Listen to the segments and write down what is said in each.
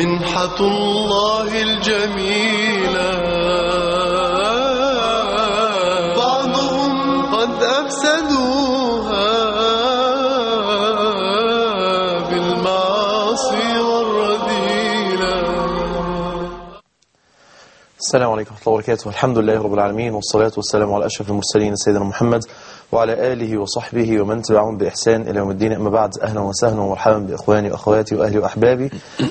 منحة الله الجميلة بعضهم قد أفسدوها بالمعاصي والرذيلة السلام عليكم ورحمة الله وبركاته الحمد لله رب العالمين والصلاة والسلام على أشرف المرسلين سيدنا محمد وعلى آله وصحبه ومن تبعهم بإحسان إلى يوم الدين أما بعد أهلا وسهلا ومرحبا بإخواني وأخواتي وأهلي وأحبابي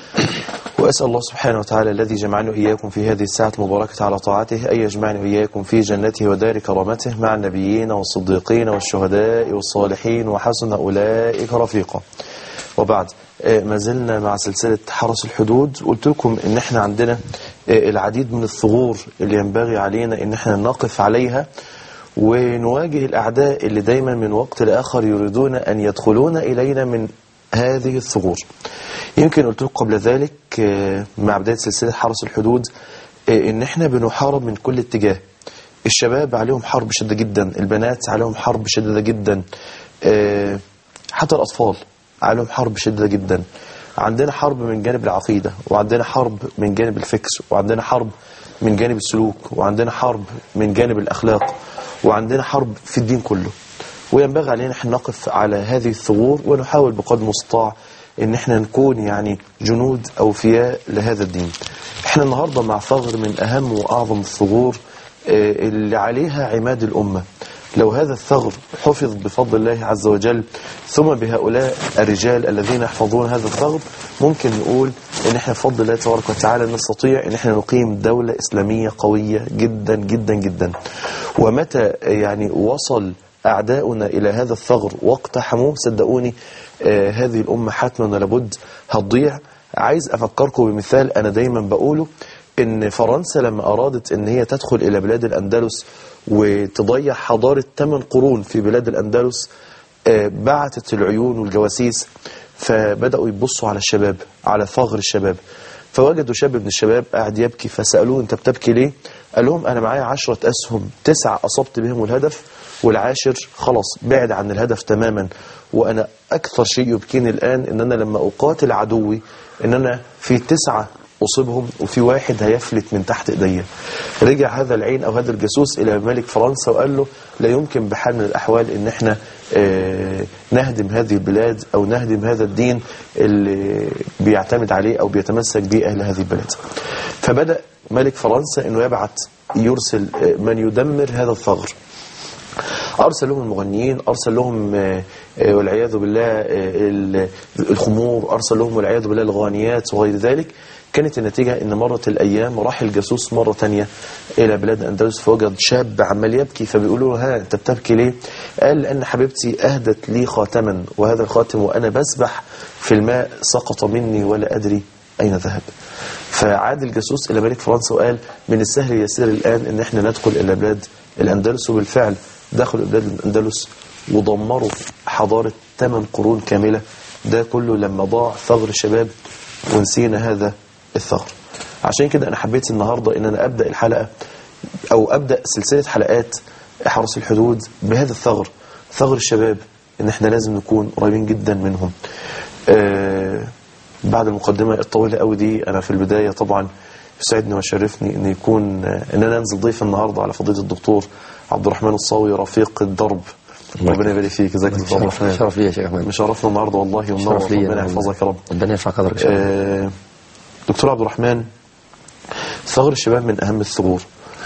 وأسأل الله سبحانه وتعالى الذي جمعني وإياكم في هذه الساعة المباركة على طاعته أن يجمعني وإياكم في جنته ودار كرامته مع النبيين والصديقين والشهداء والصالحين وحسن أولئك رفيقا وبعد آه، ما زلنا مع سلسلة حرس الحدود قلت لكم ان احنا عندنا آه، العديد من الثغور اللي ينبغي علينا ان احنا نقف عليها ونواجه الأعداء اللي دايما من وقت لآخر يريدون أن يدخلون إلينا من هذه الثغور يمكن قلت لكم قبل ذلك آه، مع بداية سلسلة حرس الحدود آه، ان احنا بنحارب من كل اتجاه الشباب عليهم حرب شديدة جدا البنات عليهم حرب شديدة جدا آه، حتى الأطفال عليهم حرب شديدة جدا عندنا حرب من جانب العقيدة وعندنا حرب من جانب الفكر وعندنا حرب من جانب السلوك وعندنا حرب من جانب الأخلاق وعندنا حرب في الدين كله وينبغي علينا احنا نقف على هذه الثغور ونحاول بقدر المستطاع ان احنا نكون يعني جنود اوفياء لهذا الدين احنا النهاردة مع ثغر من اهم واعظم الثغور آه، اللي عليها عماد الامة لو هذا الثغر حفظ بفضل الله عز وجل ثم بهؤلاء الرجال الذين يحفظون هذا الثغر ممكن نقول ان احنا بفضل الله تبارك وتعالى نستطيع ان احنا نقيم دولة اسلامية قوية جدا جدا جدا ومتى يعني وصل أعداؤنا إلى هذا الثغر واقتحموه صدقوني آه هذه الأمة حتما لابد هتضيع عايز أفكركم بمثال أنا دايما بقوله إن فرنسا لما أرادت إن هي تدخل إلى بلاد الأندلس وتضيع حضارة 8 قرون في بلاد الأندلس آه بعتت العيون والجواسيس فبدأوا يبصوا على الشباب على ثغر الشباب فوجدوا شاب من الشباب قاعد يبكي فسألوه أنت بتبكي ليه؟ قال لهم أنا معايا عشرة أسهم تسعة أصبت بهم الهدف والعاشر خلاص بعد عن الهدف تماما وأنا أكثر شيء يبكيني الآن إن أنا لما أقاتل عدوي إن أنا في تسعة أصيبهم وفي واحد هيفلت من تحت إيديا رجع هذا العين أو هذا الجاسوس إلى ملك فرنسا وقال له لا يمكن بحال من الأحوال إن إحنا آه، نهدم هذه البلاد أو نهدم هذا الدين اللي بيعتمد عليه أو بيتمسك به أهل هذه البلاد فبدأ ملك فرنسا أنه يبعث يرسل آه، من يدمر هذا الثغر أرسل لهم المغنيين أرسل لهم آه، آه، والعياذ بالله آه، ال- الخمور أرسل لهم والعياذ بالله الغانيات وغير ذلك كانت النتيجة أن مرت الأيام وراح الجاسوس مرة تانية إلى بلاد الأندلس فوجد شاب عمال يبكي فبيقولوا له ها أنت بتبكي ليه؟ قال لأن حبيبتي أهدت لي خاتما وهذا الخاتم وأنا بسبح في الماء سقط مني ولا أدري أين ذهب فعاد الجاسوس إلى ملك فرنسا وقال من السهل يسير الآن أن احنا ندخل إلى بلاد الأندلس وبالفعل دخلوا بلاد الأندلس ودمروا حضارة 8 قرون كاملة ده كله لما ضاع ثغر الشباب ونسينا هذا الثغر عشان كده أنا حبيت النهاردة أن أنا أبدأ الحلقة أو أبدأ سلسلة حلقات حرس الحدود بهذا الثغر ثغر الشباب ان احنا لازم نكون قريبين جدا منهم آه بعد المقدمة الطويلة قوي دي انا في البداية طبعا يسعدني ويشرفني ان يكون آه، ان انا انزل ضيف النهاردة على فضيلة الدكتور عبد الرحمن الصاوي رفيق الدرب ربنا يبارك فيك جزاك الله شرف الرحمن شرف لي يا شيخ احمد مشرفنا النهارده والله ومنور شرف لي ربنا أنا. يحفظك يا رب ربنا يرفع قدرك ان شاء الله آه، دكتور عبد الرحمن ثغر الشباب من أهم الثغور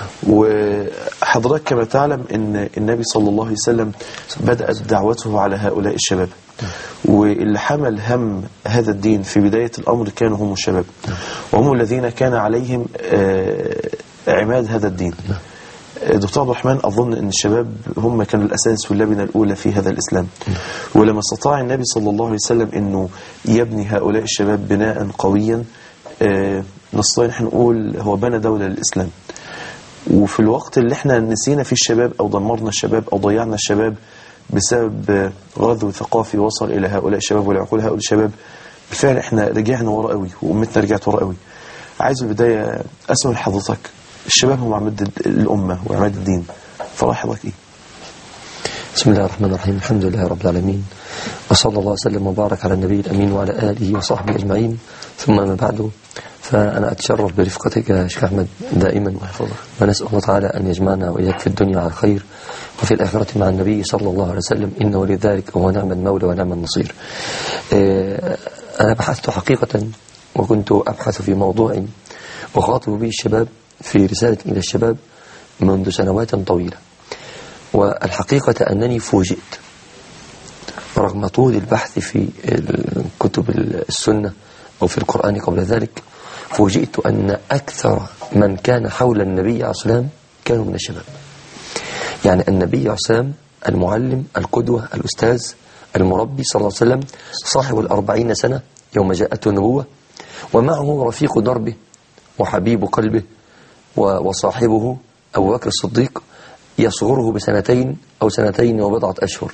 وحضرتك كما تعلم ان النبي صلى الله عليه وسلم بدأت دعوته على هؤلاء الشباب واللي حمل هم هذا الدين في بداية الأمر كانوا هم الشباب وهم الذين كان عليهم آه، عماد هذا الدين دكتور عبد الرحمن أظن أن الشباب هم كانوا الأساس واللبنة الأولى في هذا الإسلام ولما استطاع النبي صلى الله عليه وسلم أنه يبني هؤلاء الشباب بناء قويا آه، نستطيع نحن نقول هو بنى دولة للإسلام وفي الوقت اللي احنا نسينا فيه الشباب أو دمرنا الشباب أو ضيعنا الشباب بسبب آه، غزو ثقافي وصل إلى هؤلاء الشباب ولعقول هؤلاء الشباب بالفعل احنا رجعنا ورا قوي وأمتنا رجعت ورا قوي عايز البداية أسأل حضرتك الشباب هم عماد الأمة وعماد الدين فرأي حضرتك إيه؟ بسم الله الرحمن الرحيم الحمد لله رب العالمين وصلى الله وسلم وبارك على النبي الأمين وعلى آله وصحبه أجمعين ثم ما بعد فأنا أتشرف برفقتك يا شيخ أحمد دائما ونسأل الله تعالى أن يجمعنا وإياك في الدنيا على الخير وفي الآخرة مع النبي صلى الله عليه وسلم إنه ولذلك وهو نعم المولى ونعم النصير آه، أنا بحثت حقيقة وكنت أبحث في موضوع أخاطب به الشباب في رسالة إلى الشباب منذ سنوات طويلة والحقيقة أنني فوجئت رغم طول البحث في كتب السنة أو في القرآن قبل ذلك فوجئت أن أكثر من كان حول النبي عليه الصلاة والسلام كانوا من الشباب يعني النبي عليه الصلاة والسلام المعلم القدوة الأستاذ المربي صلى الله عليه وسلم صاحب الأربعين سنة يوم جاءته النبوة ومعه رفيق دربه وحبيب قلبه و- وصاحبه أبو بكر الصديق يصغره بسنتين أو سنتين وبضعة أشهر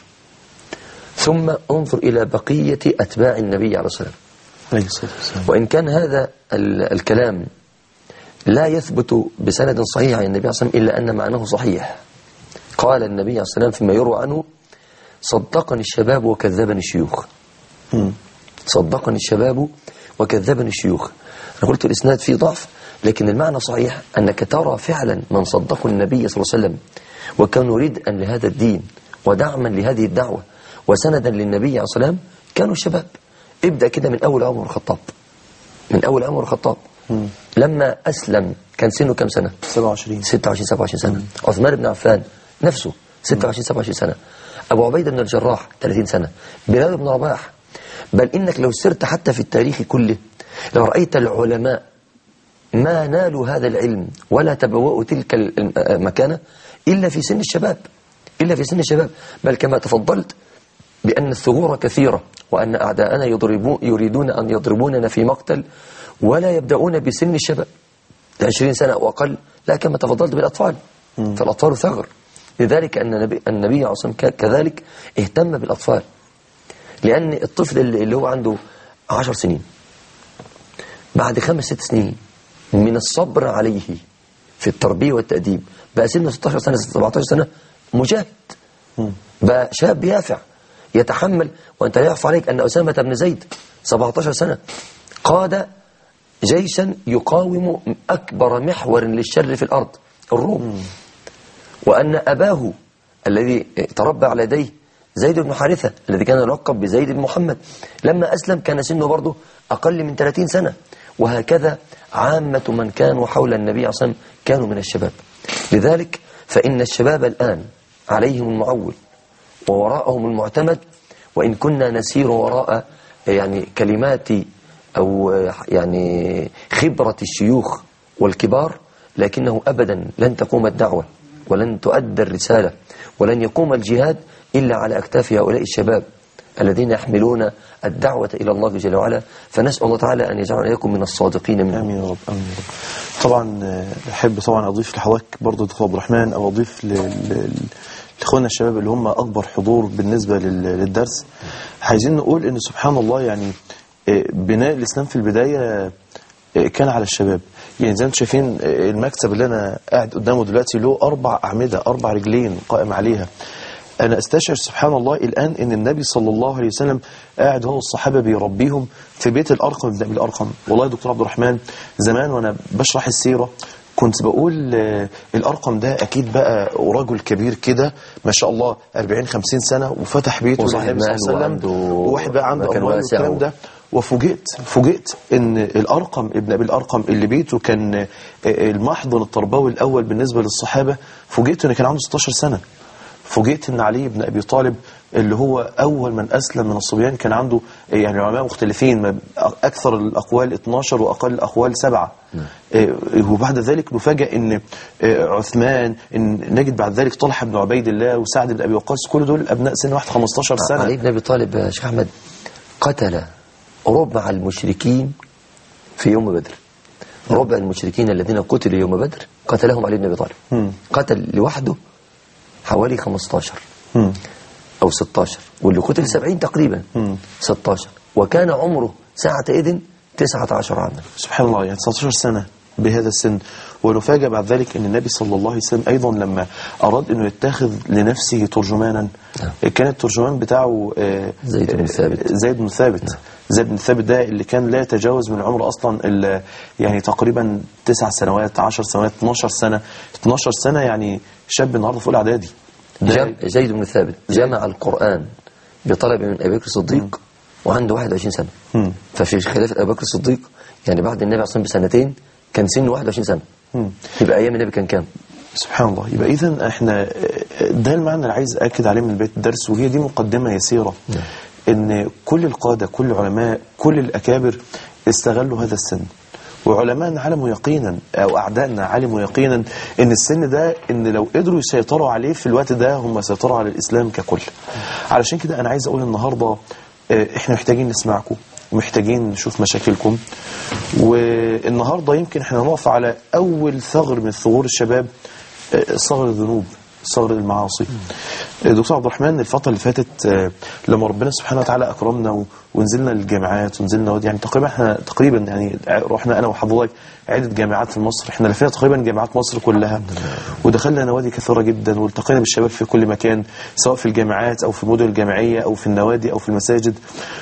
ثم انظر إلى بقية أتباع النبي عليه الصلاة والسلام عليه الصلاة والسلام وإن كان هذا ال- الكلام لا يثبت بسند صحيح عن النبي عليه الصلاة والسلام إلا أن معناه صحيح قال النبي عليه الصلاة والسلام فيما يروى عنه صدقني الشباب وكذبني الشيوخ مم. صدقني الشباب وكذبني الشيوخ أنا قلت الإسناد فيه ضعف لكن المعنى صحيح أنك ترى فعلا من صدقوا النبي صلى الله عليه وسلم وكانوا ردءا لهذا الدين ودعما لهذه الدعوة وسندا للنبي عليه الصلاة والسلام كانوا شباب ابدأ كده من أول عمر الخطاب من أول عمر الخطاب لما أسلم كان سنه كم سنة 27 26 27 سنة عثمان بن عفان نفسه 26 27 سنة أبو عبيدة بن الجراح 30 سنة بلال بن رباح بل إنك لو سرت حتى في التاريخ كله لو رأيت العلماء ما نالوا هذا العلم ولا تبوأوا تلك الم- المكانة إلا في سن الشباب إلا في سن الشباب بل كما تفضلت بأن الثغور كثيرة وأن أعداءنا يضربون يريدون أن يضربوننا في مقتل ولا يبدأون بسن الشباب 20 سنة وأقل لا كما تفضلت بالأطفال فالأطفال ثغر لذلك أن النبي, النبي عليه الصلاة والسلام ك- كذلك اهتم بالأطفال لأن الطفل اللي اللي هو عنده 10 سنين بعد خمس ست سنين من الصبر عليه في التربية والتأديب بقى سنه 16 سنة 17 سنة مجاهد بقى شاب يافع يتحمل وأنت لا يخفى عليك أن أسامة بن زيد 17 سنة قاد جيشا يقاوم أكبر محور للشر في الأرض الروم وأن أباه الذي تربى على يديه زيد بن حارثة الذي كان يلقب بزيد بن محمد لما أسلم كان سنه برضه أقل من 30 سنة وهكذا عامة من كانوا حول النبي عليه الصلاة والسلام كانوا من الشباب لذلك فإن الشباب الآن عليهم المعول ووراءهم المعتمد وإن كنا نسير وراء يعني كلمات أو يعني خبرة الشيوخ والكبار لكنه أبدا لن تقوم الدعوة ولن تؤدى الرسالة ولن يقوم الجهاد إلا على أكتاف هؤلاء الشباب الذين يحملون الدعوة إلى الله جل وعلا فنسأل الله تعالى أن يجعلنا إياكم من الصادقين منهم امين يا رب امين يا رب طبعا آه، احب طبعا اضيف لحواك برضه دكتور عبد الرحمن او اضيف ل- ل- لاخواننا الشباب اللي هم اكبر حضور بالنسبه لل- للدرس عايزين نقول ان سبحان الله يعني آه، بناء الاسلام في البدايه آه، كان على الشباب يعني زي ما انتم شايفين آه، المكتب اللي انا قاعد قدامه دلوقتي له اربع اعمده اربع رجلين قائم عليها أنا أستشعر سبحان الله الآن أن النبي صلى الله عليه وسلم قاعد هو والصحابة بيربيهم في بيت الأرقم بن أبي الأرقم والله يا دكتور عبد الرحمن زمان وأنا بشرح السيرة كنت بقول آه، الأرقم ده أكيد بقى رجل كبير كده ما شاء الله 40 50 سنة وفتح بيته وصاحب للنبي صلى الله عليه مال وسلم وعنده وواحد بقى عنده مكان أموال واسع والكلام و- ده وفوجئت فوجئت ان الارقم ابن ابي الارقم اللي بيته كان آه، المحضن التربوي الاول بالنسبه للصحابه فوجئت ان كان عنده 16 سنه فوجئت ان علي بن ابي طالب اللي هو اول من اسلم من الصبيان كان عنده آه، يعني علماء مختلفين ما- اكثر الاقوال 12 واقل الاقوال سبعه آه، وبعد ذلك نفاجئ ان آه، عثمان ان نجد بعد ذلك طلحه بن عبيد الله وسعد بن ابي وقاص كل دول ابناء سن واحد 15 سنه علي بن أبي طالب يا شيخ أحمد قتل ربع المشركين في يوم بدر ربع المشركين الذين قتلوا يوم بدر قتلهم علي بن أبي طالب مم. قتل لوحده حوالي 15 مم. أو 16 واللي قتل 70 تقريبا مم. 16 وكان عمره ساعة إذن 19 عاما سبحان الله يعني 19 سنة بهذا السن ونفاجأ بعد ذلك أن النبي صلى الله عليه وسلم أيضا لما أراد أنه يتخذ لنفسه ترجمانا كان الترجمان بتاعه آه، زيد بن آه، ثابت. زيد بن ثابت زيد بن ثابت ده اللي كان لا يتجاوز من عمره أصلا إلا يعني تقريبا تسع سنوات 10 سنوات 12 سنة 12 سنة يعني شاب النهارده في أولى إعدادي ده جم... زيد بن ثابت جمع القرآن بطلب من أبي بكر الصديق وعنده 21 سنة مم. ففي خلافة أبي بكر الصديق يعني بعد النبي عليه الصلاة والسلام بسنتين كان سنه 21 سنة مم. يبقى أيام النبي كان كام؟ سبحان الله يبقى اذا احنا ده المعنى اللي عايز اكد عليه من بيت الدرس وهي دي مقدمه يسيره ان كل القاده كل العلماء كل الاكابر استغلوا هذا السن وعلماءنا علموا يقينا او اعدائنا علموا يقينا ان السن ده ان لو قدروا يسيطروا عليه في الوقت ده هم سيطروا على الاسلام ككل علشان كده انا عايز اقول النهارده اه، احنا محتاجين نسمعكم ومحتاجين نشوف مشاكلكم والنهارده يمكن احنا نقف على اول ثغر من ثغور الشباب اه، ثغر الذنوب ثغر المعاصي اه، دكتور عبد الرحمن الفتره اللي فاتت اه، لما ربنا سبحانه وتعالى اكرمنا و- ونزلنا الجامعات ونزلنا يعني تقريبا احنا تقريبا يعني رحنا انا وحضرتك عده جامعات في مصر احنا لفينا تقريبا جامعات مصر كلها ودخلنا نوادي كثيره جدا والتقينا بالشباب في كل مكان سواء في الجامعات او في المدن الجامعيه او في النوادي او في المساجد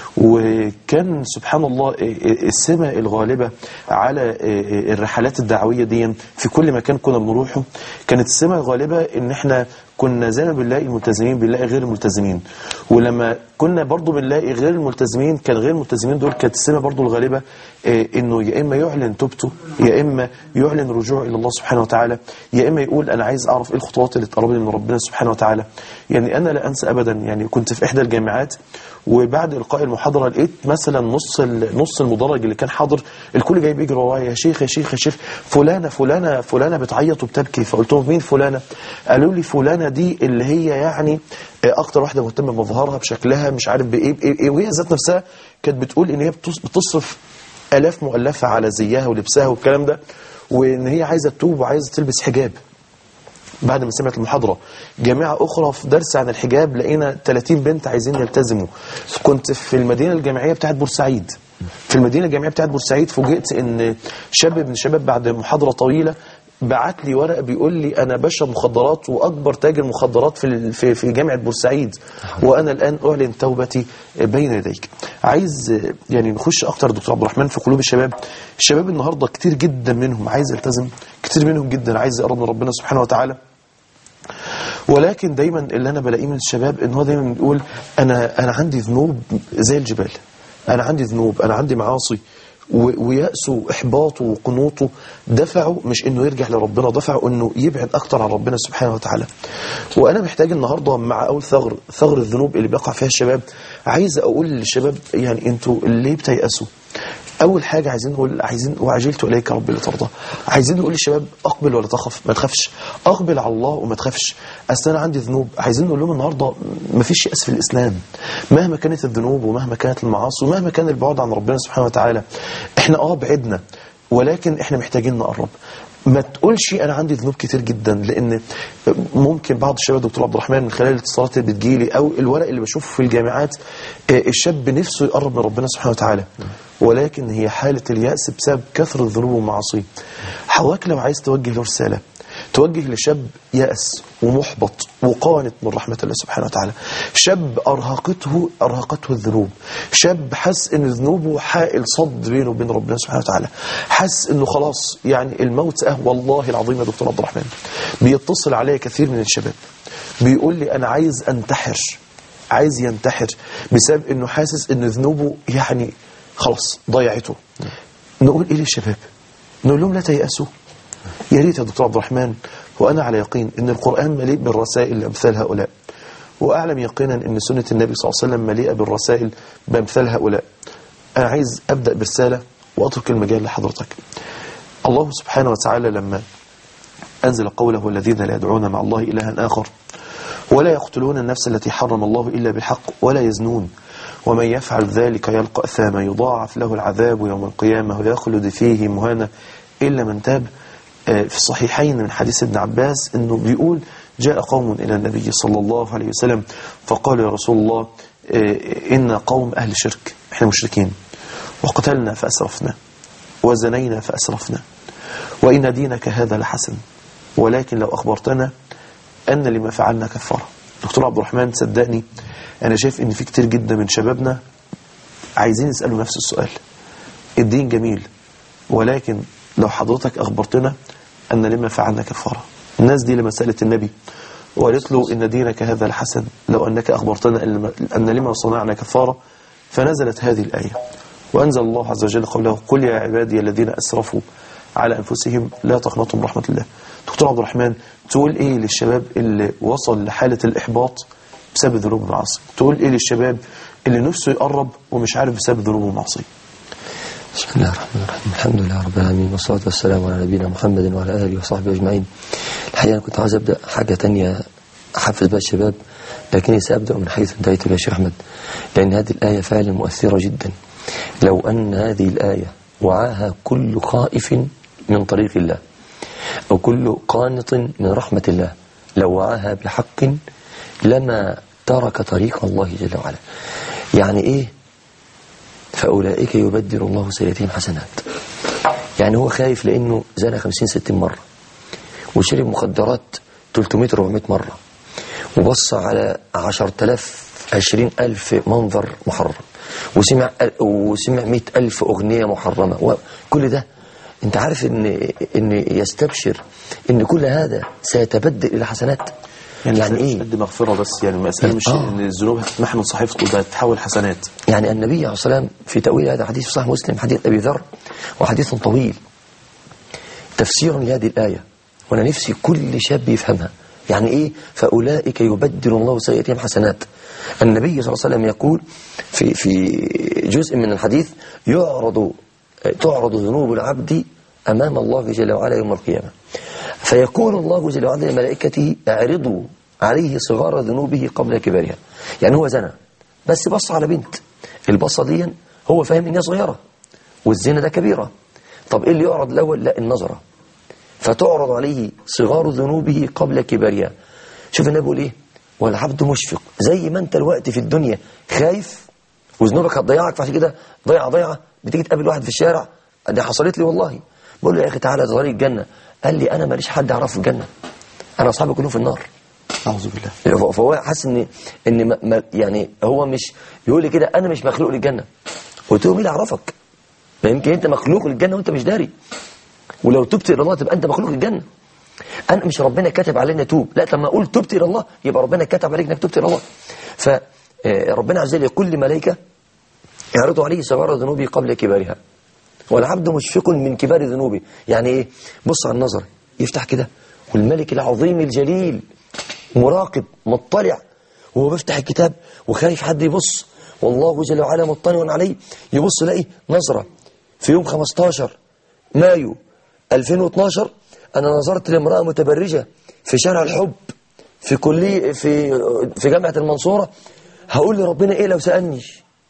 وكان سبحان الله السمة الغالبة على الرحلات الدعوية دي في كل مكان كنا بنروحه كانت السمة الغالبة ان احنا كنا زي ما بنلاقي الملتزمين بنلاقي غير الملتزمين ولما كنا برضو بنلاقي غير الملتزمين كان غير الملتزمين دول كانت السمة برضو الغالبة آه، انه يا اما يعلن توبته يا اما يعلن رجوعه الى الله سبحانه وتعالى يا اما يقول انا عايز اعرف ايه الخطوات اللي تقربني من ربنا سبحانه وتعالى يعني انا لا انسى ابدا يعني كنت في احدى الجامعات وبعد القاء المحاضره لقيت مثلا نص ال- نص المدرج اللي كان حاضر الكل جاي بيجري ورايا يا شيخ يا شيخ يا شيخ فلانه فلانه فلانه بتعيط وبتبكي فقلت لهم مين فلانه قالوا لي فلانه دي اللي هي يعني آه، اكتر واحده مهتمه بمظهرها بشكلها مش عارف بايه بايه إيه، وهي ذات نفسها كانت بتقول ان هي بتص- بتصرف الاف مؤلفه على زيها ولبسها والكلام ده وان هي عايزه تتوب وعايزه تلبس حجاب بعد ما سمعت المحاضرة جامعة أخرى في درس عن الحجاب لقينا 30 بنت عايزين يلتزموا كنت في المدينة الجامعية بتاعت بورسعيد في المدينة الجامعية بتاعت بورسعيد فوجئت إن شاب من الشباب بعد محاضرة طويلة بعت لي ورقة بيقول لي أنا بشرب مخدرات وأكبر تاجر مخدرات في ال- في في جامعة بورسعيد وأنا الآن أعلن توبتي بين يديك عايز يعني نخش أكتر دكتور عبد الرحمن في قلوب الشباب الشباب النهاردة كتير جدا منهم عايز يلتزم كتير منهم جدا عايز يقرب من ربنا سبحانه وتعالى ولكن دايما اللي انا بلاقيه من الشباب ان هو دايما بيقول انا انا عندي ذنوب زي الجبال انا عندي ذنوب انا عندي معاصي و- ويأسه وإحباطه وقنوطه دفعه مش إنه يرجع لربنا دفعه إنه يبعد أكتر عن ربنا سبحانه وتعالى وأنا محتاج النهاردة مع أول ثغر ثغر الذنوب اللي بيقع فيها الشباب عايز أقول للشباب يعني أنتوا ليه بتيأسوا اول حاجه عايزين نقول عايزين وعجلت اليك ربي لترضى عايزين نقول للشباب اقبل ولا تخف ما تخافش اقبل على الله وما تخافش اصل انا عندي ذنوب عايزين نقول لهم النهارده ما فيش يأس في الاسلام مهما كانت الذنوب ومهما كانت المعاصي ومهما كان البعد عن ربنا سبحانه وتعالى احنا اه بعدنا ولكن احنا محتاجين نقرب ما تقولش انا عندي ذنوب كتير جدا لان ممكن بعض الشباب دكتور عبد الرحمن من خلال الاتصالات اللي بتجيلي او الورق اللي بشوفه في الجامعات آه، الشاب نفسه يقرب من ربنا سبحانه وتعالى ولكن هي حالة اليأس بسبب كثرة الذنوب والمعاصي حضرتك لو عايز توجه له رسالة توجه لشاب يأس ومحبط وقانت من رحمة الله سبحانه وتعالى شاب أرهقته أرهقته الذنوب شاب حس إن ذنوبه حائل صد بينه وبين ربنا سبحانه وتعالى حس إنه خلاص يعني الموت أه والله العظيم يا دكتور عبد الرحمن بيتصل عليا كثير من الشباب بيقول لي أنا عايز أنتحر عايز ينتحر بسبب إنه حاسس إن ذنوبه يعني خلاص ضيعته نقول إيه للشباب نقول لهم لا تيأسوا يا ريت يا دكتور عبد الرحمن وأنا على يقين أن القرآن مليء بالرسائل لأمثال هؤلاء وأعلم يقينا أن سنة النبي صلى الله عليه وسلم مليئة بالرسائل بأمثال هؤلاء أنا عايز أبدأ برسالة وأترك المجال لحضرتك الله سبحانه وتعالى لما أنزل قوله الذين لا يدعون مع الله إلها آخر ولا يقتلون النفس التي حرم الله إلا بالحق ولا يزنون ومن يفعل ذلك يلقى أثاما يضاعف له العذاب يوم القيامة ويخلد فيه مهانا إلا من تاب آه، في الصحيحين من حديث ابن عباس أنه بيقول جاء قوم إلى النبي صلى الله عليه وسلم فقالوا يا رسول الله آه، إن قوم أهل شرك إحنا مشركين وقتلنا فأسرفنا وزنينا فأسرفنا وإن دينك هذا لحسن ولكن لو أخبرتنا أن لما فعلنا كفارة دكتور عبد الرحمن صدقني أنا شايف إن في كتير جدا من شبابنا عايزين يسألوا نفس السؤال الدين جميل ولكن لو حضرتك أخبرتنا أن لما فعلنا كفارة الناس دي لما سألت النبي وقالت له إن دينك هذا الحسن لو أنك أخبرتنا أن- أن لما صنعنا كفارة فنزلت هذه الآية وأنزل الله عز وجل قوله قل يا عبادي الذين أسرفوا على أنفسهم لا تقنطوا من رحمة الله دكتور عبد الرحمن تقول إيه للشباب اللي وصل لحالة الإحباط بسبب ذنوب المعاصي تقول إيه للشباب اللي نفسه يقرب ومش عارف بسبب ذنوب المعاصي بسم الله الرحمن الرحيم الحمد لله رب العالمين والصلاة والسلام على نبينا محمد وعلى آله وصحبه أجمعين الحقيقة أنا كنت عاوز أبدأ حاجة تانية أحفز بها الشباب لكني سأبدأ من حيث انتهيت بها يا شيخ أحمد لأن هذه الآية فعلا مؤثرة جدا لو أن هذه الآية وعاها كل خائف من طريق الله أو كل قانط من رحمة الله لو وعاها بحق لما ترك طريق الله جل وعلا يعني إيه فأولئك يبدل الله سيئاتهم حسنات يعني هو خايف لأنه زنى 50 60 مرة وشرب مخدرات 300 400 مرة وبص على 10000 20000 منظر محرم وسمع وسمع 100000 أغنية محرمة وكل ده انت عارف ان ان يستبشر ان كل هذا سيتبدل الى حسنات يعني, يعني مش ايه قد مغفرة بس يعني المسألة مش آه. إن الذنوب هتتمحى من صحيفته ده هتتحول حسنات يعني النبي عليه الصلاة والسلام في تأويل هذا الحديث في صحيح مسلم حديث أبي ذر وحديث طويل تفسير لهذه الآية وأنا نفسي كل شاب يفهمها يعني إيه فأولئك يبدل الله سيئاتهم حسنات النبي صلى الله عليه وسلم يقول في في جزء من الحديث يعرض تعرض ذنوب العبد أمام الله جل وعلا يوم القيامة فيقول الله جل وعلا لملائكته اعرضوا عليه صغار ذنوبه قبل كبارها يعني هو زنى بس بص على بنت البصة دي هو فاهم ان هي صغيرة والزنا ده كبيرة طب ايه اللي يعرض الاول لا النظرة فتعرض عليه صغار ذنوبه قبل كبارها شوف النبي بيقول ايه والعبد مشفق زي ما انت الوقت في الدنيا خايف وذنوبك هتضيعك فعشان كده ضيعه ضيعه بتيجي تقابل واحد في الشارع دي حصلت لي والله بقول له يا اخي تعالى ده طريق الجنه قال لي انا ماليش حد اعرفه في الجنه انا اصحابي كلهم في النار أعوذ بالله فهو حاسس ان ان ما- ما يعني هو مش يقول لي كده انا مش مخلوق للجنه قلت له مين اللي عرفك ما يمكن انت مخلوق للجنه وانت مش داري ولو تبت الى الله تبقى انت مخلوق للجنه انا مش ربنا كاتب علينا توب لا طب ما اقول تبت الى الله يبقى ربنا كاتب عليك انك تبت الى الله فربنا عز وجل يقول لملائكه يعرضوا عليه صغار ذنوبه قبل كبارها والعبد مشفق من كبار ذنوبه يعني ايه بص على النظر يفتح كده والملك العظيم الجليل مراقب مطلع وهو بيفتح الكتاب وخايف حد يبص والله جل وعلا مطلع عليه يبص يلاقي نظرة في يوم 15 مايو 2012 أنا نظرت لامرأة متبرجة في شارع الحب في كلية في في جامعة المنصورة هقول لربنا إيه لو سألني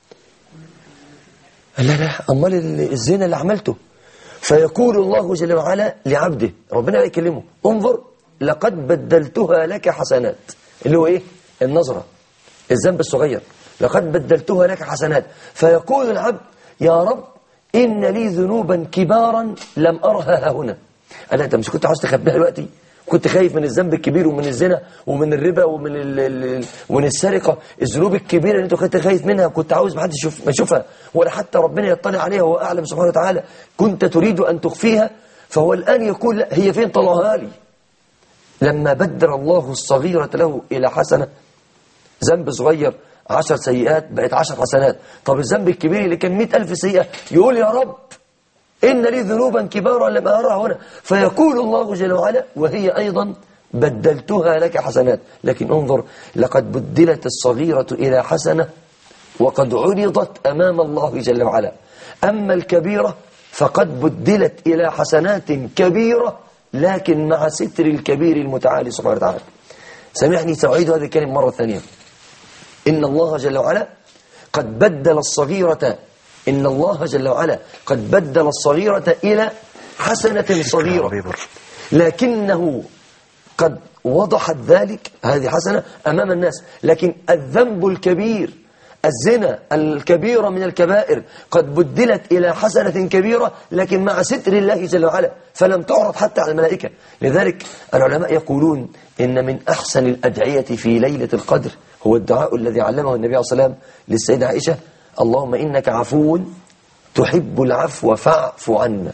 لا لا أمال ال- الزنا اللي عملته فيقول الله جل وعلا لعبده ربنا يكلمه انظر لقد بدلتها لك حسنات اللي هو ايه النظرة الذنب الصغير لقد بدلتها لك حسنات فيقول العبد يا رب إن لي ذنوبا كبارا لم أرها هنا أنا أنت مش كنت عاوز تخبيها دلوقتي كنت خايف من الذنب الكبير ومن الزنا ومن الربا ومن ال ال ومن السرقة الذنوب الكبيرة اللي انت كنت خايف منها كنت عاوز محدش يشوف ما يشوفها ولا حتى ربنا يطلع عليها وهو أعلم سبحانه وتعالى كنت تريد أن تخفيها فهو الآن يقول لا هي فين طلعها لي لما بدل الله الصغيرة له إلى حسنة ذنب صغير عشر سيئات بقت عشر حسنات طب الذنب الكبير اللي كان مئة ألف سيئة يقول يا رب إن لي ذنوبا كبارا لم أراها هنا فيقول الله جل وعلا وهي أيضا بدلتها لك حسنات لكن انظر لقد بدلت الصغيرة إلى حسنة وقد عرضت أمام الله جل وعلا أما الكبيرة فقد بدلت إلى حسنات كبيرة لكن مع ستر الكبير المتعالي سبحانه وتعالى سامحني سأعيد هذه الكلمة مرة ثانية إن الله جل وعلا قد بدل الصغيرة إن الله جل وعلا قد بدل الصغيرة إلى حسنة صغيرة لكنه قد وضحت ذلك هذه حسنة أمام الناس لكن الذنب الكبير الزنا الكبيرة من الكبائر قد بدلت إلى حسنة كبيرة لكن مع ستر الله جل وعلا فلم تعرض حتى على الملائكة لذلك العلماء يقولون إن من أحسن الأدعية في ليلة القدر هو الدعاء الذي علمه النبي عليه الصلاة والسلام للسيدة عائشة اللهم إنك عفو تحب العفو فاعف عنا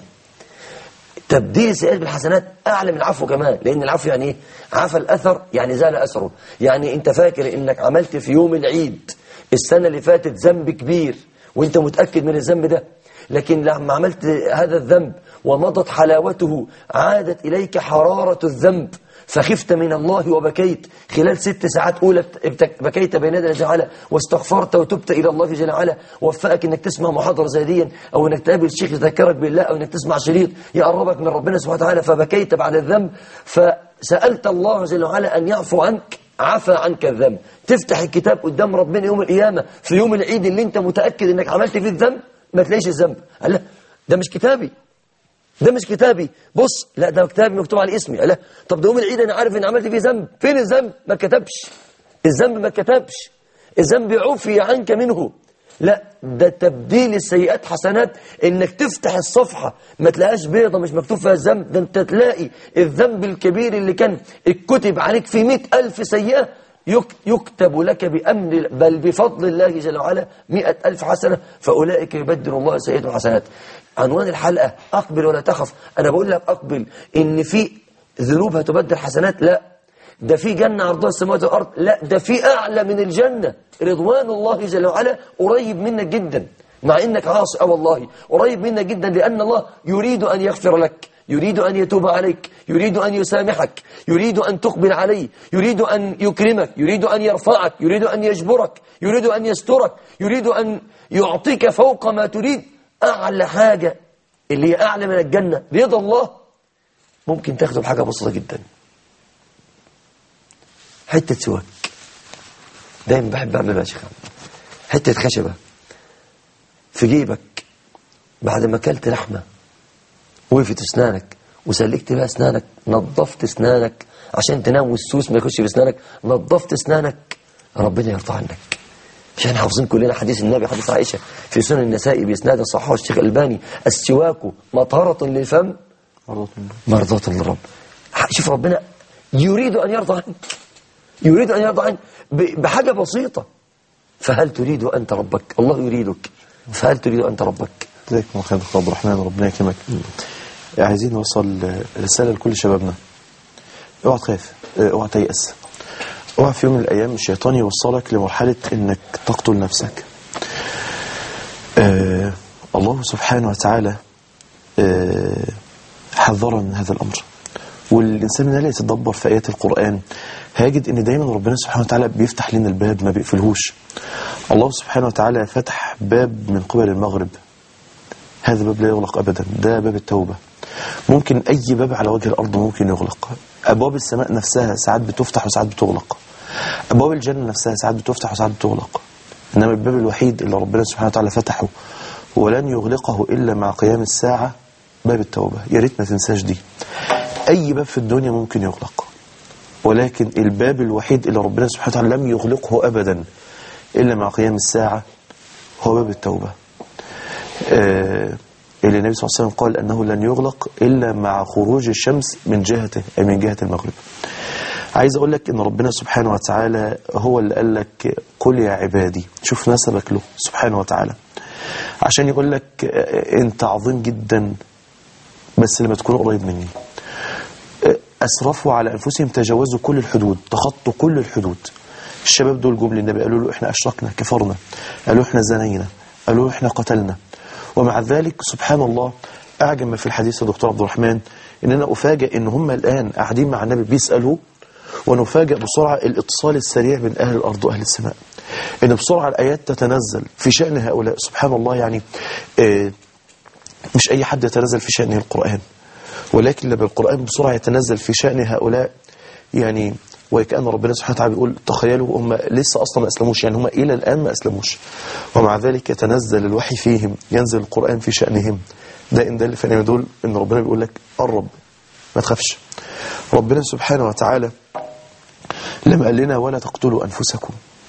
تبديل السيئات بالحسنات اعلى من العفو كمان لان العفو يعني ايه عفى الاثر يعني زال اثره يعني انت فاكر انك عملت في يوم العيد السنه اللي فاتت ذنب كبير وانت متاكد من الذنب ده لكن لما عملت هذا الذنب ومضت حلاوته عادت اليك حراره الذنب فخفت من الله وبكيت خلال ست ساعات أولى بت- بكيت بين يدي الله تعالى واستغفرت وتبت إلى الله جل وعلا وفقك إنك تسمع محاضرة زي دي أو إنك تقابل شيخ يذكرك بالله أو إنك تسمع شريط يقربك من ربنا سبحانه وتعالى فبكيت بعد الذنب فسألت الله جل وعلا أن يعفو عنك عفى عنك الذنب تفتح الكتاب قدام ربنا يوم القيامة في يوم العيد اللي انت متأكد انك عملت فيه الذنب ما تلاقيش الذنب قال لا ده مش كتابي ده مش كتابي بص لا ده كتابي مكتوب على اسمي لا طب ده يوم العيد انا عارف ان عملت فيه ذنب فين الذنب ما كتبش الذنب ما كتبش الذنب عفي عنك منه لا ده تبديل السيئات حسنات انك تفتح الصفحة ما تلاقيهاش بيضة مش مكتوب فيها الذنب ده انت تلاقي الذنب الكبير اللي كان اتكتب عليك في مئة ألف سيئة يك- يكتب لك بأمر بل بفضل الله جل وعلا مئة ألف حسنة فأولئك يبدل الله سيئات حسنات عنوان الحلقة أقبل ولا تخف أنا بقول لك أقبل إن في ذنوب هتبدل حسنات لا ده في جنة عرضها السماوات والأرض لا ده في أعلى من الجنة رضوان الله جل وعلا قريب منك جدا مع إنك عاصي أو والله قريب منك جدا لأن الله يريد أن يغفر لك يريد أن يتوب عليك يريد أن يسامحك يريد أن تقبل عليه يريد أن يكرمك يريد أن يرفعك يريد أن يجبرك يريد أن يسترك يريد أن يعطيك فوق ما تريد أعلى حاجة اللي هي أعلى من الجنة رضا الله ممكن تاخده بحاجة بسيطة جدا حتة سواك دايما بحب أعملها يا شيخ حتة خشبة في جيبك بعد ما أكلت لحمة وقفت اسنانك وسلكت بقى اسنانك نظفت اسنانك عشان تنام والسوس ما يخش في اسنانك نظفت اسنانك ربنا يرضى عنك مش احنا حافظين كلنا حديث النبي حديث عائشه في سنن النسائي باسناد صححه الشيخ الباني السواك مطهره للفم مرضاة للرب شوف ربنا يريد ان يرضى عنك يريد ان يرضى عنك ب- بحاجه بسيطه فهل تريد انت ربك الله يريدك فهل تريد انت ربك جزاك الله خير دكتور عبد الرحمن ربنا يكرمك عايزين نوصل رسالة لكل شبابنا اوعى تخاف اه، اوعى تيأس اوعى في يوم من الايام الشيطان يوصلك لمرحلة انك تقتل نفسك آه الله سبحانه وتعالى آه حذرنا من هذا الامر والانسان من لا يتدبر في ايات القران هيجد ان دايما ربنا سبحانه وتعالى بيفتح لنا الباب ما بيقفلهوش الله سبحانه وتعالى فتح باب من قبل المغرب هذا باب لا يغلق ابدا ده باب التوبه ممكن اي باب على وجه الارض ممكن يغلق ابواب السماء نفسها ساعات بتفتح وساعات بتغلق ابواب الجنه نفسها ساعات بتفتح وساعات بتغلق انما الباب الوحيد اللي ربنا سبحانه وتعالى فتحه ولن يغلقه الا مع قيام الساعه باب التوبه يا ريت ما تنساش دي اي باب في الدنيا ممكن يغلق ولكن الباب الوحيد اللي ربنا سبحانه وتعالى لم يغلقه ابدا الا مع قيام الساعه هو باب التوبه آه، اللي النبي صلى الله عليه وسلم قال أنه لن يغلق إلا مع خروج الشمس من جهته أي من جهة المغرب عايز أقول لك أن ربنا سبحانه وتعالى هو اللي قال لك قل يا عبادي شوف نسبك له سبحانه وتعالى عشان يقول لك آه، أنت عظيم جدا بس لما تكون قريب مني آه، أسرفوا على أنفسهم تجاوزوا كل الحدود تخطوا كل الحدود الشباب دول جم للنبي قالوا له احنا أشركنا كفرنا قالوا احنا زنينا قالوا احنا قتلنا ومع ذلك سبحان الله أعجب ما في الحديث يا دكتور عبد الرحمن إن أنا أفاجئ إن هم الآن قاعدين مع النبي بيسألوا ونفاجئ بسرعة الاتصال السريع بين أهل الأرض وأهل السماء إن بسرعة الآيات تتنزل في شأن هؤلاء سبحان الله يعني آه مش أي حد يتنزل في شأنه القرآن ولكن لما القرآن بسرعة يتنزل في شأن هؤلاء يعني وكأن ربنا سبحانه وتعالى بيقول تخيلوا هم لسه أصلا ما أسلموش يعني هم إلى الآن ما أسلموش ومع ذلك يتنزل الوحي فيهم ينزل القرآن في شأنهم ده إن دل فإن يدل إن ربنا بيقول لك قرب ما تخافش ربنا سبحانه وتعالى لما قال لنا ولا تقتلوا أنفسكم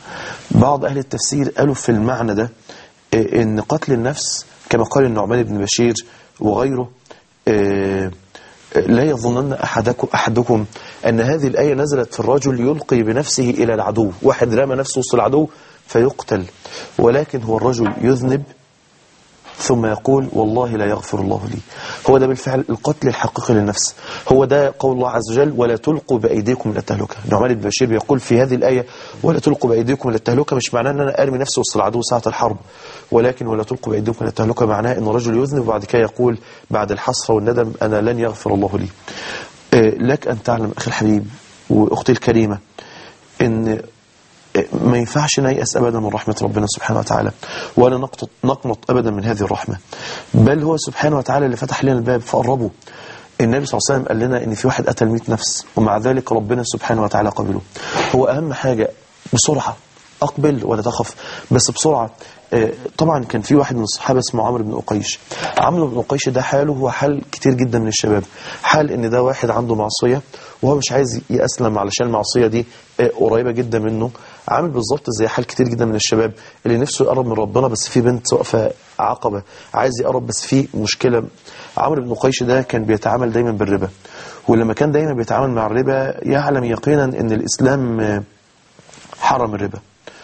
بعض أهل التفسير قالوا في المعنى ده آه، إن قتل النفس كما قال النعمان بن بشير وغيره آه، آه، لا يظنن أحدكم, أحدكم أن هذه الآية نزلت في الرجل يلقي بنفسه إلى العدو واحد رمى نفسه وسط العدو فيقتل ولكن هو الرجل يذنب ثم يقول والله لا يغفر الله لي هو ده بالفعل القتل الحقيقي للنفس هو ده قول الله عز وجل ولا تلقوا بأيديكم إلى التهلكة نعمان بن بشير بيقول في هذه الآية ولا تلقوا بأيديكم إلى التهلكة مش معناه أن أنا أرمي نفسي وسط العدو ساعة الحرب ولكن ولا تلقوا بأيديكم إلى التهلكة معناه أن الرجل يذنب وبعد كده يقول بعد الحسرة والندم أنا لن يغفر الله لي آه، لك أن تعلم أخي الحبيب وأختي الكريمة أن ما ينفعش نيأس أبدا من رحمة ربنا سبحانه وتعالى ولا نقنط, نقنط أبدا من هذه الرحمة بل هو سبحانه وتعالى اللي فتح لنا الباب فقربه النبي صلى الله عليه وسلم قال لنا ان في واحد قتل 100 نفس ومع ذلك ربنا سبحانه وتعالى قبله هو اهم حاجة بسرعة اقبل ولا تخف بس بسرعة آه، طبعا كان في واحد من الصحابة اسمه عمرو بن أقيش عمرو بن أقيش ده حاله هو حال كتير جدا من الشباب حال ان ده واحد عنده معصية وهو مش عايز يأسلم علشان المعصية دي آه، قريبة جدا منه عامل بالظبط زي حال كتير جدا من الشباب اللي نفسه يقرب من ربنا بس في بنت واقفة عقبة عايز يقرب بس في مشكلة عمرو بن قيش ده كان بيتعامل دايما بالربا ولما كان دايما بيتعامل مع الربا يعلم يقينا ان الاسلام آه، حرم الربا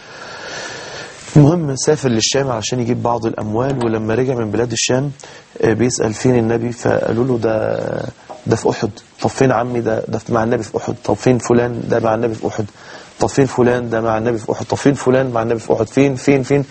المهم سافر للشام علشان يجيب بعض الأموال ولما رجع من بلاد الشام آه، بيسأل فين النبي فقالوا له ده ده في أحد طب فين عمي ده ده مع النبي في أحد طب فين فلان ده مع النبي في أحد طب فين فلان ده مع النبي في أحد طب فين فلان مع النبي في أحد فين فين فين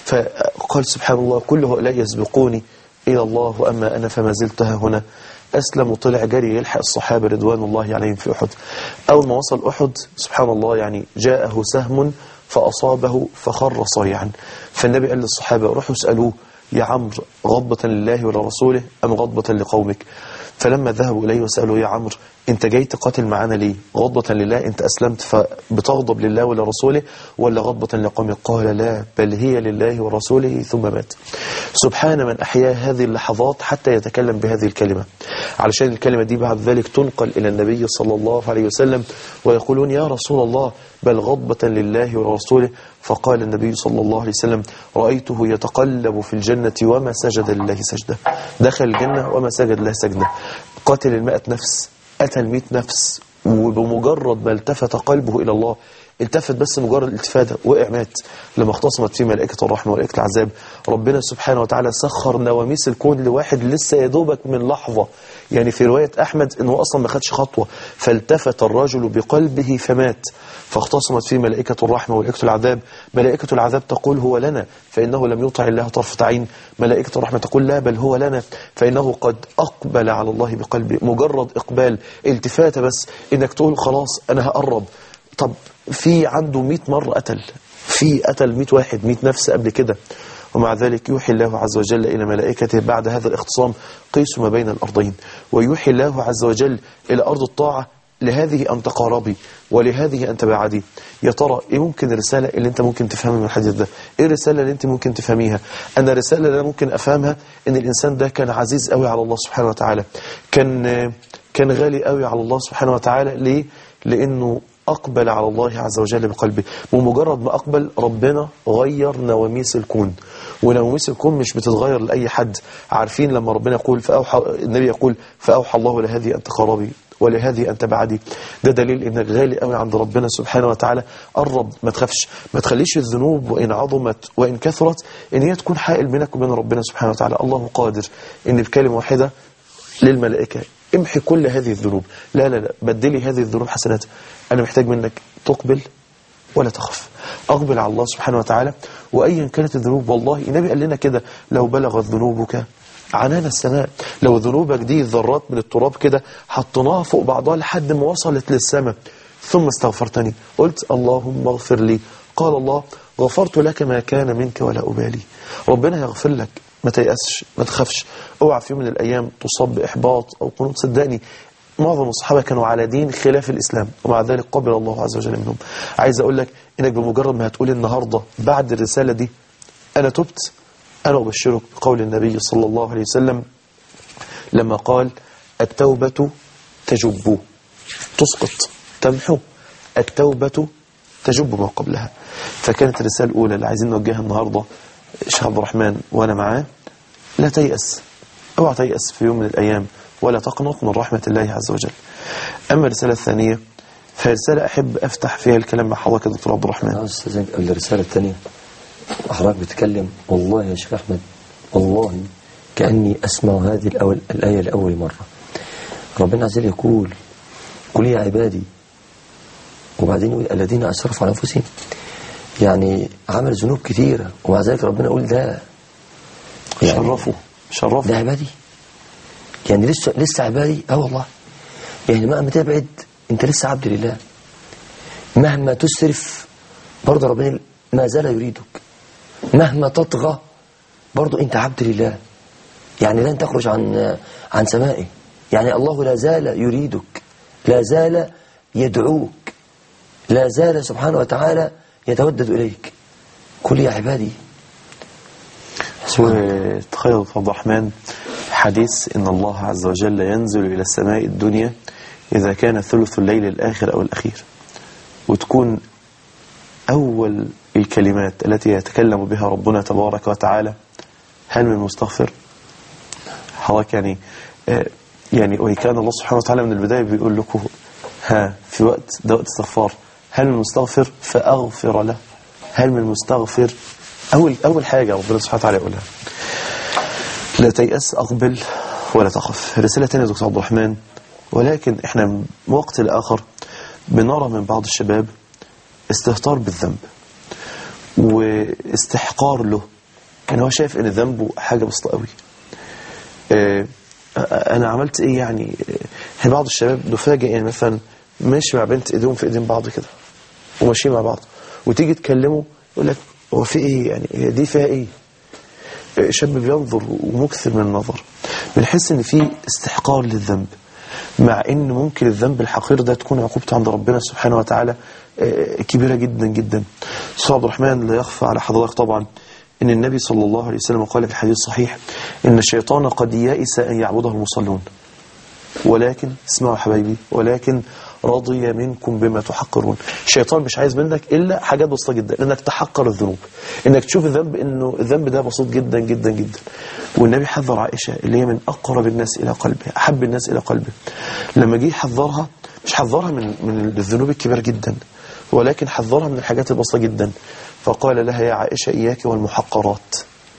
فقال سبحان الله كل هؤلاء يسبقوني إلى الله وأما أنا فما زلت ها هنا أسلم وطلع جري يلحق الصحابة رضوان الله عليهم في أحد أول ما وصل أحد سبحان الله يعني جاءه سهم فأصابه فخر صيعا فالنبي قال للصحابة روحوا اسألوه يا عمرو غضبة لله ولرسوله أم غضبة لقومك فلما ذهبوا إليه وسألوا يا عمرو أنت جاي تقاتل معانا ليه غضبة لله أنت أسلمت فبتغضب لله ولرسوله ولا غضبة لقومك قال لا بل هي لله ورسوله ثم مات سبحان من أحيا هذه اللحظات حتى يتكلم بهذه الكلمة علشان الكلمة دي بعد ذلك تنقل إلى النبي صلى الله عليه وسلم ويقولون يا رسول الله بل غضبة لله ورسوله فقال النبي صلى الله عليه وسلم رأيته يتقلب في الجنة وما سجد لله سجدة دخل الجنة وما سجد له سجدة قاتل المئة نفس قتل المئة نفس وبمجرد ما التفت قلبه إلى الله التفت بس مجرد الالتفاتة وقع مات لما اختصمت فيه ملائكة الرحمة وملائكة العذاب ربنا سبحانه وتعالى سخر نواميس الكون لواحد لسه يدوبك من لحظة يعني في رواية أحمد أنه أصلا ما خدش خطوة فالتفت الرجل بقلبه فمات فاختصمت فيه ملائكة الرحمة وملائكة العذاب ملائكة العذاب تقول هو لنا فإنه لم يطع الله طرفة عين ملائكة الرحمة تقول لا بل هو لنا فإنه قد أقبل على الله بقلبه مجرد إقبال التفاتة بس إنك تقول خلاص أنا هقرب طب في عنده 100 مرة قتل في قتل 100 واحد 100 نفس قبل كده ومع ذلك يوحي الله عز وجل إلى ملائكته بعد هذا الاختصام قيسوا ما بين الأرضين ويوحي الله عز وجل إلى أرض الطاعة لهذه أن تقاربي ولهذه أن تبعدي يا ترى إيه ممكن الرسالة اللي أنت ممكن تفهمها من الحديث ده إيه الرسالة اللي أنت ممكن تفهميها أنا الرسالة اللي أنا ممكن أفهمها إن الإنسان ده كان عزيز قوي على الله سبحانه وتعالى كان كان غالي قوي على الله سبحانه وتعالى ليه لأنه أقبل على الله عز وجل بقلبه ومجرد ما أقبل ربنا غير نواميس الكون ونواميس الكون مش بتتغير لأي حد عارفين لما ربنا يقول فأوحى النبي يقول فأوحى الله لهذه أن تقربي ولهذه أن تبعدي ده دليل إنك غالي قوي عند ربنا سبحانه وتعالى قرب ما تخافش ما تخليش الذنوب وإن عظمت وإن كثرت إن هي تكون حائل بينك وبين ربنا سبحانه وتعالى الله قادر إن بكلمة واحدة للملائكة امحي كل هذه الذنوب لا لا لا بدلي هذه الذنوب حسنات أنا محتاج منك تقبل ولا تخف أقبل على الله سبحانه وتعالى وأيا كانت الذنوب والله النبي قال لنا كده لو بلغت ذنوبك عنان السماء لو ذنوبك دي ذرات من التراب كده حطيناها فوق بعضها لحد ما وصلت للسماء ثم استغفرتني قلت اللهم اغفر لي قال الله غفرت لك ما كان منك ولا أبالي ربنا يغفر لك ما تيأسش ما تخافش اوعى في يوم من الأيام تصاب بإحباط أو قنوط صدقني معظم الصحابة كانوا على دين خلاف الإسلام ومع ذلك قبل الله عز وجل منهم عايز أقول لك إنك بمجرد ما هتقول النهاردة بعد الرسالة دي أنا تبت أنا أبشرك بقول النبي صلى الله عليه وسلم لما قال التوبة تجب تسقط تمحو التوبة تجب ما قبلها فكانت الرسالة الأولى اللي عايزين نوجهها النهاردة شيخ عبد الرحمن وأنا معاه لا تيأس اوعى تيأس في يوم من الأيام ولا تقنط من رحمة الله عز وجل أما الرسالة الثانية فهي رسالة أحب أفتح فيها الكلام مع حضرتك يا دكتور عبد الرحمن أنا أستاذنك الرسالة الثانية حضرتك بتتكلم والله يا شيخ أحمد والله كأني أسمع هذه الأول الآية لأول مرة ربنا عز وجل يقول قل يا عبادي وبعدين يقول الذين أسرفوا على أنفسهم يعني عمل ذنوب كثيرة ومع ذلك ربنا يقول ده يعني شرفوا شرفوا ده عبادي يعني لسه لسه عبادي اه والله يعني مهما تبعد انت لسه عبد لله مهما تسرف برضه ربنا ما زال يريدك مهما تطغى برضه انت عبد لله يعني لن تخرج عن عن سمائه يعني الله لا زال يريدك لا زال يدعوك لا زال سبحانه وتعالى يتودد إليك قل يا عبادي وتخيل يا عبد الرحمن حديث إن الله عز وجل ينزل إلى السماء الدنيا إذا كان ثلث الليل الآخر أو الأخير وتكون أول الكلمات التي يتكلم بها ربنا تبارك وتعالى هل من مستغفر حضرتك يعني آه، يعني وكان الله سبحانه وتعالى من البداية بيقول لكم ها في وقت ده وقت استغفار هل من مستغفر فأغفر له هل من مستغفر أول أول حاجة ربنا سبحانه وتعالى يقولها لا تيأس أقبل ولا تخف رسالة تانية يا دكتور عبد الرحمن ولكن احنا من وقت لآخر بنرى من بعض الشباب استهتار بالذنب واستحقار له ان هو شايف ان ذنبه حاجة بسيطة قوي آه، انا عملت ايه يعني آه، بعض الشباب نفاجئ يعني مثلا ماشي مع بنت ايديهم في ايدين بعض كده وماشيين مع بعض وتيجي تكلمه يقول لك هو في ايه يعني هي دي فيها ايه آه، شاب بينظر ومكثر من النظر بنحس ان في استحقار للذنب مع ان ممكن الذنب الحقير ده تكون عقوبته عند ربنا سبحانه وتعالى آه، كبيرة جدا جدا سيد عبد الرحمن لا يخفى على حضرتك طبعا ان النبي صلى الله عليه وسلم قال في الحديث الصحيح ان الشيطان قد يئس ان يعبده المصلون ولكن اسمعوا يا حبايبي ولكن رضي منكم بما تحقرون الشيطان مش عايز منك الا حاجات بسيطه جدا انك تحقر الذنوب انك تشوف الذنب انه الذنب ده بسيط جدا جدا جدا والنبي حذر عائشه اللي هي من اقرب الناس الى قلبه احب الناس الى قلبه لما جه يحذرها مش حذرها من من الذنوب الكبيره جدا ولكن حذرها من الحاجات البسيطه جدا فقال لها يا عائشه اياك والمحقرات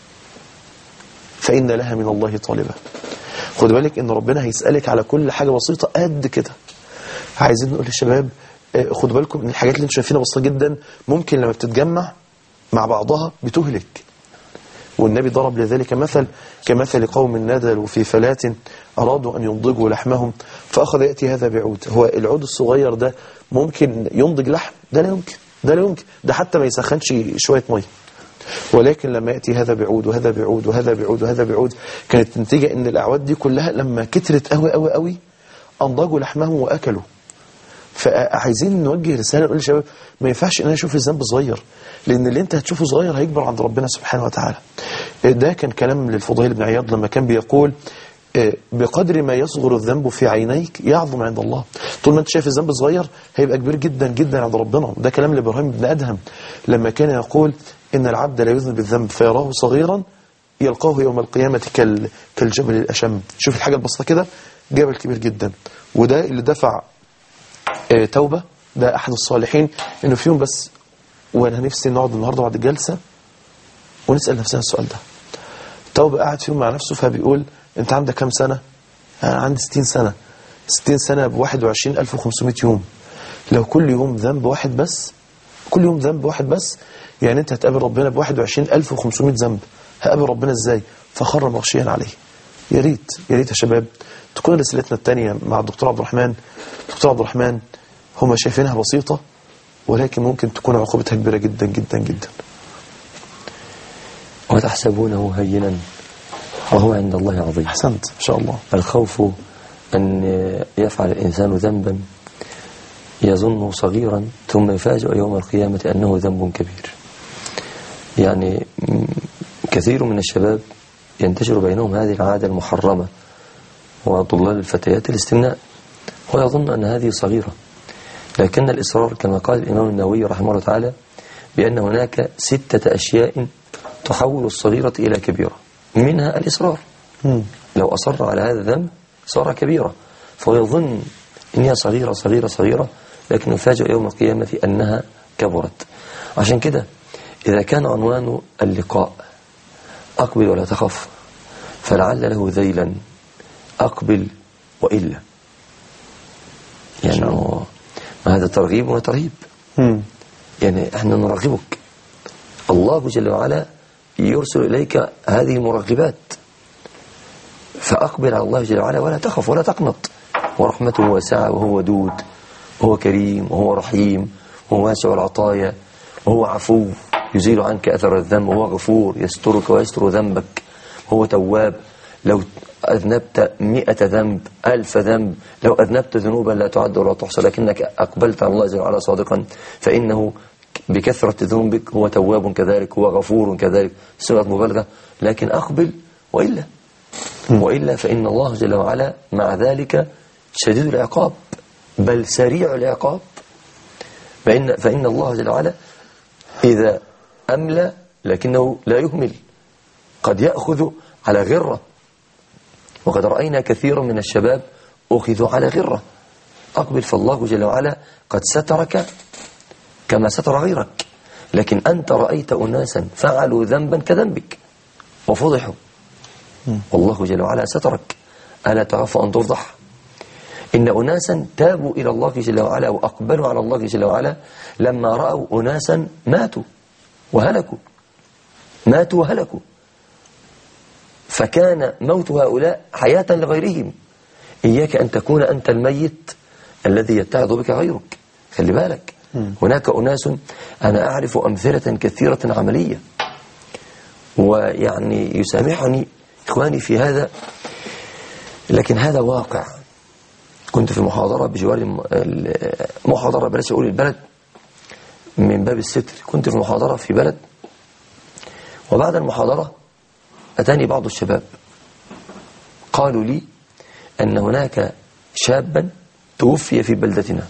فإن لها من الله طالبة خد بالك ان ربنا هيسألك على كل حاجة بسيطة قد كده عايزين نقول للشباب آه، خدوا بالكم من الحاجات اللي انتم شايفينها بسيطة جدا ممكن لما بتتجمع مع بعضها بتهلك والنبي ضرب لذلك مثل كمثل قوم نزلوا في فلاة أرادوا أن ينضجوا لحمهم فأخذ يأتي هذا بعود هو العود الصغير ده ممكن ينضج لحم ده لا يمكن ده لا يمكن ده حتى ما يسخنش شوية مية ولكن لما يأتي هذا بعود وهذا بعود وهذا بعود وهذا بعود كانت نتيجة ان الأعواد دي كلها لما كترت قوي قوي قوي أنضجوا لحمهم وأكلوا فعايزين نوجه رسالة نقول للشباب ما ينفعش ان انا اشوف الذنب صغير لان اللي انت هتشوفه صغير هيكبر عند ربنا سبحانه وتعالى ده كان كلام للفضيل بن عياض لما كان بيقول آه، بقدر ما يصغر الذنب في عينيك يعظم عند الله طول ما انت شايف الذنب صغير هيبقى كبير جدا جدا عند ربنا ده كلام لابراهيم بن ادهم لما كان يقول ان العبد لا يذنب الذنب فيراه صغيرا يلقاه يوم القيامة كال كالجبل الأشم شوف الحاجة البسيطة كده جبل كبير جدا وده اللي دفع آه، توبة ده أحد الصالحين إنه في يوم بس وأنا نفسي نقعد النهاردة بعد الجلسة ونسأل نفسنا السؤال ده توبة قاعد في يوم مع نفسه فبيقول أنت عندك كام سنة؟ أنا عندي 60 سنة 60 سنة ب 21500 يوم لو كل يوم ذنب واحد بس كل يوم ذنب واحد بس يعني أنت هتقابل ربنا ب 21500 ذنب هقابل ربنا إزاي؟ فخر مغشيا عليه يا ريت يا ريت يا شباب تكون رسالتنا الثانية مع الدكتور عبد الرحمن دكتور عبد الرحمن هم شايفينها بسيطة ولكن ممكن تكون عقوبتها كبيرة جدا جدا جدا وتحسبونه هينا وهو عند الله عظيم أحسنت ما شاء الله الخوف أن يفعل الإنسان ذنبا يظنه صغيرا ثم يفاجأ يوم القيامة أنه ذنب كبير يعني م- كثير من الشباب ينتشر بينهم هذه العادة المحرمة وضلال الفتيات الاستمناء ويظن أن هذه صغيرة لكن الإصرار كما قال الإمام النووي رحمه الله تعالى بأن هناك ستة أشياء تحول الصغيرة إلى كبيرة منها الإصرار لو أصر على هذا الذنب صار كبيرة فيظن إنها صغيرة صغيرة صغيرة لكن يفاجئ يوم القيامة أنها كبرت عشان كده إذا كان عنوان اللقاء أقبل ولا تخف فلعل له ذيلا أقبل وإلا يعني ما هذا ترغيب وترهيب مم. يعني احنا نرغبك الله جل وعلا يرسل إليك هذه المرغبات فأقبل على الله جل وعلا ولا تخف ولا تقنط ورحمته واسعة وهو ودود وهو كريم وهو رحيم وهو واسع العطايا وهو عفو يزيل عنك أثر الذنب وهو غفور يسترك ويستر ذنبك وهو تواب لو أذنبت مئة ذنب ألف ذنب لو أذنبت ذنوبا لا تعد ولا تحصى لكنك أقبلت على الله جل وعلا صادقا فإنه بكثرة ذنوبك هو تواب كذلك هو غفور كذلك صيغة مبالغة لكن أقبل وإلا وإلا فإن الله جل وعلا مع ذلك شديد العقاب بل سريع العقاب فإن, فإن الله جل وعلا إذا أملى لكنه لا يهمل قد يأخذ على غرة وقد رأينا كثيرا من الشباب أخذوا على غرة أقبل فالله جل وعلا قد سترك كما ستر غيرك لكن أنت رأيت أناسا فعلوا ذنبا كذنبك وفضحوا والله جل وعلا سترك ألا تخاف أن تفضح إن أناسا تابوا إلى الله جل وعلا وأقبلوا على الله جل وعلا لما رأوا أناسا ماتوا وهلكوا ماتوا وهلكوا فكان موت هؤلاء حياة لغيرهم إياك أن تكون أنت الميت الذي يتعظ بك غيرك خلي بالك هناك أناس أنا أعرف أمثلة كثيرة عملية ويعني يسامحني إخواني في هذا لكن هذا واقع كنت في محاضرة بجوار الم- المحاضرة بلاش أقول البلد من باب الستر كنت في محاضرة في بلد وبعد المحاضرة أتاني بعض الشباب قالوا لي أن هناك شابا توفي في بلدتنا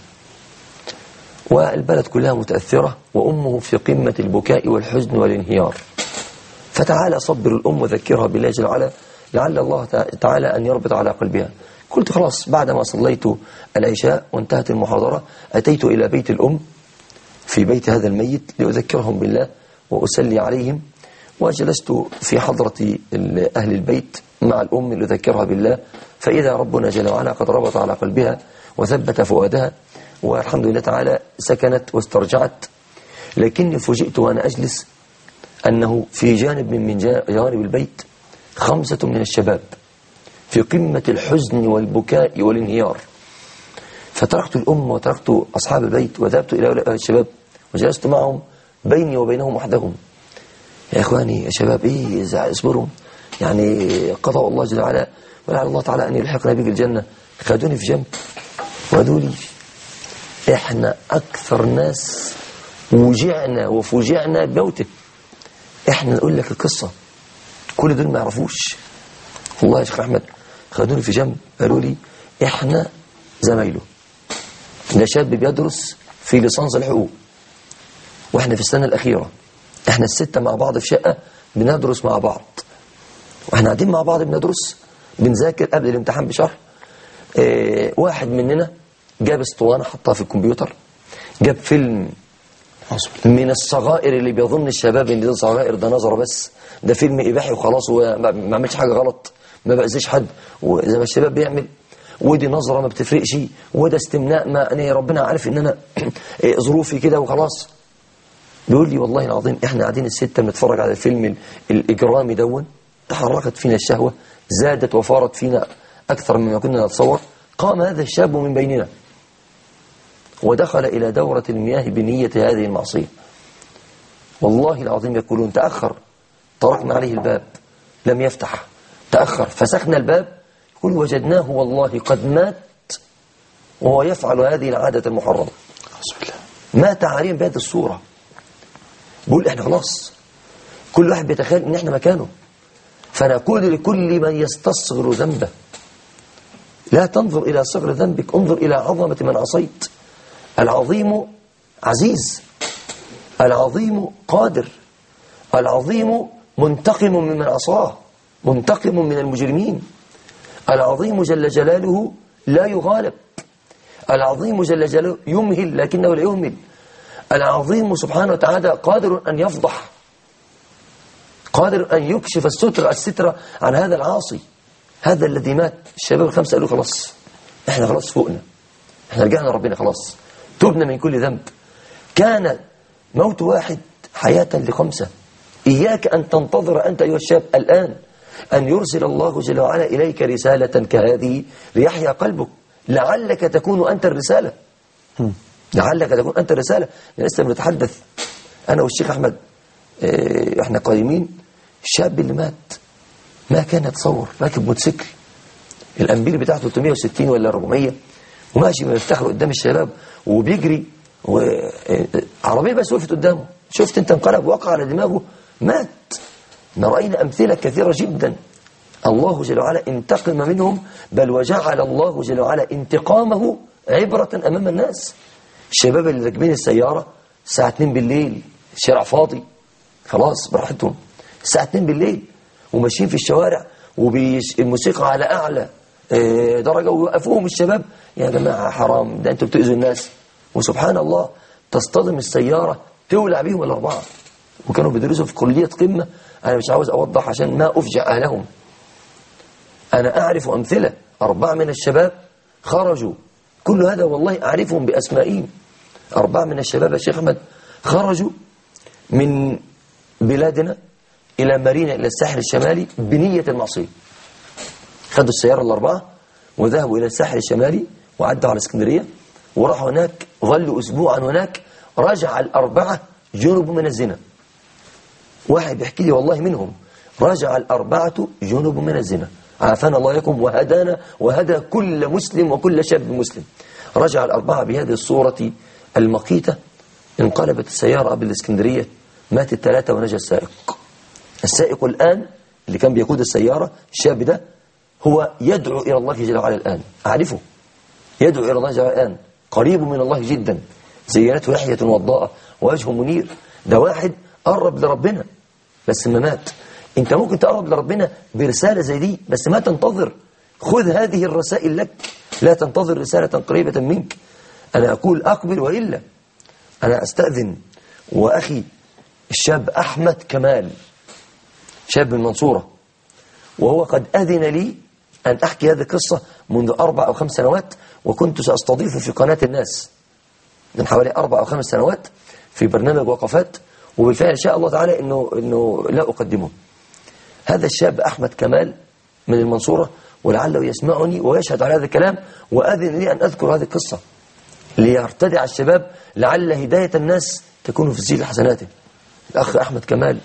والبلد كلها متأثرة وأمه في قمة البكاء والحزن والانهيار فتعالى صبر الأم وذكرها بالله جل وعلا لعل الله تع- تعالى أن يربط على قلبها قلت خلاص بعدما صليت العشاء وانتهت المحاضرة أتيت إلى بيت الأم في بيت هذا الميت لأذكرهم بالله وأسلي عليهم وجلست في حضرة ال- أهل البيت مع الأم لأذكرها بالله فإذا ربنا جل وعلا قد ربط على قلبها وثبت فؤادها والحمد لله تعالى سكنت واسترجعت لكني فوجئت وأنا أجلس أنه في جانب من من جا- جوانب البيت خمسة من الشباب في قمة الحزن والبكاء والانهيار فتركت الأم وتركت أصحاب البيت وذهبت إلى هؤلاء الشباب وجلست معهم بيني وبينهم وحدهم يا إخواني يا شباب إيه إذا اصبروا يعني قضاء الله جل وعلا ولعل الله تعالى أن يلحقنا بك الجنة خدوني في جنب وقالوا لي إحنا أكثر ناس وجعنا وفوجعنا بموته إحنا نقول لك القصة كل دول ما يعرفوش والله يا شيخ أحمد خدوني في جنب قالوا لي إحنا زمايله ده شاب بيدرس في ليسانس الحقوق واحنا في السنة الأخيرة احنا الستة مع بعض في شقة بندرس مع بعض واحنا قاعدين مع بعض بندرس بنذاكر قبل الامتحان بشهر اه واحد مننا جاب اسطوانة حطها في الكمبيوتر جاب فيلم من الصغائر اللي بيظن الشباب ان ده صغائر ده نظره بس ده فيلم اباحي وخلاص وما ما عملش حاجه غلط ما باذيش حد وزي ما الشباب بيعمل ودي نظره ما بتفرقش وده استمناء ما انا ربنا عارف ان انا إيه ظروفي كده وخلاص بيقول لي والله العظيم احنا قاعدين الستة بنتفرج على الفيلم ال- الإجرامي دون تحركت فينا الشهوة زادت وفارت فينا أكثر مما كنا نتصور قام هذا الشاب من بيننا ودخل إلى دورة المياه بنية هذه المعصية والله العظيم يقولون تأخر طرقنا عليه الباب لم يفتح تأخر فسخنا الباب يقول وجدناه والله قد مات وهو يفعل هذه العادة المحرمة أعوذ بالله مات عليهم بهذه الصورة بقول احنا خلاص كل واحد بيتخيل ان احنا مكانه فنقول لكل من يستصغر ذنبه لا تنظر إلى صغر ذنبك انظر إلى عظمة من عصيت العظيم عزيز العظيم قادر العظيم منتقم ممن عصاه منتقم من المجرمين العظيم جل جلاله لا يغالب العظيم جل جلاله يمهل لكنه لا يهمل العظيم سبحانه وتعالى قادر أن يفضح قادر أن يكشف الستر الستر عن هذا العاصي هذا الذي مات الشباب الخمسة قالوا خلاص احنا خلاص فوقنا احنا رجعنا ربنا خلاص تبنا من كل ذنب كان موت واحد حياة لخمسة إياك أن تنتظر أنت أيها الشاب الآن أن يرسل الله جل وعلا إليك رسالة كهذه ليحيا قلبك لعلك تكون أنت الرسالة لعلك تكون أنت الرسالة لسه بنتحدث أنا والشيخ أحمد اه إحنا قايمين الشاب اللي مات ما كان يتصور راكب موتوسيكل الأنبير بتاعته 360 ولا 400 وماشي بيفتخر قدام الشباب وبيجري وعربية بس وقفت قدامه شفت انت انقلب وقع على دماغه مات رأينا أمثلة كثيرة جدا الله جل وعلا انتقم منهم بل وجعل الله جل وعلا انتقامه عبرة أمام الناس الشباب اللي راكبين السيارة الساعة 2 بالليل الشارع فاضي خلاص براحتهم الساعة 2 بالليل وماشيين في الشوارع والموسيقى على أعلى درجة ويوقفوهم الشباب يا جماعة حرام ده أنتوا بتؤذوا الناس وسبحان الله تصطدم السيارة تولع بيهم الأربعة وكانوا بيدرسوا في كلية قمة أنا مش عاوز أوضح عشان ما أفجع أهلهم أنا أعرف أمثلة أربعة من الشباب خرجوا كل هذا والله أعرفهم بأسمائهم أربعة من الشباب يا شيخ أحمد خرجوا من بلادنا إلى مارينا إلى الساحل الشمالي بنية المعصية خدوا السيارة الأربعة وذهبوا إلى الساحل الشمالي وعدوا على اسكندرية وراحوا هناك ظلوا أسبوعا هناك رجع الأربعة جنب من الزنا واحد بيحكي لي والله منهم رجع الأربعة جنب من الزنا عافانا الله يكم وهدانا وهدى كل مسلم وكل شاب مسلم رجع الأربعة بهذه الصورة المقيتة انقلبت السيارة بالإسكندرية مات الثلاثة ونجا السائق السائق الآن اللي كان بيقود السيارة الشاب ده هو يدعو إلى الله جل وعلا الآن أعرفه يدعو إلى الله جل وعلا الآن قريب من الله جدا زينته لحية وضاءة ووجه منير ده واحد قرب لربنا بس ما مات انت ممكن تقرب لربنا برسالة زي دي بس ما تنتظر خذ هذه الرسائل لك لا تنتظر رسالة قريبة منك أنا أقول أقبل وإلا أنا أستأذن وأخي الشاب أحمد كمال شاب من المنصورة وهو قد أذن لي أن أحكي هذه القصة منذ أربع أو خمس سنوات وكنت سأستضيفه في قناة الناس من حوالي أربع أو خمس سنوات في برنامج وقفات وبالفعل شاء الله تعالى إنه, إنه لا أقدمه هذا الشاب أحمد كمال من المنصورة ولعله يسمعني ويشهد على هذا الكلام وأذن لي أن أذكر هذه القصة ليرتدع الشباب لعل هداية الناس تكون في سجل حسناته الأخ أحمد كمال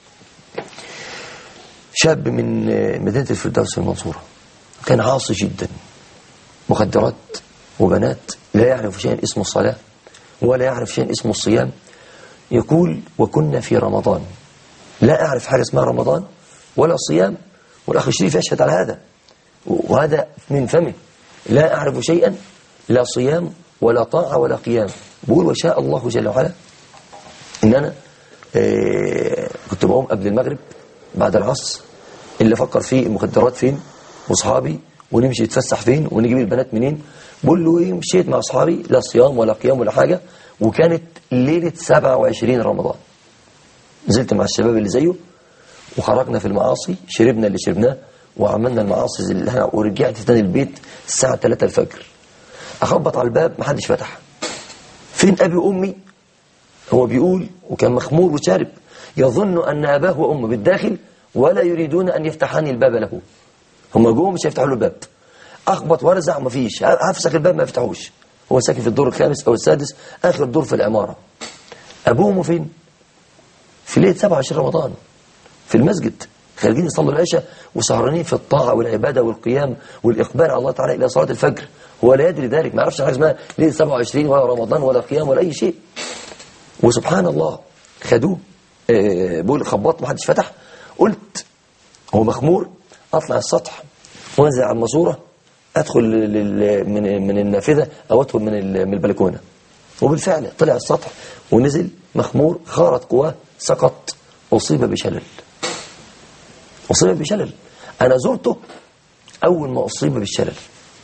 شاب من مدينة الفردوس في المنصورة كان عاصي جدا مخدرات وبنات لا يعرف شيئا اسمه الصلاة ولا يعرف شيئا اسمه الصيام يقول وكنا في رمضان لا أعرف حاجة اسمها رمضان ولا صيام والأخ الشريف يشهد على هذا وهذا من فمه لا أعرف شيئا لا صيام ولا طاعة ولا قيام بقول وشاء الله جل وعلا إن أنا إيه كنت بقوم قبل المغرب بعد العصر اللي فكر فيه المخدرات فين واصحابي ونمشي نتفسح فين ونجيب البنات منين بقول له ايه مشيت مع اصحابي لا صيام ولا قيام ولا حاجه وكانت ليله 27 رمضان نزلت مع الشباب اللي زيه وخرجنا في المعاصي شربنا اللي شربناه وعملنا المعاصي اللي احنا ورجعت تاني البيت الساعه 3 الفجر اخبط على الباب محدش فتح فين ابي وامي هو بيقول وكان مخمور وشارب يظن ان اباه وامه بالداخل ولا يريدون ان يفتحاني الباب له هم جوه مش هيفتحوا له الباب اخبط وارزع مفيش هفسخ الباب ما يفتحوش هو ساكن في الدور الخامس او السادس اخر دور في العماره ابوهم فين في ليله 27 رمضان في المسجد خارجين يصلوا العشاء وسهرانين في الطاعه والعباده والقيام والاقبال على الله تعالى الى صلاه الفجر هو لا يدري ذلك ما يعرفش حاجه اسمها ليله 27 ولا رمضان ولا قيام ولا اي شيء وسبحان الله خدوه أه بقول خبط ما حدش فتح قلت هو مخمور اطلع السطح وانزل على الماسوره ادخل من من النافذه او ادخل من من البلكونه وبالفعل طلع السطح ونزل مخمور خارت قواه سقط أصيب بشلل أصيب بشلل أنا زرته أول ما أصيب بالشلل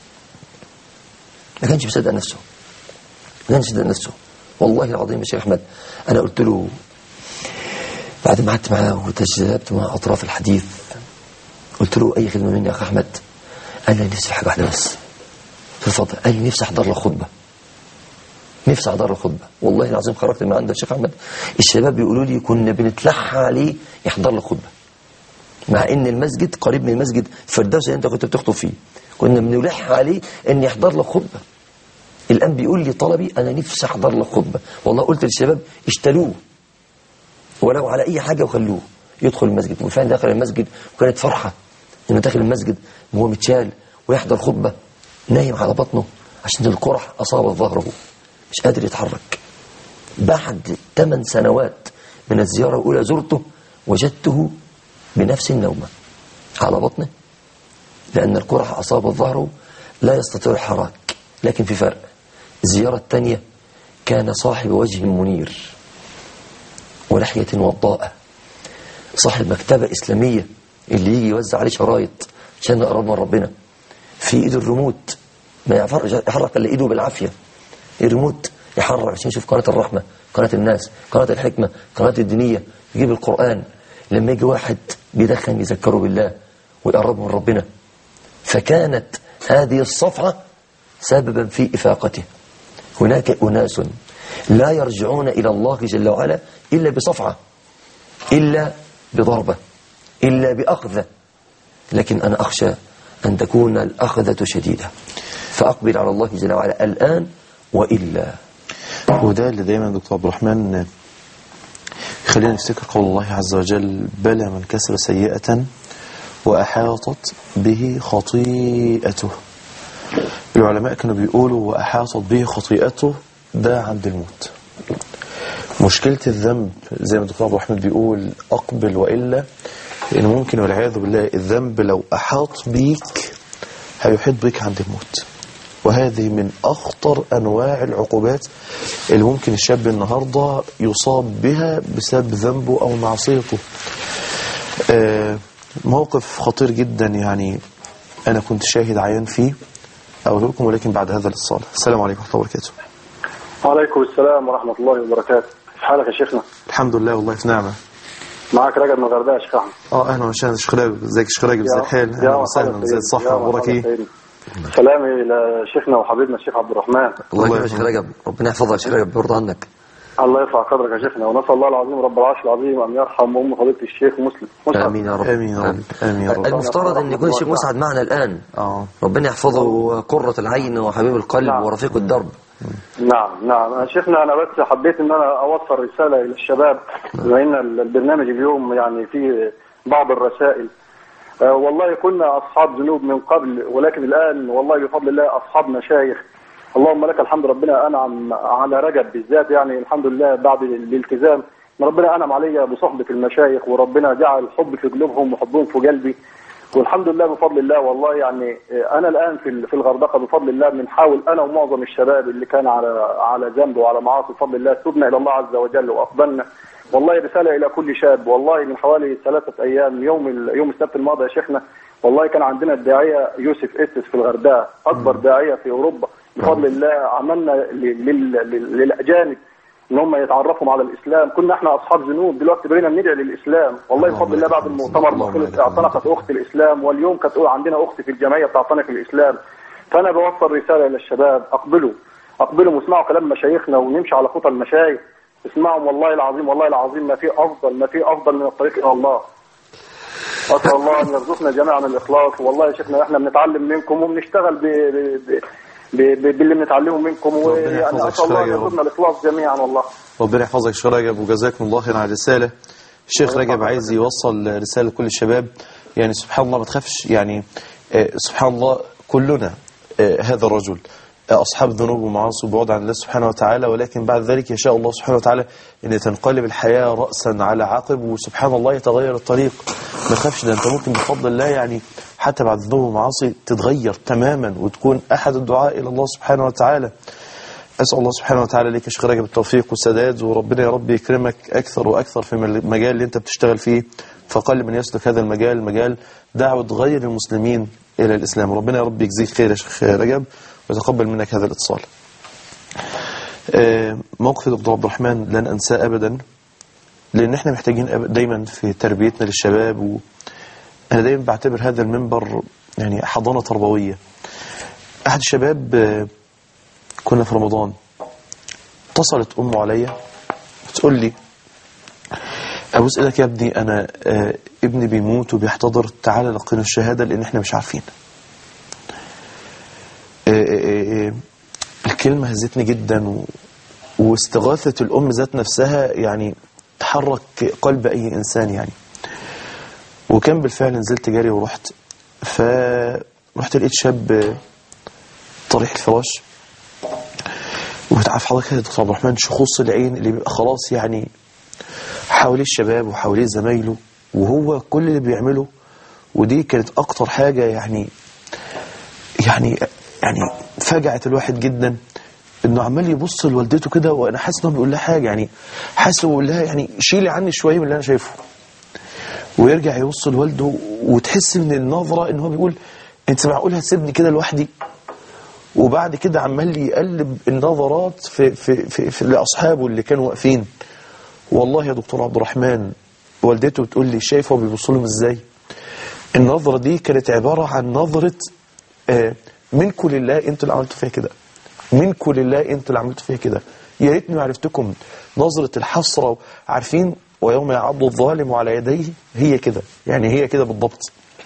ما كانش مصدق نفسه ما كانش مصدق نفسه والله العظيم يا شيخ أحمد أنا قلت له بعد ما قعدت معاه وتجذبت مع أطراف الحديث قلت له أي خدمة مني يا أخ أحمد قال لي نفسي في حاجة واحدة بس تفضل قال لي نفسي أحضر لك خطبة نفسي أحضر لك خطبة والله العظيم خرجت من عند الشيخ أحمد الشباب بيقولوا لي كنا بنتلحى عليه يحضر لك خطبة مع ان المسجد قريب من المسجد الفردوس اللي انت كنت بتخطب فيه كنا بنلح عليه ان يحضر لك خطبه الان بيقول لي طلبي انا نفسي احضر لك خطبه والله قلت للشباب اشتروه ولو على اي حاجه وخلوه يدخل المسجد وفعلا دخل المسجد وكانت فرحه انه داخل المسجد وهو متشال ويحضر خطبه نايم على بطنه عشان القرح اصابت ظهره مش قادر يتحرك بعد ثمان سنوات من الزياره الاولى زرته وجدته بنفس النومة على بطنه لأن القرح أصاب ظهره لا يستطيع الحراك لكن في فرق الزيارة الثانية كان صاحب وجه منير ولحية وضاءة صاحب مكتبة إسلامية اللي يجي يوزع عليه شرايط عشان نقرب من ربنا في إيده الريموت ما يعرف- يحرك إلا إيده بالعافية الريموت يحرك عشان يشوف قناة الرحمة قناة الناس قناة الحكمة قناة الدينية يجيب القرآن لما يجي واحد بيدخن يذكره بالله ويقربه من ربنا فكانت هذه الصفعة سببا في إفاقته هناك أناس لا يرجعون إلى الله جل وعلا إلا بصفعة إلا بضربة إلا بأخذة لكن أنا أخشى أن تكون الأخذة شديدة فأقبل على الله جل وعلا الآن وإلا وده اللي دايما دكتور عبد الرحمن خلينا نفتكر قول الله عز وجل بلى من كسب سيئة وأحاطت به خطيئته العلماء كانوا بيقولوا وأحاطت به خطيئته ده عند الموت مشكلة الذنب زي ما الدكتور عبد الرحمن بيقول أقبل وإلا لأن ممكن والعياذ بالله الذنب لو أحاط بيك هيحيط بيك عند الموت وهذه من أخطر أنواع العقوبات اللي ممكن الشاب النهاردة يصاب بها بسبب ذنبه أو معصيته آه، موقف خطير جدا يعني أنا كنت شاهد عيان فيه أقول لكم ولكن بعد هذا الاتصال السلام عليكم ورحمة الله وبركاته وعليكم السلام ورحمة الله وبركاته في حالك يا شيخنا الحمد لله والله في نعمة معاك رجب من الغردقة يا شيخ أحمد اه اهلا وسهلا شيخ راجل ازيك يا شيخ راجل ازي الحال اهلا وسهلا ازي الصحة اخبارك ايه سلامي لشيخنا وحبيبنا الشيخ عبد الرحمن الله الله يكرمك يا شيخ رجب ربنا يحفظك يا شيخ رجب بيرضى عنك الله يرفع قدرك يا شيخنا ونسأل الله العظيم رب العرش العظيم أن يرحم أم فضيلة الشيخ مسلم مسلم آمين يا رب آمين يا رب آمين يا رب المفترض أن يكون الشيخ مسعد معنا الآن اه ربنا يحفظه قرة العين وحبيب القلب نعم. ورفيق الدرب نعم نعم يا شيخنا أنا بس حبيت أن أنا أوصل رسالة إلى الشباب بما أن البرنامج اليوم يعني فيه بعض الرسائل آه، والله كنا أصحاب ذنوب من قبل ولكن الآن والله بفضل الله أصحاب مشايخ اللهم لك الحمد ربنا أنعم على رجب بالذات يعني الحمد لله بعد الالتزام إن ربنا أنعم علي بصحبة المشايخ وربنا جعل الحب في قلوبهم وحبهم في قلبي والحمد لله بفضل الله والله يعني آه، انا الان في في الغردقه بفضل الله بنحاول انا ومعظم الشباب اللي كان على على ذنب وعلى معاصي بفضل الله تبنا الى الله عز وجل واقبلنا والله رساله الى كل شاب والله من حوالي ثلاثه ايام يوم ال- يوم السبت الماضي يا شيخنا والله كان عندنا الداعيه يوسف اسس في الغردقه اكبر داعيه في اوروبا بفضل الله عملنا ل- لل- لل- للاجانب ان هم يتعرفوا على الاسلام كنا احنا اصحاب ذنوب دلوقتي بقينا ندعي للاسلام والله اللهم بفضل الله لك بعد الحمد. المؤتمر اللهم ما لك خلص الحمد. اعتنقت اخت الاسلام واليوم كانت عندنا اخت في الجمعيه بتعتنق الاسلام فانا بوصل رساله للشباب اقبلوا اقبلوا واسمعوا كلام مشايخنا ونمشي على خطى المشايخ اسمعهم والله العظيم والله العظيم ما في افضل ما في افضل من الطريق الى الله اسال الله ان يرزقنا جميعا الاخلاص والله يا شيخنا احنا بنتعلم منكم وبنشتغل ب... ب... ب... ب... ب... باللي بنتعلمه منكم ويعني يحفظك اسال الله ان شوية يا رب. يرزقنا الاخلاص جميعا والله ربنا يحفظك شيخ رجب وجزاكم الله خير على الرسالة الشيخ رجب عايز يوصل رسالة لكل الشباب يعني سبحان الله ما تخافش يعني آه، سبحان الله كلنا آه، هذا الرجل آه، أصحاب ذنوب ومعاصي وبعد عن الله سبحانه وتعالى ولكن بعد ذلك يشاء الله سبحانه وتعالى أن تنقلب الحياة رأسا على عقب وسبحان الله يتغير الطريق ما تخافش ده أنت ممكن بفضل الله يعني حتى بعد ذنوب ومعاصي تتغير تماما وتكون أحد الدعاء إلى الله سبحانه وتعالى أسأل الله سبحانه وتعالى ليك يا شيخ رجب التوفيق والسداد وربنا يا رب يكرمك أكثر وأكثر في المجال اللي أنت بتشتغل فيه فقل من يسلك هذا المجال مجال دعوة غير المسلمين إلى الإسلام ربنا يا رب يجزيك خير يا شيخ رجب ويتقبل منك هذا الاتصال آه، موقف دكتور عبد الرحمن لن أنساه أبدا لأن احنا محتاجين أب- دايما في تربيتنا للشباب وأنا دايما بعتبر هذا المنبر يعني حضانة تربوية أحد الشباب آه، كنا في رمضان اتصلت أمه عليا بتقول لي أبوس إيدك يا ابني أنا آه، ابني بيموت وبيحتضر تعالى لقينا الشهادة لأن احنا مش عارفين آه، آه، آه، الكلمة هزتني جدا و... واستغاثة الأم ذات نفسها يعني تحرك قلب أي إنسان يعني وكان بالفعل نزلت جري ورحت فرحت لقيت شاب آه، طريح الفراش وتعرف حضرتك يا دكتور عبد الرحمن شخوص العين اللي بيبقى خلاص يعني حواليه الشباب وحواليه زمايله وهو كل اللي بيعمله ودي كانت أكتر حاجة يعني يعني يعني فجعت الواحد جدا انه عمال يبص لوالدته كده وانا حاسس انه بيقول لها حاجه يعني حاسس انه بيقول لها يعني شيلي عني شويه من اللي انا شايفه ويرجع يبص لوالده وتحس من النظره ان هو بيقول انت معقول هتسيبني كده لوحدي وبعد كده عمال يقلب النظرات في في في, في لاصحابه اللي كانوا واقفين والله يا دكتور عبد الرحمن والدته بتقول لي شايف هو بيبص لهم ازاي النظره دي كانت عباره عن نظره آه، منكم لله انتوا اللي عملتوا فيها كده منكم لله انتوا اللي عملتوا فيها كده يا ريتني عرفتكم نظره الحسره عارفين ويوم يعض الظالم على يديه هي كده يعني هي كده بالضبط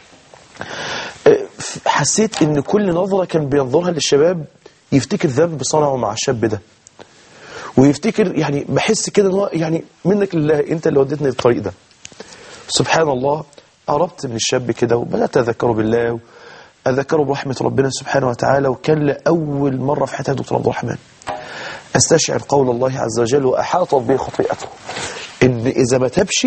آه، حسيت ان كل نظره كان بينظرها للشباب يفتكر ذنب صنعه مع الشاب ده ويفتكر يعني بحس كده ان هو يعني منك لله انت اللي وديتني للطريق ده سبحان الله قربت من الشاب كده وبدات اذكره بالله اذكره برحمه ربنا سبحانه وتعالى وكان لاول مره في حياتي يا دكتور عبد الرحمن استشعر قول الله عز وجل واحاطت به خطيئته ان اذا ما تبش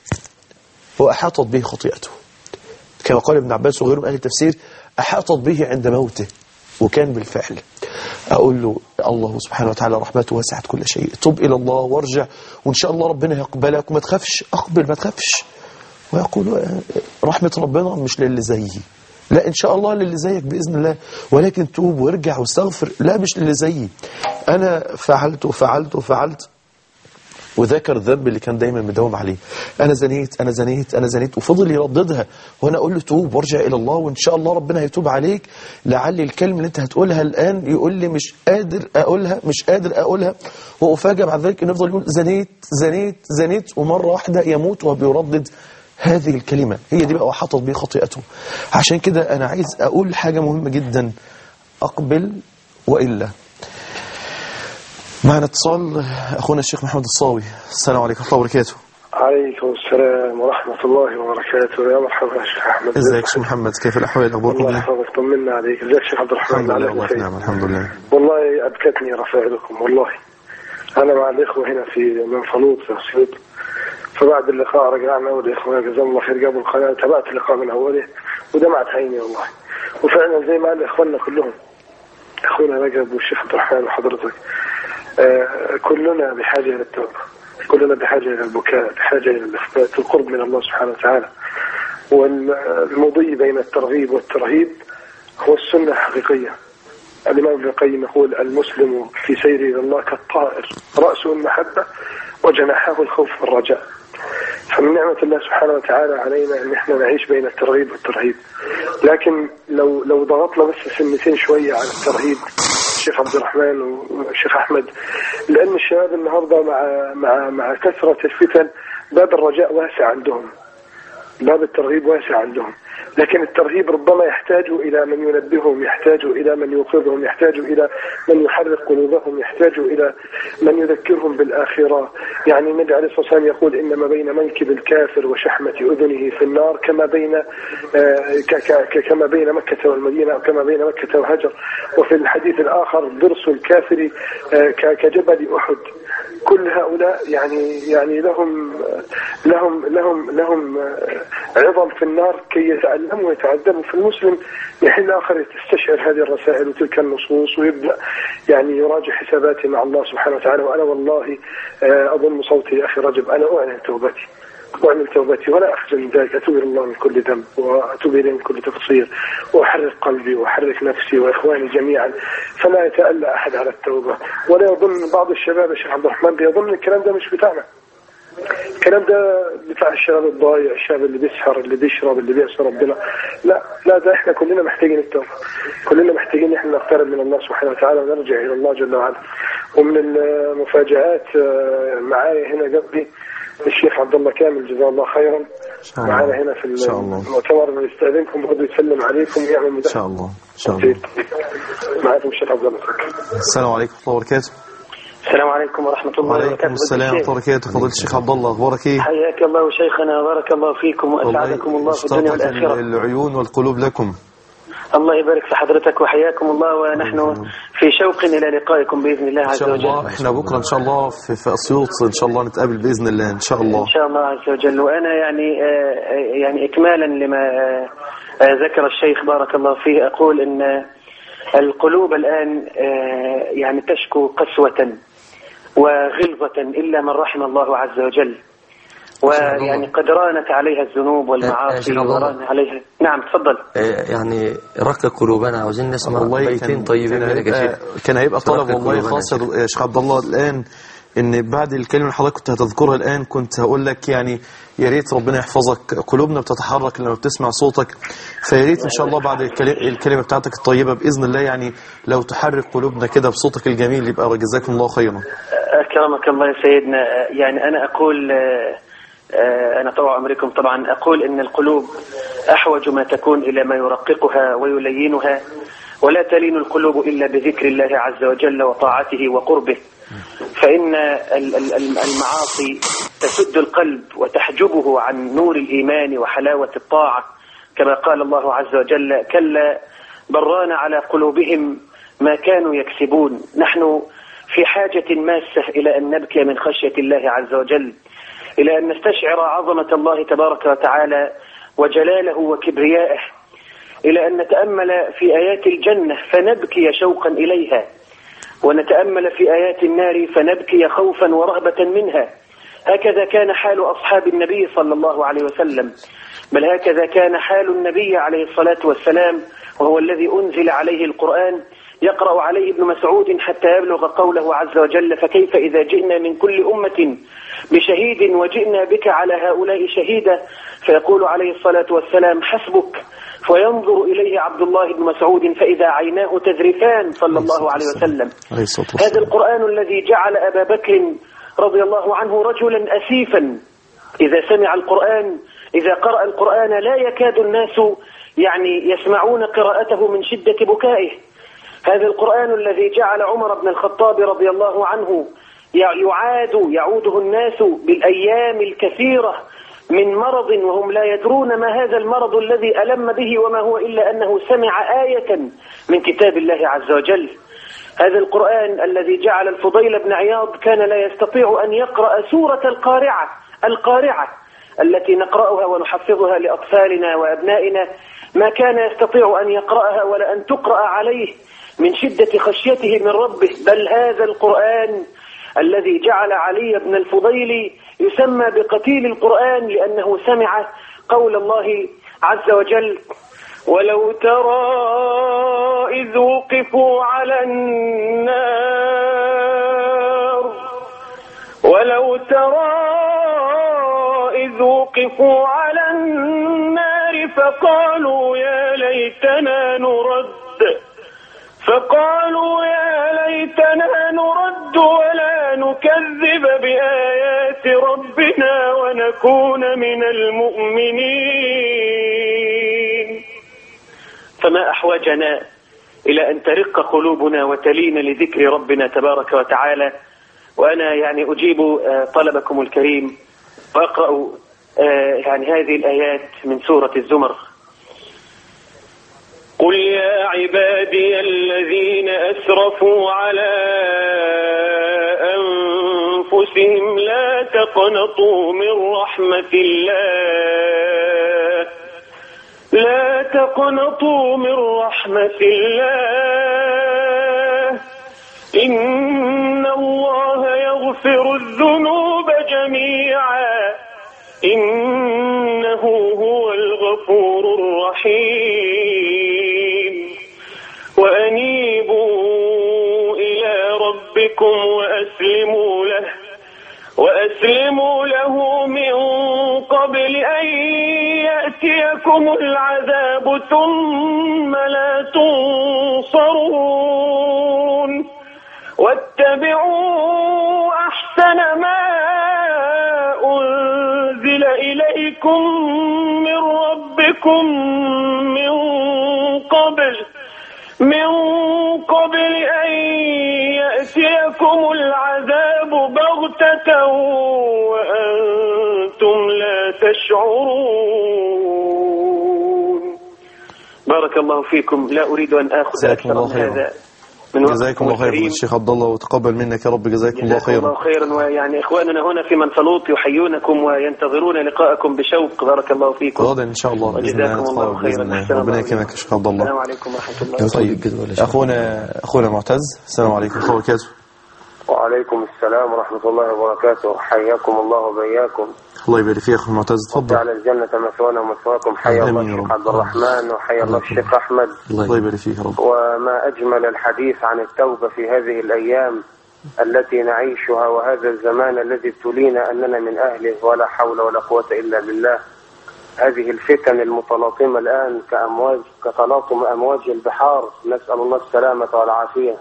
واحاطت به خطيئته كما قال ابن عباس وغيره من اهل التفسير احاطت به عند موته وكان بالفعل اقول له الله سبحانه وتعالى رحمته وسعت كل شيء تب الى الله وارجع وان شاء الله ربنا يقبلك وما تخافش اقبل ما تخافش ويقول آه، رحمه ربنا مش للي زيي لا ان شاء الله للي زيك باذن الله ولكن توب وارجع واستغفر لا مش للي زيي انا فعلت وفعلت وفعلت وذكر الذنب اللي كان دايما مداوم عليه انا زنيت انا زنيت انا زنيت وفضل يرددها وانا اقول له توب وارجع الى الله وان شاء الله ربنا هيتوب عليك لعل الكلمه اللي انت هتقولها الان يقول لي مش قادر اقولها مش قادر اقولها وافاجئ بعد ذلك انه يفضل يقول زنيت زنيت زنيت ومره واحده يموت وهو بيردد هذه الكلمه هي دي بقى وحطت بيه خطيئته عشان كده انا عايز اقول حاجه مهمه جدا اقبل والا معنا اتصال اخونا الشيخ محمد الصاوي السلام عليكم ورحمه الله وبركاته عليكم السلام ورحمة الله وبركاته يا مرحبا يا شيخ أحمد ازيك يا شيخ محمد كيف الاحوال اخباركم الله ايه يحفظك طمنا عليك ازيك يا شيخ عبد الرحمن الحمد لله على والله خير. نعم الحمد لله والله أبكتني رسائلكم والله أنا مع الإخوة هنا في منفلوط في أسيوط فبعد اللقاء رجعنا والإخوة جزاهم الله خير جابوا القناة تابعت اللقاء من أوله ودمعت عيني والله وفعلا زي ما قال إخواننا كلهم أخونا رجب والشيخ عبد الرحمن وحضرتك آه كلنا بحاجة إلى التوبة كلنا بحاجة إلى البكاء بحاجة إلى الإثبات القرب من الله سبحانه وتعالى والمضي بين الترغيب والترهيب هو السنة الحقيقية الإمام ابن القيم يقول المسلم في سيره إلى الله كالطائر رأسه المحبة وجناحه الخوف والرجاء فمن نعمة الله سبحانه وتعالى علينا أن احنا نعيش بين الترغيب والترهيب لكن لو لو ضغطنا بس سنتين شوية على الترهيب الشيخ عبد الرحمن والشيخ أحمد لأن الشباب النهاردة مع مع مع كثرة الفتن باب الرجاء واسع عندهم باب الترغيب واسع عندهم لكن الترهيب ربما يحتاج إلى من ينبههم يحتاج إلى من يوقظهم يحتاج إلى من يحرك قلوبهم يحتاج إلى من يذكرهم بالآخرة يعني النبي عليه الصلاة والسلام يقول إن ما بين منكب الكافر وشحمة أذنه في النار كما بين آه ك- ك- كما بين مكة والمدينة أو كما بين مكة وهجر وفي الحديث الآخر ضرس الكافر آه ك- كجبل أحد كل هؤلاء يعني يعني لهم لهم لهم لهم عظم في النار كي يتعلموا ويتعذبوا في المسلم لحين اخر يستشعر هذه الرسائل وتلك النصوص ويبدا يعني يراجع حساباته مع الله سبحانه وتعالى وانا والله آه، اظن صوتي يا اخي رجب انا اعلن توبتي واعمل توبتي ولا اخجل من ذلك اتوب الى الله من كل ذنب واتوب اليه من كل تقصير واحرك قلبي واحرك نفسي واخواني جميعا فلا يتألى احد على التوبه ولا يظن بعض الشباب يا شيخ عبد الرحمن بيظن الكلام ده مش بتاعنا الكلام ده بتاع الشباب الضايع الشباب اللي بيسهر اللي بيشرب اللي بيعصي ربنا لا لا ده احنا كلنا محتاجين التوبه كلنا محتاجين احنا نقترب من الله سبحانه وتعالى ونرجع الى الله جل وعلا ومن المفاجآت آه، معايا هنا جنبي الشيخ عبد الله كامل جزاه الله خيرا شاء الله. معانا هنا في إن شاء الله. المؤتمر بيستاذنكم برضه يسلم عليكم ويعمل إن مداخله شاء الله إن شاء الله معاكم الشيخ عبد الله السلام عليكم ورحمة الله وبركاته السلام عليكم ورحمة الله وعليكم وبركاته السلام ورحمة الله وبركاته فضيلة الشيخ عبد الله أخبارك إيه؟ حياك الله شيخنا بارك الله فيكم وأسعدكم الله في الدنيا اشتاقت والآخرة العيون والقلوب لكم الله يبارك في حضرتك وحياكم الله ونحن في شوق إلى لقائكم بإذن الله إن عز شاء الله وجل إحنا بكرة إن شاء الله في, في أسيوط إن شاء الله نتقابل بإذن الله إن شاء الله إن شاء الله عز وجل وأنا يعني آه، آه، يعني إكمالا لما آه، آه، ذكر الشيخ بارك الله فيه أقول إن آه، القلوب الآن آه، يعني تشكو قسوة وغلظة إلا من رحم الله عز وجل ويعني قد رانت عليها الذنوب يا والمعاصي شيخ عبد الله. وران عليها نعم تفضل آه، يعني رق قلوبنا عاوزين نسمع والله بيتين كان طيبين كان منك يا هيبقى, شيخ كان هيبقى طلب ترقق والله قلوبنا خاص يا شيخ. يا شيخ عبد الله الآن إن بعد الكلمة اللي حضرتك كنت هتذكرها الآن كنت هقول لك يعني يا ريت ربنا يحفظك قلوبنا بتتحرك لما بتسمع صوتك فيا ريت إن شاء الله بعد الكلي- الكلمة بتاعتك الطيبة بإذن الله يعني لو تحرك قلوبنا كده بصوتك الجميل يبقى جزاكم الله خيرا أكرمك الله يا سيدنا يعني أنا أقول آه، آه، أنا طوع أمركم طبعا أقول إن القلوب أحوج ما تكون إلى ما يرققها ويلينها ولا تلين القلوب إلا بذكر الله عز وجل وطاعته وقربه فإن ال- ال- ال- المعاصي تسد القلب وتحجبه عن نور الإيمان وحلاوة الطاعة كما قال الله عز وجل كلا بران على قلوبهم ما كانوا يكسبون نحن في حاجة ماسة إلى أن نبكي من خشية الله عز وجل إلى أن نستشعر عظمة الله تبارك وتعالى وجلاله وكبريائه إلى أن نتأمل في آيات الجنة فنبكي شوقا إليها ونتأمل في آيات النار فنبكي خوفا ورهبة منها هكذا كان حال أصحاب النبي صلى الله عليه وسلم بل هكذا كان حال النبي عليه الصلاة والسلام وهو الذي أنزل عليه القرآن يقرأ عليه ابن مسعود حتى يبلغ قوله عز وجل فكيف إذا جئنا من كل أمة بشهيد وجئنا بك على هؤلاء شهيدا فيقول عليه الصلاة والسلام حسبك فينظر إليه عبد الله بن مسعود فإذا عيناه تذرفان صلى الله عليه وسلم عليه الصلاة هذا والسلام القرآن الذي جعل أبا بكر رضي الله عنه رجلا أسيفا إذا سمع القرآن إذا قرأ القرآن لا يكاد الناس يعني يسمعون قراءته من شدة بكائه هذا القرآن الذي جعل عمر بن الخطاب رضي الله عنه يع- يعاد يعوده الناس بالأيام الكثيرة من مرض وهم لا يدرون ما هذا المرض الذي ألم به وما هو إلا أنه سمع آية من كتاب الله عز وجل هذا القرآن الذي جعل الفضيل بن عياض كان لا يستطيع أن يقرأ سورة القارعة القارعة التي نقرأها ونحفظها لأطفالنا وأبنائنا ما كان يستطيع أن يقرأها ولا أن تقرأ عليه من شدة خشيته من ربه بل هذا القرآن الذي جعل علي بن الفضيل يسمى بقتيل القرآن لأنه سمع قول الله عز وجل ولو ترى إذ وقفوا على النار ولو ترى إذ وقفوا على النار فقالوا يا ليتنا نرد فقالوا يا ليتنا نرد ولا نكذب بآيات ربنا ونكون من المؤمنين فما أحوجنا إلى أن ترق قلوبنا وتلين لذكر ربنا تبارك وتعالى وأنا يعني أجيب آه، طلبكم الكريم وأقرأ آه، يعني هذه الآيات من سورة الزمر قل يا عبادي الذين أسرفوا على تقنطوا من رحمة الله لا تقنطوا من رحمة الله إن الله يغفر الذنوب جميعا إنه هو الغفور الرحيم وأنيبوا إلى ربكم وأسلموا له وأسلموا له من قبل أن يأتيكم العذاب ثم لا تنصرون واتبعوا أحسن ما أنزل إليكم من ربكم من قبل من قبل أن يأتيكم العذاب بغتة وأنتم لا تشعرون بارك الله فيكم لا أريد أن آخذ جزاكم أكثر الله من خيرا. هذا من وقتكم جزاكم الله خيرا الكريم. الشيخ عبد الله وتقبل منك يا رب جزاكم الله جزاكم الله خيرا خيرا ويعني إخواننا هنا في منفلوط يحيونكم وينتظرون لقاءكم بشوق بارك الله فيكم غدا ان شاء الله باذن الله وجزاكم الله نتقابل باذن خيرا الله أحسن ربنا الله يكرمك يا شيخ عبد الله السلام عليكم ورحمة الله طيب اخونا اخونا معتز السلام عليكم ورحمه الله وبركاته وعليكم السلام ورحمة الله وبركاته حياكم الله وبياكم الله يبارك فيك اخونا معتز تفضل جعل الجنة مثوانا ومثواكم حيا الله آمين يا الشيخ رب. عبد الرحمن وحيا الله الشيخ أحمد الله يبارك فيك يا رب وما أجمل الحديث عن التوبة في هذه الأيام التي نعيشها وهذا الزمان الذي ابتلينا أننا من أهله ولا حول ولا قوة إلا بالله هذه الفتن المتلاطمة الآن كأمواج كتلاطم أمواج البحار نسأل الله السلامة والعافية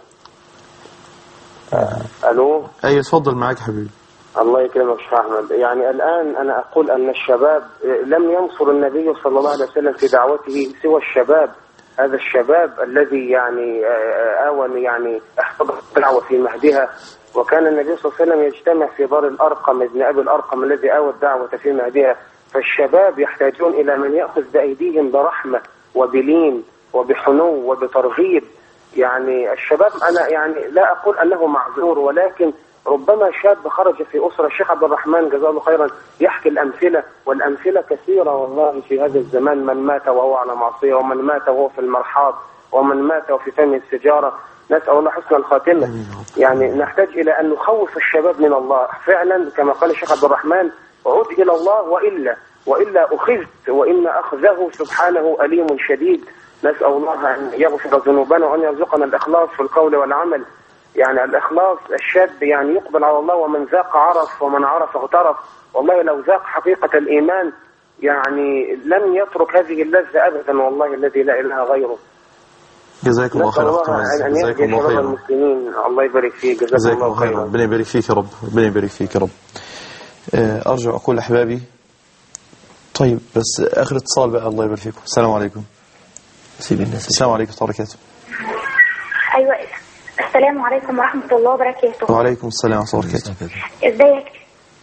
آه، ألو ايوه اتفضل معاك يا حبيبي الله يكرمك شيخ احمد يعني الان انا اقول ان الشباب لم ينصر النبي صلى الله عليه وسلم في دعوته سوى الشباب هذا الشباب الذي يعني آه، آون يعني احتضر الدعوه في مهدها وكان النبي صلى الله عليه وسلم يجتمع في دار الارقم ابن ابي الارقم الذي اوى الدعوه في مهدها فالشباب يحتاجون الى من ياخذ بايديهم برحمه وبلين وبحنو وبترغيب يعني الشباب انا يعني لا اقول انه معذور ولكن ربما شاب خرج في اسره الشيخ عبد الرحمن جزاه الله خيرا يحكي الامثله والامثله كثيره والله في هذا الزمان من مات وهو على معصيه ومن مات وهو في المرحاض ومن مات وفي فم السجاره نسال الله حسن الخاتمه يعني نحتاج الى ان نخوف الشباب من الله فعلا كما قال الشيخ عبد الرحمن عد الى الله والا والا اخذت وان اخذه سبحانه اليم شديد نسال الله ان يغفر ذنوبنا وان يرزقنا الاخلاص في القول والعمل يعني الإخلاص الشاب يعني يقبل على الله ومن ذاق عرف ومن عرف اغترف والله لو ذاق حقيقة الإيمان يعني لم يترك هذه اللذة أبدا والله الذي لا إله غيره جزاكم الله نسأل خير الله اخ معز أن جزاكم يهدي الله شباب خيرا المسلمين الله يبارك فيك جزاكم جزاكم الله الله خيرا خيرا ربنا يبارك فيك يا رب ربنا يبارك فيك يا رب آه، ارجو اقول احبابي طيب بس اخر اتصال بقى الله يبارك فيكم السلام عليكم سيب الناس السلام عليكم ورحمه الله وبركاته ايوه السلام عليكم ورحمه الله وبركاته وعليكم السلام ورحمه الله وبركاته ازيك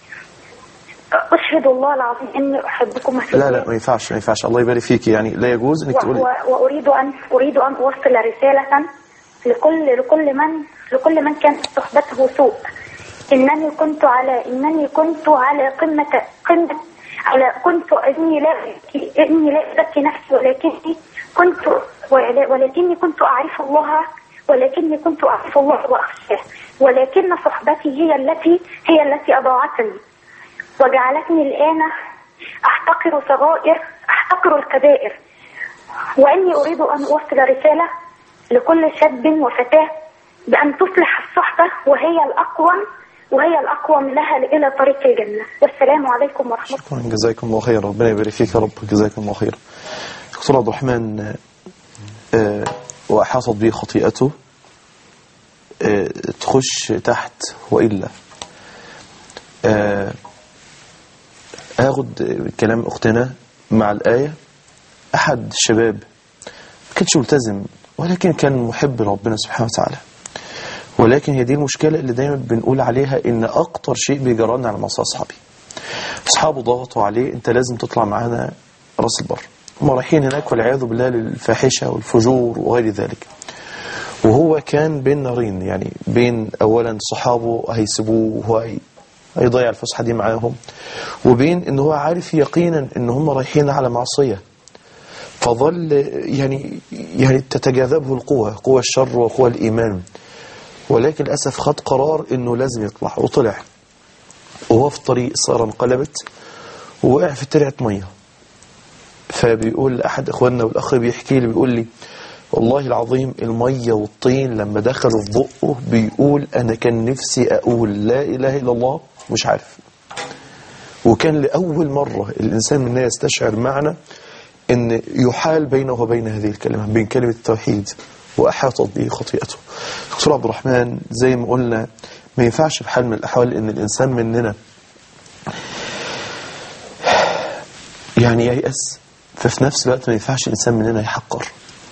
اشهد الله العظيم اني احبكم في لا الله. لا ما ينفعش ما ينفعش الله يبارك فيك يعني لا يجوز انك و- تقولي و- واريد ان اريد ان اوصل رساله لكل لكل من لكل من كانت صحبته سوء انني كنت على انني كنت على قمه قمه على كنت اني لا اني لا ازكي نفسي ولكني كنت ولا- ولكني كنت اعرف الله ولكني كنت اعرف الله واخشاه ولكن صحبتي هي التي هي التي اضاعتني وجعلتني الآن أحتقر صغائر أحتقر الكبائر وإني أريد أن أوصل رسالة لكل شاب وفتاة بأن تصلح الصحبة وهي الأقوم وهي الأقوم لها إلى طريق الجنة والسلام عليكم ورحمة الله شكرا جزاكم الله خير ربنا يبارك فيك يا رب جزاكم الله خير دكتور عبد الرحمن آه، آه، وأحاطت به خطيئته آه، تخش تحت وإلا آه، هاخد كلام أختنا مع الآية أحد الشباب ما كانش ملتزم ولكن كان محب لربنا سبحانه وتعالى ولكن هي دي المشكلة اللي دايما بنقول عليها إن أكتر شيء بيجرنا على مصر أصحابي أصحابه ضغطوا عليه أنت لازم تطلع معانا راس البر هم رايحين هناك والعياذ بالله للفاحشة والفجور وغير ذلك وهو كان بين نارين يعني بين أولا صحابه هيسيبوه وهو هي- هيضيع الفسحة دي معاهم وبين ان هو عارف يقينا ان هم رايحين على معصية فظل يعني يعني تتجاذبه القوة قوة الشر وقوة الإيمان ولكن للأسف خد قرار انه لازم يطلع وطلع وهو في الطريق السيارة انقلبت ووقع في ترعة مية فبيقول لأحد إخواننا والأخ بيحكي لي بيقول لي والله العظيم المية والطين لما دخلوا في بقه بيقول أنا كان نفسي أقول لا إله إلا الله مش عارف وكان لأول مرة الإنسان منا يستشعر معنى أن يحال بينه وبين هذه الكلمة بين كلمة التوحيد وأحاطت به خطيئته دكتور عبد الرحمن زي ما قلنا ما ينفعش بحال من الأحوال أن الإنسان مننا يعني ييأس ففي نفس الوقت ما ينفعش الإنسان مننا يحقر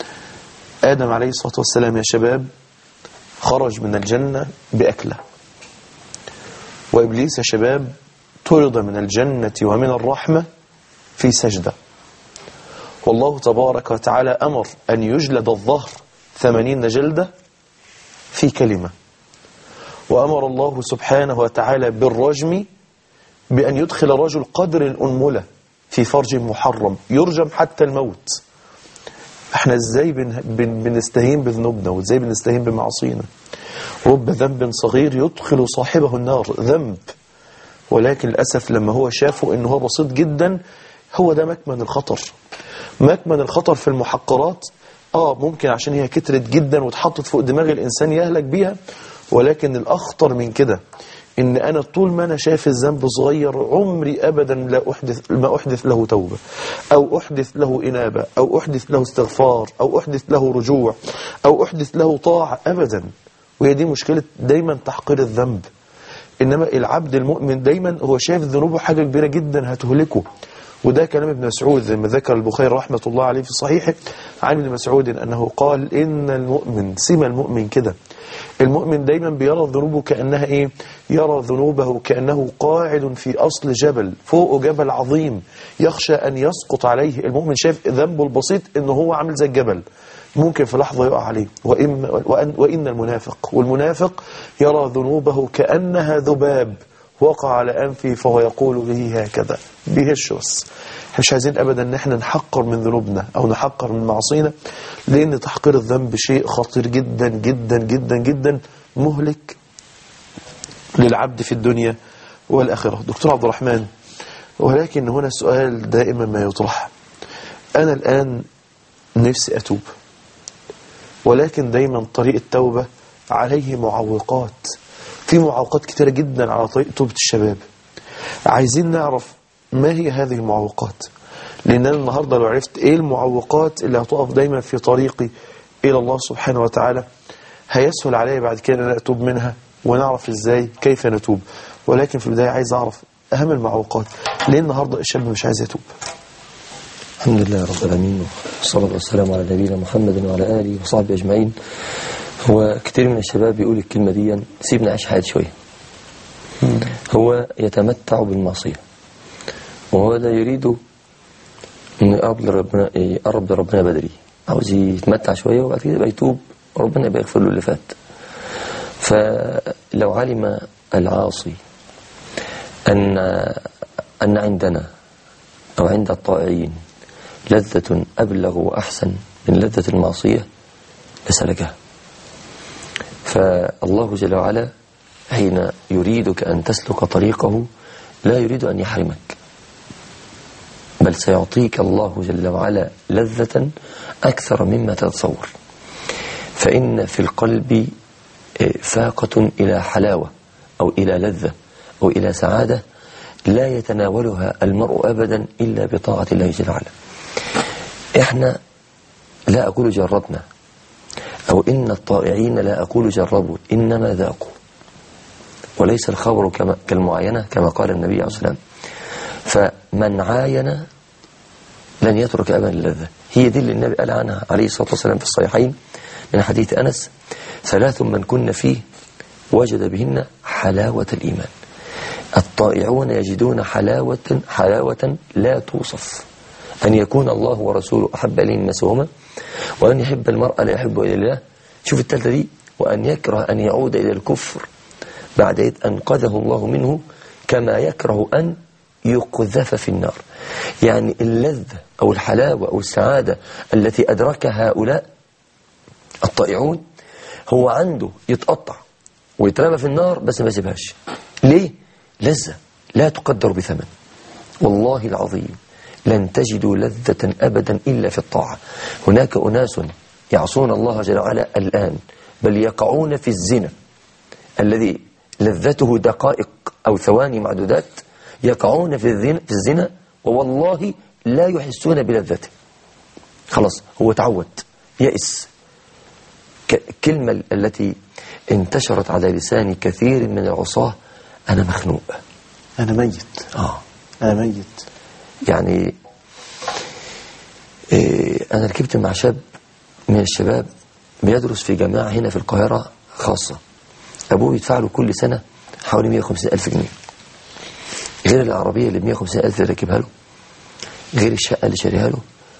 آدم عليه الصلاة والسلام يا شباب خرج من الجنة بأكلة وإبليس يا شباب طرد من الجنة ومن الرحمة في سجدة والله تبارك وتعالى أمر أن يجلد الظهر ثمانين جلدة في كلمة وأمر الله سبحانه وتعالى بالرجم بأن يدخل رجل قدر الأنملة في فرج محرم يرجم حتى الموت احنا ازاي بن بن بنستهين بذنوبنا وازاي بنستهين بمعاصينا رب ذنب صغير يدخل صاحبه النار ذنب ولكن للأسف لما هو شافه ان هو بسيط جدا هو ده مكمن الخطر مكمن الخطر في المحقرات اه ممكن عشان هي كترت جدا واتحطت فوق دماغ الانسان يهلك بيها ولكن الاخطر من كده ان انا طول ما انا شايف الذنب صغير عمري ابدا لا احدث ما احدث له توبه او احدث له انابه او احدث له استغفار او احدث له رجوع او احدث له طاعه ابدا وهي دي مشكله دايما تحقير الذنب انما العبد المؤمن دايما هو شايف ذنوبه حاجه كبيره جدا هتهلكه وده كلام ابن مسعود زي ما ذكر البخاري رحمه الله عليه في صحيحه عن ابن مسعود انه قال ان المؤمن سمى المؤمن كده المؤمن دايما بيرى ذنوبه كأنها ايه يرى ذنوبه كأنه قاعد في أصل جبل فوقه جبل عظيم يخشى أن يسقط عليه المؤمن شايف ذنبه البسيط أنه هو عامل زي الجبل ممكن في لحظة يقع عليه وإن, وأن, وإن المنافق والمنافق يرى ذنوبه كأنها ذباب وقع على أنفه فهو يقول به هكذا بيهش بس احنا مش عايزين ابدا ان احنا نحقر من ذنوبنا او نحقر من معصينا لان تحقير الذنب شيء خطير جدا جدا جدا جدا مهلك للعبد في الدنيا والاخره دكتور عبد الرحمن ولكن هنا سؤال دائما ما يطرح انا الان نفسي اتوب ولكن دايما طريق التوبه عليه معوقات في معوقات كتيره جدا على طريق توبه الشباب عايزين نعرف ما هي هذه المعوقات لأن أنا النهاردة لو عرفت إيه المعوقات اللي هتقف دايما في طريقي إلى الله سبحانه وتعالى هيسهل علي بعد كده أن أتوب منها ونعرف إزاي كيف نتوب ولكن في البداية عايز أعرف أهم المعوقات ليه النهاردة الشاب مش عايز يتوب الحمد لله رب العالمين والصلاة والسلام على نبينا محمد وعلى آله وصحبه أجمعين هو كتير من الشباب بيقول الكلمة دي سيبنا عيش حياتي شوية هو يتمتع بالمعصية وهو لا يريد انه يقرب لربنا يقرب لربنا بدري عاوز يتمتع شويه وبعد كده يبقى يتوب وربنا يبقى يغفر له اللي فات فلو علم العاصي ان ان عندنا او عند الطائعين لذة ابلغ واحسن من لذة المعصية لسلكها فالله جل وعلا حين يريدك ان تسلك طريقه لا يريد ان يحرمك بل سيعطيك الله جل وعلا لذة أكثر مما تتصور فإن في القلب فاقة إلى حلاوة أو إلى لذة أو إلى سعادة لا يتناولها المرء أبدا إلا بطاعة الله جل وعلا إحنا لا أقول جربنا أو إن الطائعين لا أقول جربوا إنما ذاقوا وليس الخبر كما كالمعاينة كما قال النبي عليه الصلاة والسلام فمن عاين لن يترك أبدا اللذة هي دي اللي النبي قال عنها عليه الصلاة والسلام في الصحيحين من حديث أنس ثلاث من كن فيه وجد بهن حلاوة الإيمان الطائعون يجدون حلاوة حلاوة لا توصف أن يكون الله ورسوله أحب إليه من سوما وأن يحب المرء لا يحب إلا الله شوف الثالثة دي وأن يكره أن يعود إلى الكفر بعد إذ أنقذه الله منه كما يكره أن يقذف في النار يعني اللذة أو الحلاوة أو السعادة التي أدركها هؤلاء الطائعون هو عنده يتقطع ويترمى في النار بس ما يسيبهاش ليه؟ لذة لا تقدر بثمن والله العظيم لن تجدوا لذة أبدا إلا في الطاعة هناك أناس يعصون الله جل وعلا الآن بل يقعون في الزنا الذي لذته دقائق أو ثواني معدودات يقعون في الزنا, في الزنا ووالله لا يحسون بلذته خلاص هو تعود يئس كلمة التي انتشرت على لسان كثير من العصاة أنا مخنوق أنا ميت آه أنا ميت يعني إيه أنا ركبت مع شاب من الشباب بيدرس في جامعة هنا في القاهرة خاصة أبوه يدفع له كل سنة حوالي 150 ألف جنيه غير العربية اللي ب 150 ألف اللي راكبها له غير الشقة اللي شاريها له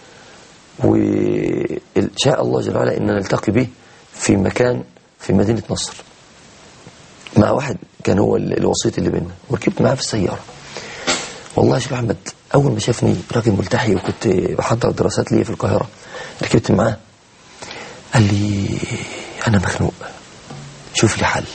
وشاء الله جل وعلا أن نلتقي به في مكان في مدينة نصر مع واحد كان هو الوسيط اللي بيننا وركبت معاه في السيارة والله يا شيخ أحمد أول ما شافني راجل ملتحي وكنت بحضر دراسات لي في القاهرة ركبت معاه قال لي أنا مخنوق شوف لي حل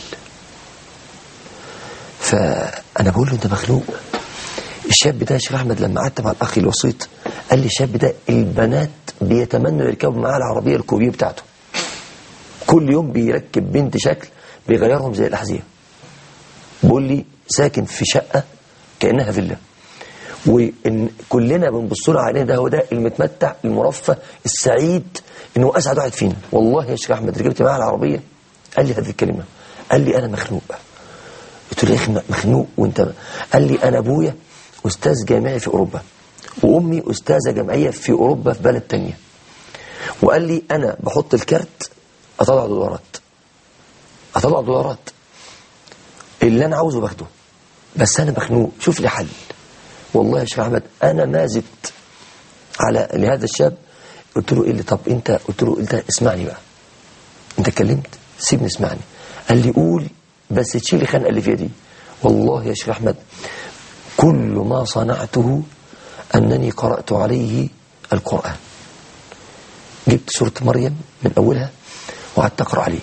فأنا بقول له أنت مخنوق الشاب ده يا شيخ أحمد لما قعدت مع الأخ الوسيط قال لي الشاب ده البنات بيتمنوا يركبوا معاه العربية الكوبيه بتاعته كل يوم بيركب بنت شكل بيغيرهم زي الأحذية بيقول لي ساكن في شقة كأنها فيلا وكلنا بنبص له عليه ده هو ده المتمتع المرفه السعيد انه اسعد واحد فينا والله يا شيخ احمد ركبت معاه العربيه قال لي هذه الكلمه قال لي انا مخنوق قلت له يا اخي مخنوق وانت قال لي انا ابويا استاذ جامعي في اوروبا وامي استاذه جامعيه في اوروبا في بلد تانية وقال لي انا بحط الكارت اطلع دولارات اطلع دولارات اللي انا عاوزه باخده بس انا مخنوق شوف لي حل والله يا شيخ احمد انا ما زدت على لهذا الشاب قلت له ايه اللي طب انت قلت له انت اسمعني بقى انت اتكلمت سيبني اسمعني قال لي قول بس تشيل الخنقه اللي فيها دي والله يا شيخ احمد كل ما صنعته انني قرات عليه القران جبت سوره مريم من اولها وقعدت اقرا عليه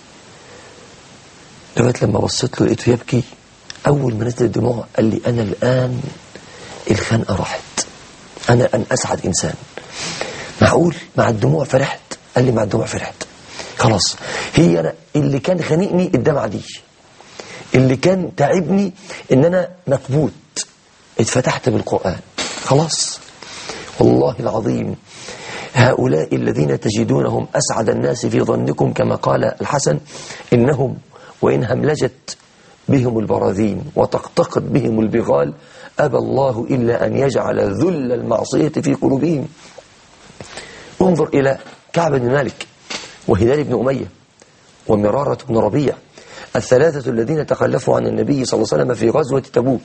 لغايه لما بصيت له لقيته يبكي اول ما نزل الدموع قال لي انا الان الخنقه راحت انا ان اسعد انسان معقول مع الدموع فرحت قال لي مع الدموع فرحت خلاص هي أنا اللي كان خانقني الدمعة دي اللي كان تعبني ان انا مكبوت اتفتحت بالقرآن خلاص والله العظيم هؤلاء الذين تجدونهم أسعد الناس في ظنكم كما قال الحسن إنهم وإن هملجت بهم البراذين وتقتقط بهم البغال أبى الله إلا أن يجعل ذل المعصية في قلوبهم انظر إلى كعب بن مالك وهلال بن أمية ومرارة بن ربيع الثلاثة الذين تخلفوا عن النبي صلى الله عليه وسلم في غزوة تبوك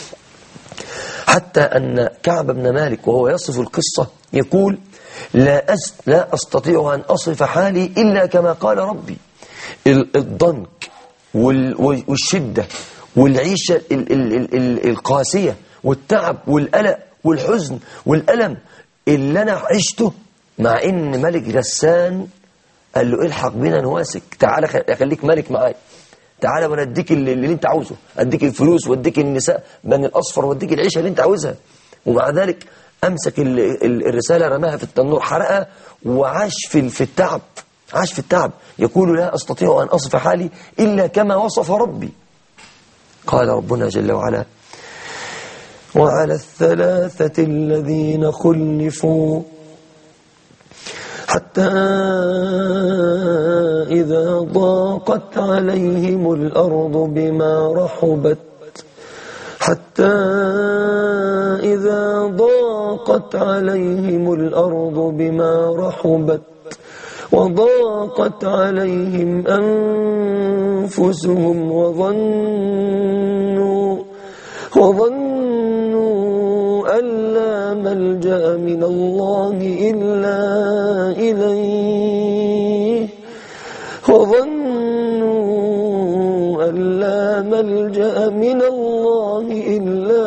حتى أن كعب بن مالك وهو يصف القصة يقول لا, أس لا أستطيع أن أصف حالي إلا كما قال ربي الضنك والشدة والعيشة القاسية والتعب والقلق والحزن والألم اللي أنا عشته مع إن ملك غسان قال له الحق بينا نواسك تعالى أخليك ملك معايا تعالى وانا اديك اللي, اللي انت عاوزه اديك الفلوس واديك النساء بني الاصفر واديك العيشه اللي انت عاوزها ومع ذلك امسك ال ال الرساله رماها في التنور حرقها وعاش في في التعب عاش في التعب يقول لا استطيع ان اصف حالي الا كما وصف ربي قال ربنا جل وعلا وعلى الثلاثه الذين خلفوا حتى إذا ضاقت عليهم الأرض بما رحبت حتى إذا ضاقت عليهم الأرض بما رحبت وضاقت عليهم أنفسهم وظنوا وظنوا أن لا ملجأ من الله إلا إليه وظنوا أن لا ملجأ من الله إلا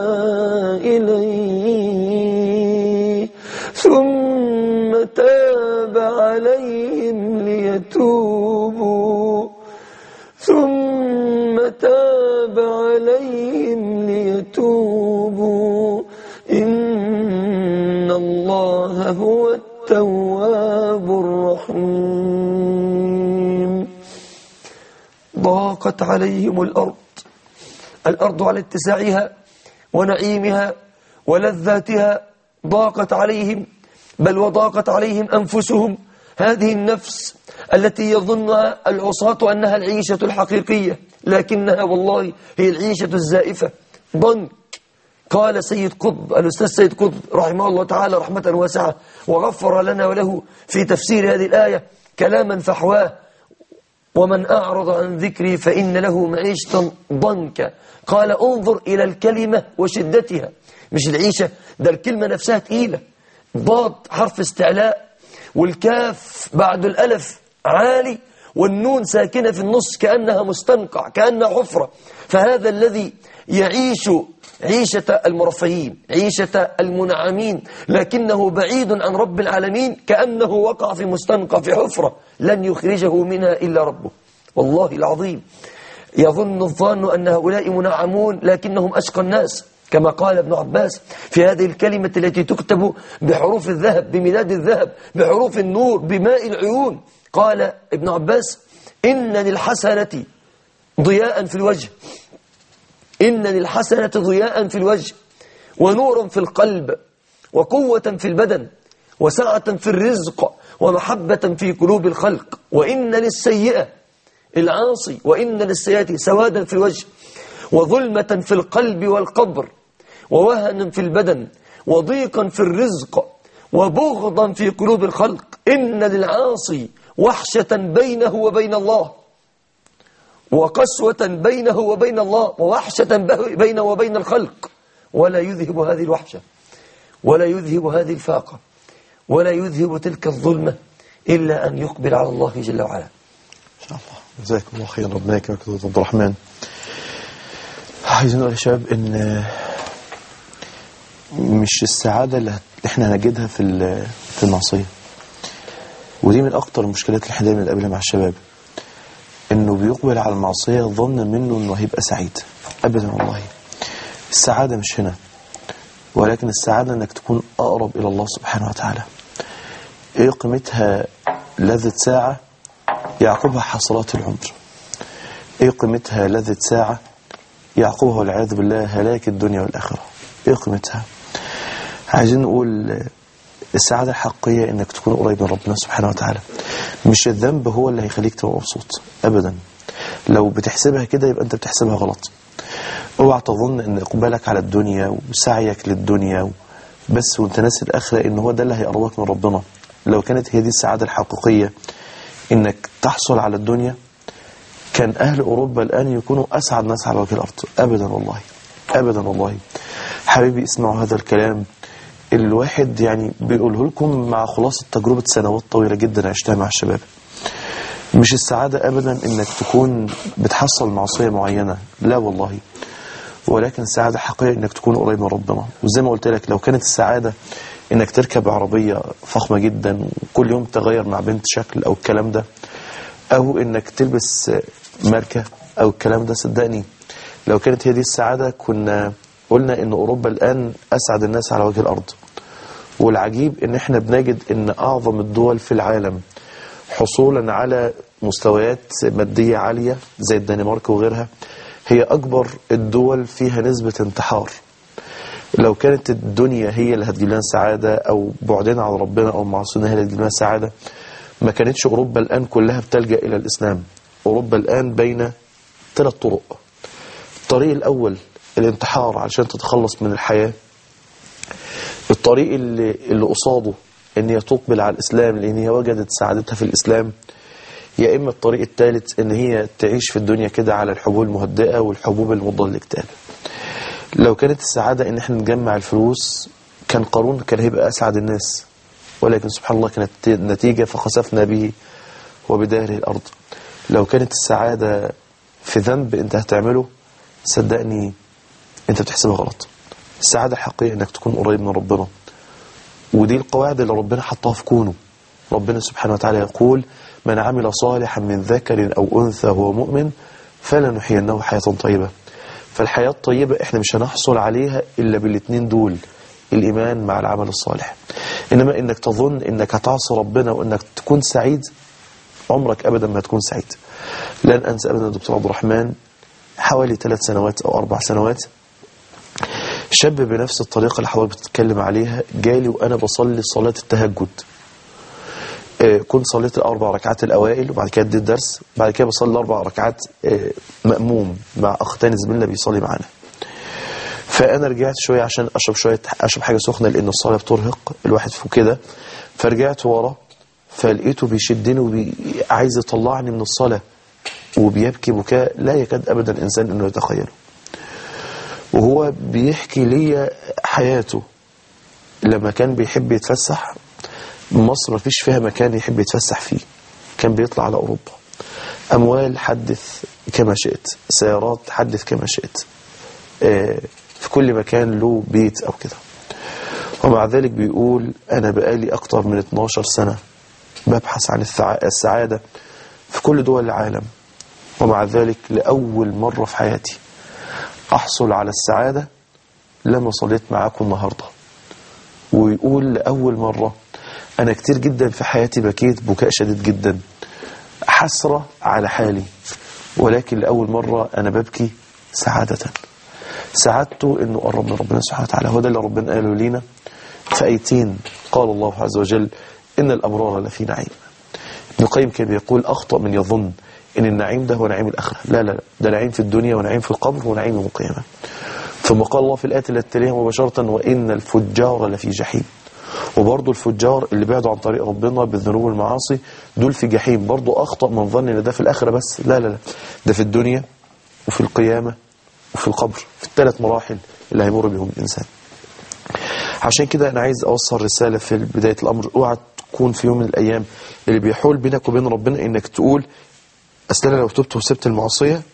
إليه ثم تاب عليهم ليتوبوا ثم تاب عليهم ليتوبوا إن الله هو التواب الرحيم ضاقت عليهم الأرض الأرض على اتساعها ونعيمها ولذاتها ضاقت عليهم بل وضاقت عليهم أنفسهم هذه النفس التي يظنها العصاة أنها العيشة الحقيقية لكنها والله هي العيشة الزائفة ضنك قال سيد قطب الأستاذ سيد قطب رحمه الله تعالى رحمة واسعة وغفر لنا وله في تفسير هذه الآية كلاما فحواه ومن أعرض عن ذكري فإن له معيشة ضنكا قال انظر إلى الكلمة وشدتها مش العيشة ده الكلمة نفسها تقيلة ضاد حرف استعلاء والكاف بعد الألف عالي والنون ساكنة في النص كأنها مستنقع كأنها حفرة فهذا الذي يعيش عيشة المرفهين عيشة المنعمين لكنه بعيد عن رب العالمين كأنه وقع في مستنقع في حفرة لن يخرجه منها إلا ربه والله العظيم يظن الظان أن هؤلاء منعمون لكنهم أشقى الناس كما قال ابن عباس في هذه الكلمة التي تكتب بحروف الذهب بميلاد الذهب بحروف النور بماء العيون قال ابن عباس إن للحسنة ضياء في الوجه إن للحسنة ضياء في الوجه ونورا في القلب وقوة في البدن وسعة في الرزق ومحبة في قلوب الخلق وإن للسيئة العاصي وإن للسيئة سوادا في الوجه وظلمة في القلب والقبر ووهنا في البدن وضيقا في الرزق وبغضا في قلوب الخلق إن للعاصي وحشة بينه وبين الله وقسوة بينه وبين الله ووحشة بينه وبين الخلق ولا يذهب هذه الوحشة ولا يذهب هذه الفاقة ولا يذهب تلك الظلمة إلا أن يقبل على الله جل وعلا إن شاء الله جزاكم الله خير ربنا يكرمك يا دكتور عبد الرحمن عايزين نقول يا شباب ان مش السعاده اللي هت- احنا هنجدها في ال- في المعصيه ودي من اكتر المشكلات اللي احنا دايما بنقابلها مع الشباب انه بيقبل على المعصيه ظن منه انه هيبقى سعيد ابدا والله السعاده مش هنا ولكن السعاده انك تكون اقرب الى الله سبحانه وتعالى ايه قيمتها لذة ساعه يعقبها حسرات العمر ايه قيمتها لذة ساعة يعقبها والعياذ بالله هلاك الدنيا والآخرة ايه قيمتها عايزين نقول السعادة الحقيقية انك تكون قريب من ربنا سبحانه وتعالى مش الذنب هو اللي هيخليك تبقى مبسوط ابدا لو بتحسبها كده يبقى انت بتحسبها غلط اوعى تظن ان اقبالك على الدنيا وسعيك للدنيا بس وانت ناسي الاخره ان هو ده اللي هيقربك من ربنا لو كانت هي دي السعاده الحقيقيه انك تحصل على الدنيا كان أهل أوروبا الآن يكونوا أسعد ناس على وجه الأرض أبدا والله أبدا والله حبيبي اسمعوا هذا الكلام الواحد يعني بيقوله لكم مع خلاصة تجربة سنوات طويلة جدا عشتها مع الشباب مش السعادة أبدا إنك تكون بتحصل معصية معينة لا والله ولكن السعادة الحقيقية إنك تكون قريب من ربنا وزي ما قلت لك لو كانت السعادة إنك تركب عربية فخمة جدا وكل يوم تغير مع بنت شكل أو الكلام ده أو إنك تلبس ماركة أو الكلام ده صدقني لو كانت هي دي السعادة كنا قلنا إن أوروبا الآن أسعد الناس على وجه الأرض والعجيب إن إحنا بنجد إن أعظم الدول في العالم حصولا على مستويات مادية عالية زي الدنمارك وغيرها هي أكبر الدول فيها نسبة انتحار لو كانت الدنيا هي اللي هتجيب لنا سعادة أو بعدنا عن ربنا أو معصينا هي اللي هتجيب لنا سعادة ما كانتش أوروبا الآن كلها بتلجأ إلى الإسلام أوروبا الآن بين ثلاث طرق الطريق الأول الانتحار علشان تتخلص من الحياة الطريق اللي, اللي قصاده ان هي تقبل على الإسلام لأن هي وجدت سعادتها في الإسلام يا إما الطريق الثالث ان هي تعيش في الدنيا كده على الحبوب المهدئة والحبوب المضادة للاكتئاب لو كانت السعادة ان احنا نجمع الفلوس كان قارون كان هيبقى أسعد الناس ولكن سبحان الله كانت نتيجة فخسفنا به وبداره الأرض لو كانت السعادة في ذنب انت هتعمله صدقني انت بتحسبها غلط السعادة الحقيقية انك تكون قريب من ربنا ودي القواعد اللي ربنا حطها في كونه ربنا سبحانه وتعالى يقول من عمل صالحا من ذكر أو أنثى وهو مؤمن فلنحيينه حياة طيبة فالحياة الطيبة احنا مش هنحصل عليها إلا بالاتنين دول الإيمان مع العمل الصالح إنما إنك تظن إنك هتعصي ربنا وإنك تكون سعيد عمرك أبدا ما هتكون سعيد لن أنسى أبدا دكتور عبد الرحمن حوالي ثلاث سنوات أو أربع سنوات شاب بنفس الطريقة اللي حضرتك بتتكلم عليها جالي وأنا بصلي صلاة التهجد آه، كنت صليت الأربع ركعات الأوائل وبعد كده اديت درس بعد كده بصلي الأربع ركعات آه، مأموم مع أخ تاني زميلنا بيصلي معانا فأنا رجعت شوية عشان أشرب شوية أشرب حاجة سخنة لأن الصلاة بترهق الواحد فوق كده فرجعت ورا فلقيته بيشدني وعايز يطلعني من الصلاة وبيبكي بكاء لا يكاد أبدا الإنسان أنه يتخيله وهو بيحكي لي حياته لما كان بيحب يتفسح مصر ما فيش فيها مكان يحب يتفسح فيه كان بيطلع على أوروبا أموال حدث كما شئت سيارات حدث كما شئت آه، في كل مكان له بيت أو كده ومع ذلك بيقول أنا بقالي أكتر من 12 سنة ببحث عن الثع- السعادة في كل دول العالم ومع ذلك لأول مرة في حياتي أحصل على السعادة لما صليت معاكم النهاردة ويقول لأول مرة أنا كتير جدا في حياتي بكيت بكاء شديد جدا حسرة على حالي ولكن لأول مرة أنا ببكي سعادة سعادته أنه قرب من ربنا سبحانه وتعالى هو ده اللي ربنا قاله لينا في آيتين قال الله عز وجل إن الأبرار لفي نعيم ابن القيم كان بيقول أخطأ من يظن إن النعيم ده هو نعيم الآخرة لا لا لا ده نعيم في الدنيا ونعيم في القبر ونعيم يوم القيامة ثم قال الله في الآية التي تليها مباشرة وإن الفجار لفي جحيم وبرضه الفجار اللي بعدوا عن طريق ربنا بالذنوب والمعاصي دول في جحيم برضه أخطأ من ظن إن ده في الآخرة بس لا لا لا ده في الدنيا وفي القيامة وفي القبر في الثلاث مراحل اللي هيمر بهم الإنسان عشان كده أنا عايز أوصل رسالة في بداية الأمر اوعى تكون في يوم من الأيام اللي بيحول بينك وبين ربنا إنك تقول أصل أنا لو تبت وسبت المعصية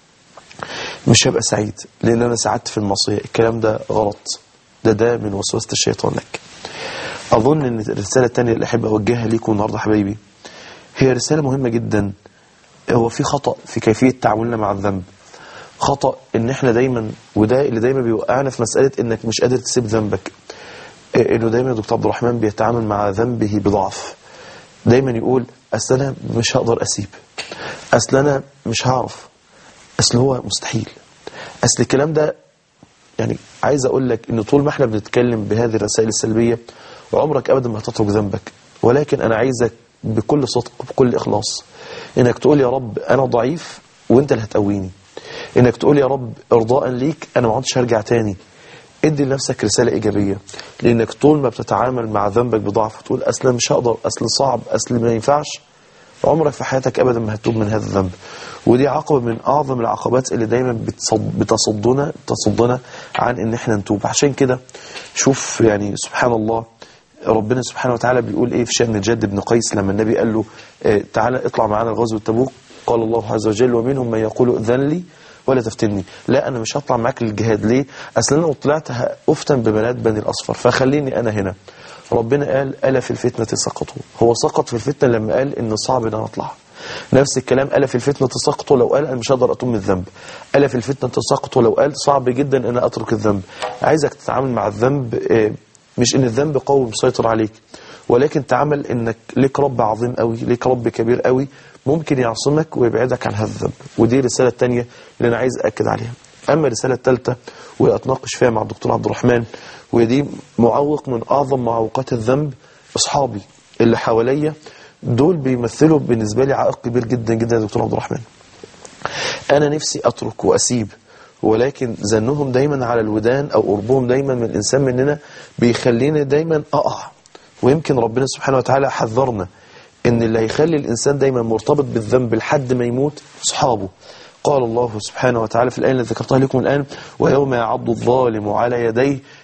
مش هبقى سعيد لأن أنا سعدت في المعصية الكلام ده غلط ده ده من وسوسة الشيطان لك أظن أن الرسالة الثانية اللي أحب أوجهها ليكم النهاردة حبايبي هي رسالة مهمة جدا هو في خطأ في كيفية تعاملنا مع الذنب خطأ ان احنا دايما وده اللي دايما بيوقعنا في مسألة انك مش قادر تسيب ذنبك إيه انه دايما دكتور عبد الرحمن بيتعامل مع ذنبه بضعف دايما يقول اصل انا مش هقدر اسيب اصل انا مش هعرف اصل هو مستحيل اصل الكلام ده يعني عايز اقول لك ان طول ما احنا بنتكلم بهذه الرسائل السلبية عمرك ابدا ما هتترك ذنبك ولكن انا عايزك بكل صدق بكل اخلاص انك تقول يا رب انا ضعيف وانت اللي هتقويني انك تقول يا رب ارضاء ليك انا ما عدتش هرجع تاني ادي لنفسك رسالة ايجابية لانك طول ما بتتعامل مع ذنبك بضعف وتقول اصل مش هقدر اصل صعب اصل ما ينفعش عمرك في حياتك ابدا ما هتتوب من هذا الذنب ودي عقبة من اعظم العقبات اللي دايما بتصد بتصدنا تصدنا عن ان احنا نتوب عشان كده شوف يعني سبحان الله ربنا سبحانه وتعالى بيقول ايه في شأن الجد بن قيس لما النبي قال له اه تعالى اطلع معانا الغزو التبوك قال الله عز وجل ومنهم من يقول اذن لي ولا تفتني لا انا مش هطلع معاك للجهاد ليه اصل انا لو طلعت افتن ببنات بني الاصفر فخليني انا هنا ربنا قال الا في الفتنه سقطوا هو سقط في الفتنه لما قال ان صعب ان انا اطلع نفس الكلام الا في الفتنه سقطوا لو قال انا مش هقدر اتم الذنب الا في الفتنه سقطوا لو قال صعب جدا ان انا اترك الذنب عايزك تتعامل مع الذنب اه مش ان الذنب قوي مسيطر عليك ولكن تعامل انك ليك رب عظيم قوي ليك رب كبير قوي ممكن يعصمك ويبعدك عن هذا الذنب ودي الرسالة الثانية اللي أنا عايز أكد عليها أما الرسالة الثالثة وأتناقش فيها مع الدكتور عبد الرحمن ودي معوق من أعظم معوقات الذنب أصحابي اللي حواليا دول بيمثلوا بالنسبة لي عائق كبير جدا جدا يا دكتور عبد الرحمن أنا نفسي أترك وأسيب ولكن زنهم دايما على الودان أو قربهم دايما من الإنسان مننا بيخليني دايما أقع ويمكن ربنا سبحانه وتعالى حذرنا ان اللي هيخلي الانسان دايما مرتبط بالذنب لحد ما يموت اصحابه قال الله سبحانه وتعالى في الايه التي ذكرتها لكم الان ويوم يعض الظالم على يديه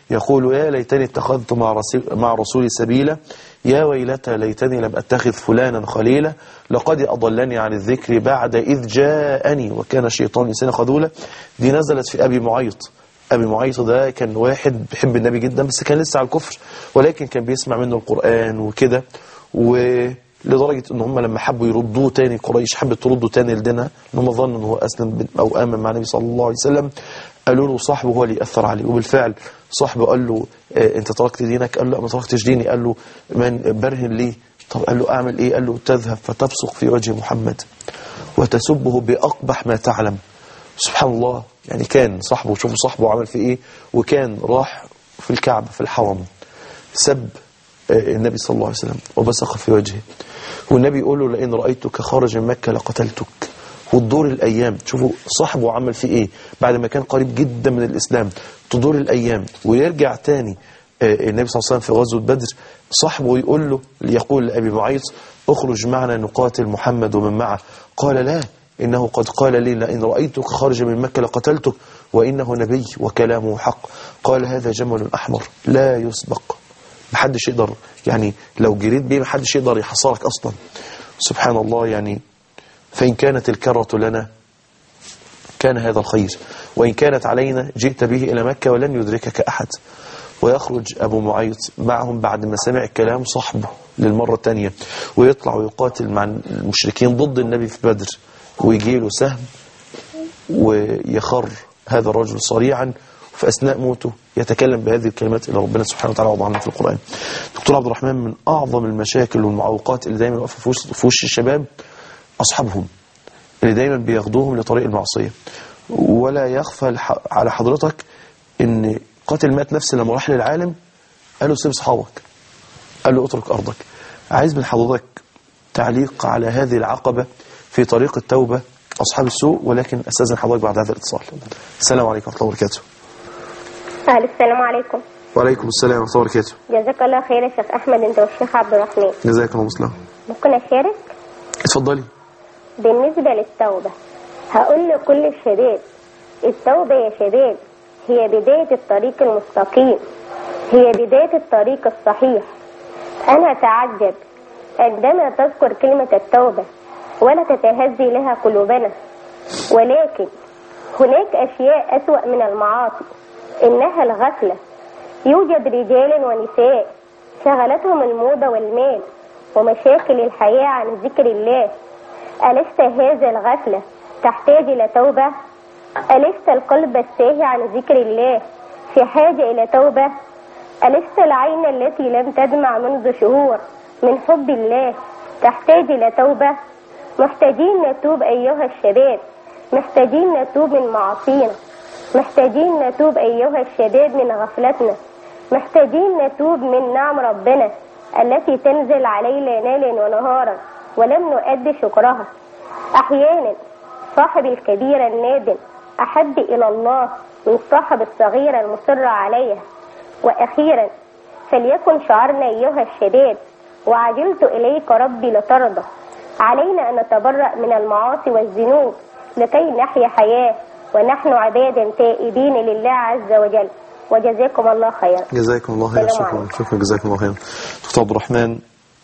يقول يا ليتني اتخذت مع رسول, مع رسولي سبيلا يا ويلتى ليتني لم أتخذ فلانا خليلا لقد أضلني عن الذكر بعد إذ جاءني وكان الشيطان إنسان خذولا دي نزلت في أبي معيط أبي معيط ده كان واحد بيحب النبي جدا بس كان لسه على الكفر ولكن كان بيسمع منه القرآن وكده ولدرجة ان هم لما حبوا يردوه تاني قريش حبت ترده تاني لدينها ان هم ظنوا ان هو أسلم أو آمن مع النبي صلى الله عليه وسلم قالوا له صاحبه هو اللي يأثر عليه وبالفعل صاحبه قال له آه انت تركت دينك قال له لا ما تركتش ديني قال له من برهن ليه طب قال له اعمل ايه قال له تذهب فتبصق في وجه محمد وتسبه بأقبح ما تعلم سبحان الله يعني كان صاحبه شوفوا صاحبه عمل في ايه وكان راح في الكعبة في الحرم سب النبي صلى الله عليه وسلم وبصق في وجهه والنبي يقول له لئن رأيتك خارج من مكة لقتلتك وتدور الأيام شوفوا صاحبه عمل فيه إيه بعد ما كان قريب جدا من الإسلام تدور الأيام ويرجع تاني النبي صلى الله عليه وسلم في غزوة بدر صاحبه يقول له يقول لأبي معيط اخرج معنا نقاتل محمد ومن معه قال لا إنه قد قال لي لئن رأيتك خارج من مكة لقتلتك وإنه نبي وكلامه حق قال هذا جمل أحمر لا يسبق محدش يقدر يعني لو جريت بيه محدش يقدر يحصرك أصلا سبحان الله يعني فإن كانت الكرة لنا كان هذا الخير وإن كانت علينا جئت به إلى مكة ولن يدركك أحد ويخرج أبو معيط معهم بعد ما سمع كلام صاحبه للمرة الثانية ويطلع ويقاتل مع المشركين ضد النبي في بدر ويجي له سهم ويخر هذا الرجل صريعا في أثناء موته يتكلم بهذه الكلمات إلى ربنا سبحانه وتعالى وضعنا في القرآن دكتور عبد الرحمن من أعظم المشاكل والمعوقات اللي دايما واقفه في وش, في وش الشباب أصحابهم اللي دايما بياخدوهم لطريق المعصية ولا يخفى على حضرتك ان قاتل مات نفسي لما راح للعالم قال له سيب اصحابك قال له اترك أرضك عايز من حضرتك تعليق على هذه العقبة في طريق التوبة أصحاب السوء ولكن أستاذن حضرتك بعد هذا الاتصال السلام عليكم ورحمة الله وبركاته أهلا السلام عليكم وعليكم السلام ورحمة الله وبركاته جزاك الله خير يا شيخ أحمد أنت والشيخ عبد الرحمن جزاك الله مسلم ممكن أشارك اتفضلي بالنسبة للتوبة هقول لكل الشباب التوبة يا شباب هي بداية الطريق المستقيم هي بداية الطريق الصحيح أنا أتعجب عندما تذكر كلمة التوبة ولا تتهزي لها قلوبنا ولكن هناك أشياء أسوأ من المعاصي إنها الغفلة يوجد رجال ونساء شغلتهم الموضة والمال ومشاكل الحياة عن ذكر الله ألست هذا الغفلة تحتاج إلى توبة ألست القلب الساهي عن ذكر الله في حاجة إلى توبة ألست العين التي لم تدمع منذ شهور من حب الله تحتاج إلى توبة محتاجين نتوب أيها الشباب محتاجين نتوب من معاصينا محتاجين نتوب أيها الشباب من غفلتنا محتاجين نتوب من نعم ربنا التي تنزل علينا ليلا ونهارا ولم نؤدي شكرها أحيانا صاحب الكبير النادم أحب إلى الله من صاحب الصغيرة المصرة عليها وأخيرا فليكن شعارنا أيها الشباب وعجلت إليك ربي لترضى علينا أن نتبرأ من المعاصي والذنوب لكي نحيا حياة ونحن عبادا تائبين لله عز وجل وجزاكم الله خيرا جزاكم الله خير السلام شكرا عليكم. شكرا جزاكم الله خير دكتور عبد الرحمن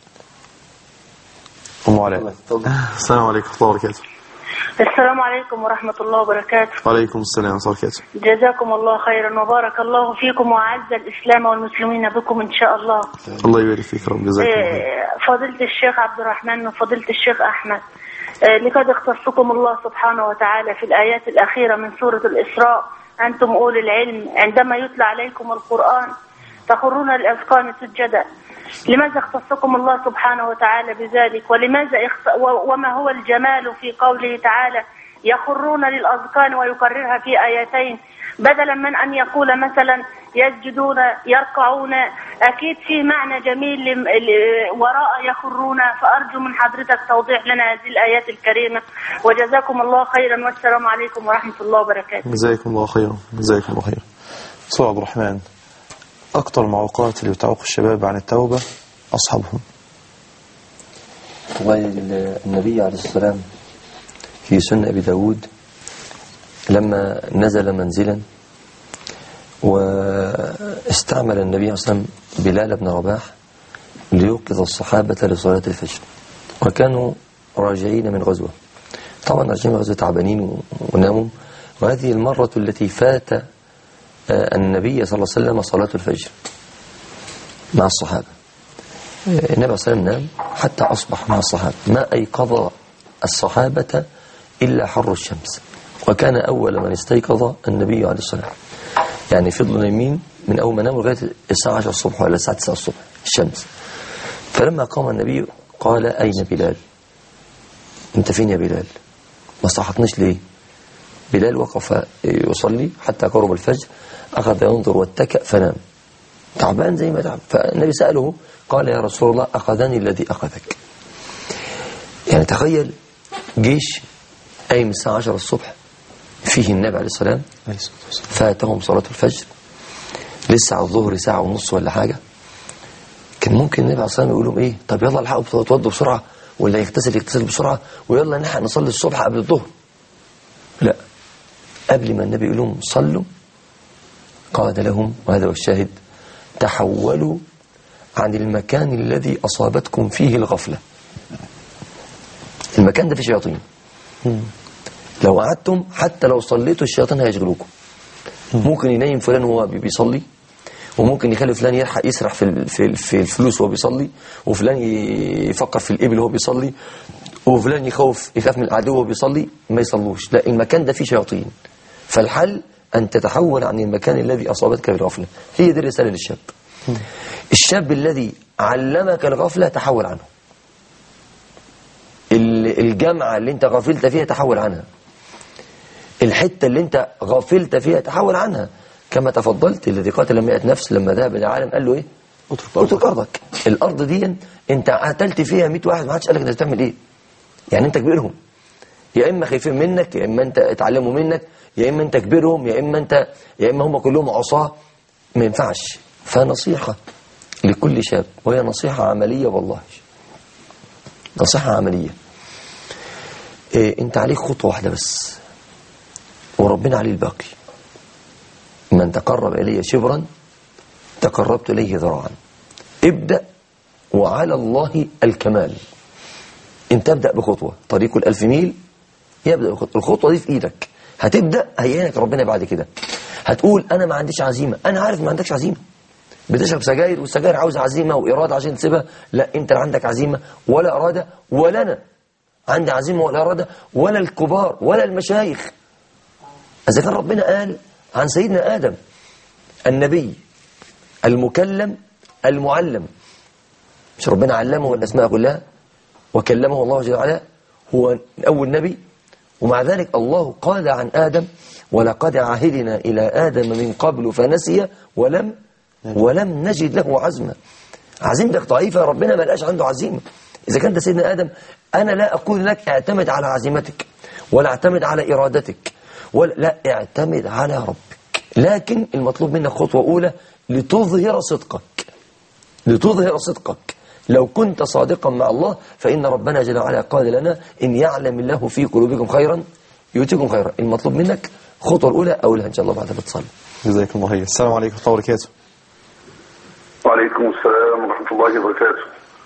أم علاء السلام عليكم ورحمة الله وبركاته السلام عليكم ورحمة الله وبركاته وعليكم السلام ورحمة الله وبركاته جزاكم الله خيرا وبارك الله فيكم وأعز الإسلام والمسلمين بكم إن شاء الله الله يبارك فيك رب جزاكم الله خير إيه، فضيلة الشيخ عبد الرحمن وفضيلة الشيخ أحمد إيه، لقد اختصكم الله سبحانه وتعالى في الآيات الأخيرة من سورة الإسراء أنتم أولي العلم عندما يتلى عليكم القرآن تخرون الأذقان سجدا لماذا اختصكم الله سبحانه وتعالى بذلك ولماذا اخت... و- وما هو الجمال في قوله تعالى يخرون للأذقان ويكررها في آيتين بدلا من أن يقول مثلا يسجدون يركعون أكيد في معنى جميل لم- ل- وراء يخرون فأرجو من حضرتك توضيح لنا هذه الآيات الكريمة وجزاكم الله خيرا والسلام عليكم ورحمة الله وبركاته جزاكم الله خيرا جزاكم الله خيرا دكتور عبد الرحمن أكثر المعوقات اللي بتعوق الشباب عن التوبة أصحابهم والنبي عليه السلام في سنة أبي داود لما نزل منزلا واستعمل النبي صلى الله عليه وسلم بلال بن رباح ليوقظ الصحابة لصلاة الفجر وكانوا راجعين من غزوة طبعا راجعين من غزوة تعبانين و- وناموا وهذه المرة التي فات آه، النبي صلى الله عليه وسلم صلاة الفجر مع الصحابة آه، النبي صلى الله عليه وسلم نام حتى أصبح مع الصحابة ما أيقظ الصحابة إلا حر الشمس وكان أول من استيقظ النبي عليه الصلاة والسلام يعني فضلوا نايمين من أول ما ناموا لغاية الساعة 10 الصبح ولا الساعة 9 الصبح الشمس فلما قام النبي قال أين بلال أنت فين يا بلال ما صحتنيش ليه بلال وقف يصلي حتى قرب الفجر أخذ ينظر واتكأ فنام تعبان زي ما تعب فالنبي سأله قال يا رسول الله أخذني الذي أخذك يعني تخيل جيش قايم الساعة 10 الصبح فيه النبي عليه السلام فاتهم صلاة الفجر لسه على الظهر ساعة ونص ولا حاجة كان ممكن النبي عليه الصلاة والسلام يقول لهم ايه طب يلا الحقوا توضوا بسرعة ولا يغتسل يغتسل بسرعة ويلا نلحق نصلي الصبح قبل الظهر لا قبل ما النبي يقول لهم صلوا قال لهم وهذا هو الشاهد تحولوا عن المكان الذي أصابتكم فيه الغفلة المكان ده فيه شياطين لو قعدتم حتى لو صليتوا الشياطين هيشغلوكم ممكن ينيم فلان وهو بي- بيصلي وممكن يخلي فلان يلحق يسرح في ال- في ال- في الفلوس وهو بيصلي وفلان ي- يفكر في الابل وهو بيصلي وفلان يخوف يخاف من العدو وهو بيصلي ما يصلوش لا المكان ده فيه شياطين فالحل أن تتحول عن المكان الذي أصابتك بالغفلة هي دي الرسالة للشاب الشاب الذي علمك الغفلة تحول عنه ال- الجامعة اللي انت غفلت فيها تحول عنها الحتة اللي انت غفلت فيها تحول عنها كما تفضلت الذي قاتل مئة نفس لما ذهب إلى العالم قال له ايه اترك ارضك الارض دي انت قتلت فيها 100 واحد ما حدش قال لك انت بتعمل ايه يعني انت كبيرهم يا اما خايفين منك يا اما انت اتعلموا منك يا اما انت كبيرهم يا اما انت يا اما هم كلهم عصاه ما ينفعش فنصيحة لكل شاب وهي نصيحة عملية والله نصيحة عملية إيه انت عليك خطوة واحدة بس وربنا عليه الباقي من تقرب إلي شبرا تقربت إليه ذراعا ابدأ وعلى الله الكمال انت ابدأ بخطوة طريق الألف ميل يبدأ بخطوة الخطوة دي في إيدك هتبدأ هيعينك ربنا بعد كده هتقول أنا ما عنديش عزيمة أنا عارف ما عندكش عزيمة بتشرب سجاير والسجاير عاوزة عزيمة وإرادة عشان تسيبها لا أنت لا عندك عزيمة ولا إرادة ولا أنا عندي عزيمة ولا إرادة ولا الكبار ولا المشايخ إذا كان ربنا قال عن سيدنا آدم النبي المكلم المعلم مش ربنا علمه الأسماء كلها وكلمه الله جل وعلا هو أول نبي ومع ذلك الله قال عن آدم ولقد عهدنا إلى آدم من قبل فنسي ولم ولم نجد له عزما عزيمتك ضعيفة ربنا ما لقاش عنده عزيمة إذا كان ده سيدنا آدم أنا لا أقول لك اعتمد على عزيمتك ولا اعتمد على إرادتك ولا لا اعتمد على ربك لكن المطلوب منك خطوة أولى لتظهر صدقك لتظهر صدقك لو كنت صادقا مع الله فإن ربنا جل وعلا قال لنا إن يعلم الله في قلوبكم خيرا يؤتكم خيرا المطلوب منك الخطوة الأولى أولها إن شاء الله بعد ما تصلي جزاك الله خير السلام عليكم ورحمة الله وبركاته وعليكم السلام ورحمة الله وبركاته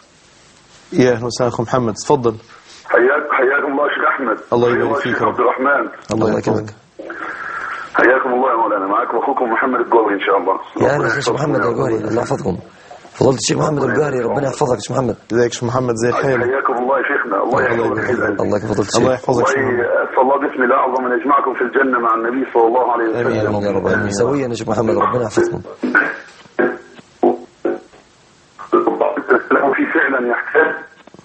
يا أهلا وسهلا أخو محمد تفضل حياك حياكم الله شيخ أحمد الله حيا يبارك فيك شيخ يا عبد الرحمن الله يكرمك حياكم الله يا مولانا معاكم أخوكم محمد الجوهري إن شاء الله يا أهلا شيخ محمد الجوهري الله يحفظكم فضلت الشيخ محمد الجوهري ربنا يحفظك يا شيخ محمد ازيك يا شيخ محمد زي الحال حياكم الله يا شيخنا الله يحفظك الله يحفظك الشيخ الله يحفظك يا شيخ محمد أسأل الله باسم الله أعظم أن يجمعكم في الجنة مع النبي صلى الله عليه وسلم آمين يا رب العالمين سويا يا شيخ محمد ربنا يحفظكم له في فعلا يحتاج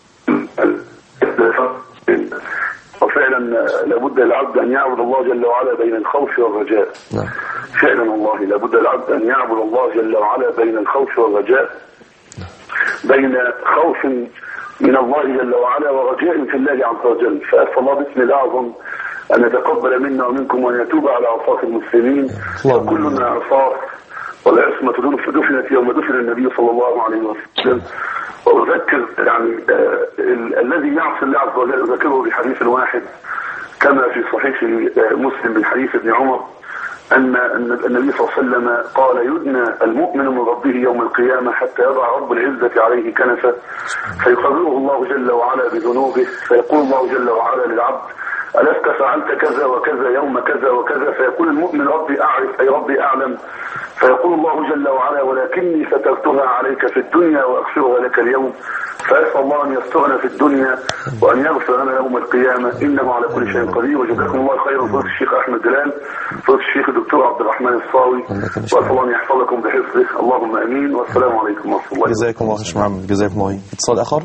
وفعلا لابد للعبد ان يعبد الله جل وعلا بين الخوف والرجاء نعم فعلا والله لابد للعبد ان يعبد الله جل وعلا بين الخوف والرجاء بين خوف من الله جل وعلا ورجاء في الله عز وجل فاسال الله باسم الاعظم ان يتقبل منا ومنكم وان يتوب على عصاة المسلمين وكلنا عصاة والعصمة دفنت يوم دفن النبي صلى الله عليه وسلم وأذكر يعني آه ال- الذي يعصي الله عز وجل أذكره بحديث واحد كما في صحيح آه، مسلم من حديث ابن عمر أن أن النبي صلى الله عليه وسلم قال يدنى المؤمن من ربه يوم القيامة حتى يضع رب العزة عليه كنفه فيقرره الله جل وعلا بذنوبه فيقول الله جل وعلا للعبد ألست فعلت كذا وكذا يوم كذا وكذا فيقول المؤمن ربي أعرف أي ربي أعلم فيقول الله جل وعلا ولكني سترتها عليك في الدنيا وأغفرها لك اليوم فأسأل الله أن يسترنا في الدنيا وأن يغفر لنا يوم القيامة إنه على كل شيء قدير وجزاكم الله خيرا فضيلة الشيخ أحمد جلال فضيلة الشيخ الدكتور عبد الرحمن الصاوي وأسأل الله أن يحفظكم بحفظه اللهم آمين والسلام عليكم ورحمة الله جزاكم الله خير محمد جزاكم الله خير اتصال آخر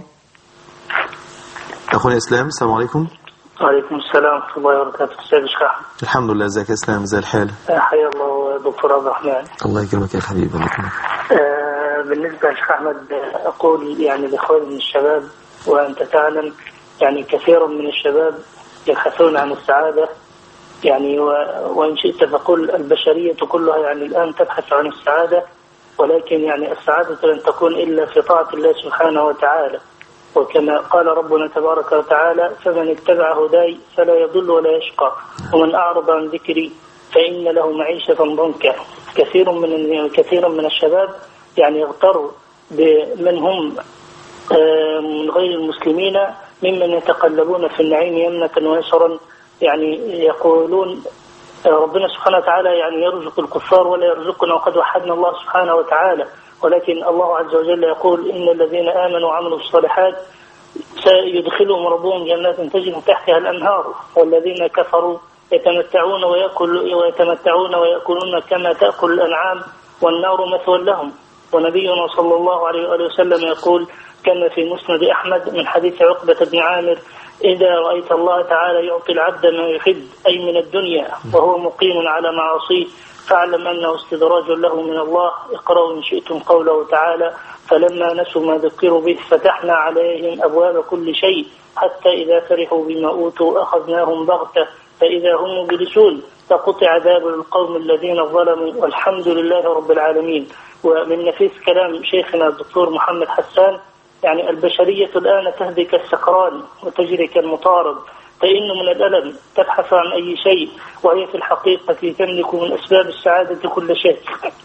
أخونا إسلام السلام عليكم وعليكم السلام ورحمة الله وبركاته أستاذ الشيخ أحمد الحمد لله ازيك يا إسلام ازي الحال حيا الله دكتور عبد الرحمن الله يكرمك يا حبيبي الله يكرمك آه، بالنسبة للشيخ أحمد آه، أقول يعني لإخواني من الشباب وأنت تعلم يعني كثير من الشباب يبحثون عن السعادة يعني و- وإن شئت فقل البشرية كلها يعني الآن تبحث عن السعادة ولكن يعني السعادة لن تكون إلا في طاعة الله سبحانه وتعالى وكما قال ربنا تبارك وتعالى فمن اتبع هداي فلا يضل ولا يشقى ومن أعرض عن ذكري فإن له معيشة ضنكا كثير من كثير من الشباب يعني يغتر بمن هم آه، من غير المسلمين ممن يتقلبون في النعيم يمنة ويسرا يعني يقولون آه، ربنا سبحانه وتعالى يعني يرزق الكفار ولا يرزقنا وقد وحدنا الله سبحانه وتعالى ولكن الله عز وجل يقول إن الذين آمنوا وعملوا الصالحات سيدخلهم ربهم جنات تجري من تحتها الأنهار والذين كفروا يتمتعون ويأكل ويتمتعون ويأكلون كما تأكل الأنعام والنار مثوى لهم ونبينا صلى الله عليه وآله وسلم يقول كما في مسند أحمد من حديث عقبة بن عامر إذا رأيت الله تعالى يعطي العبد ما يحب أي من الدنيا وهو مقيم على معاصيه فاعلم أنه استدراج له من الله اقرأوا إن شئتم قوله تعالى فلما نسوا ما ذكروا به فتحنا عليهم أبواب كل شيء حتى إذا فرحوا بما أوتوا أخذناهم بغتة فإذا هم مبلسون فقطع دابر القوم الذين ظلموا والحمد لله رب العالمين ومن نفيس كلام شيخنا الدكتور محمد حسان يعني البشرية الآن تهدي كالسكران وتجري كالمطارد فإن من الألم تبحث عن أي شيء وهي في الحقيقة تملك من أسباب السعادة كل شيء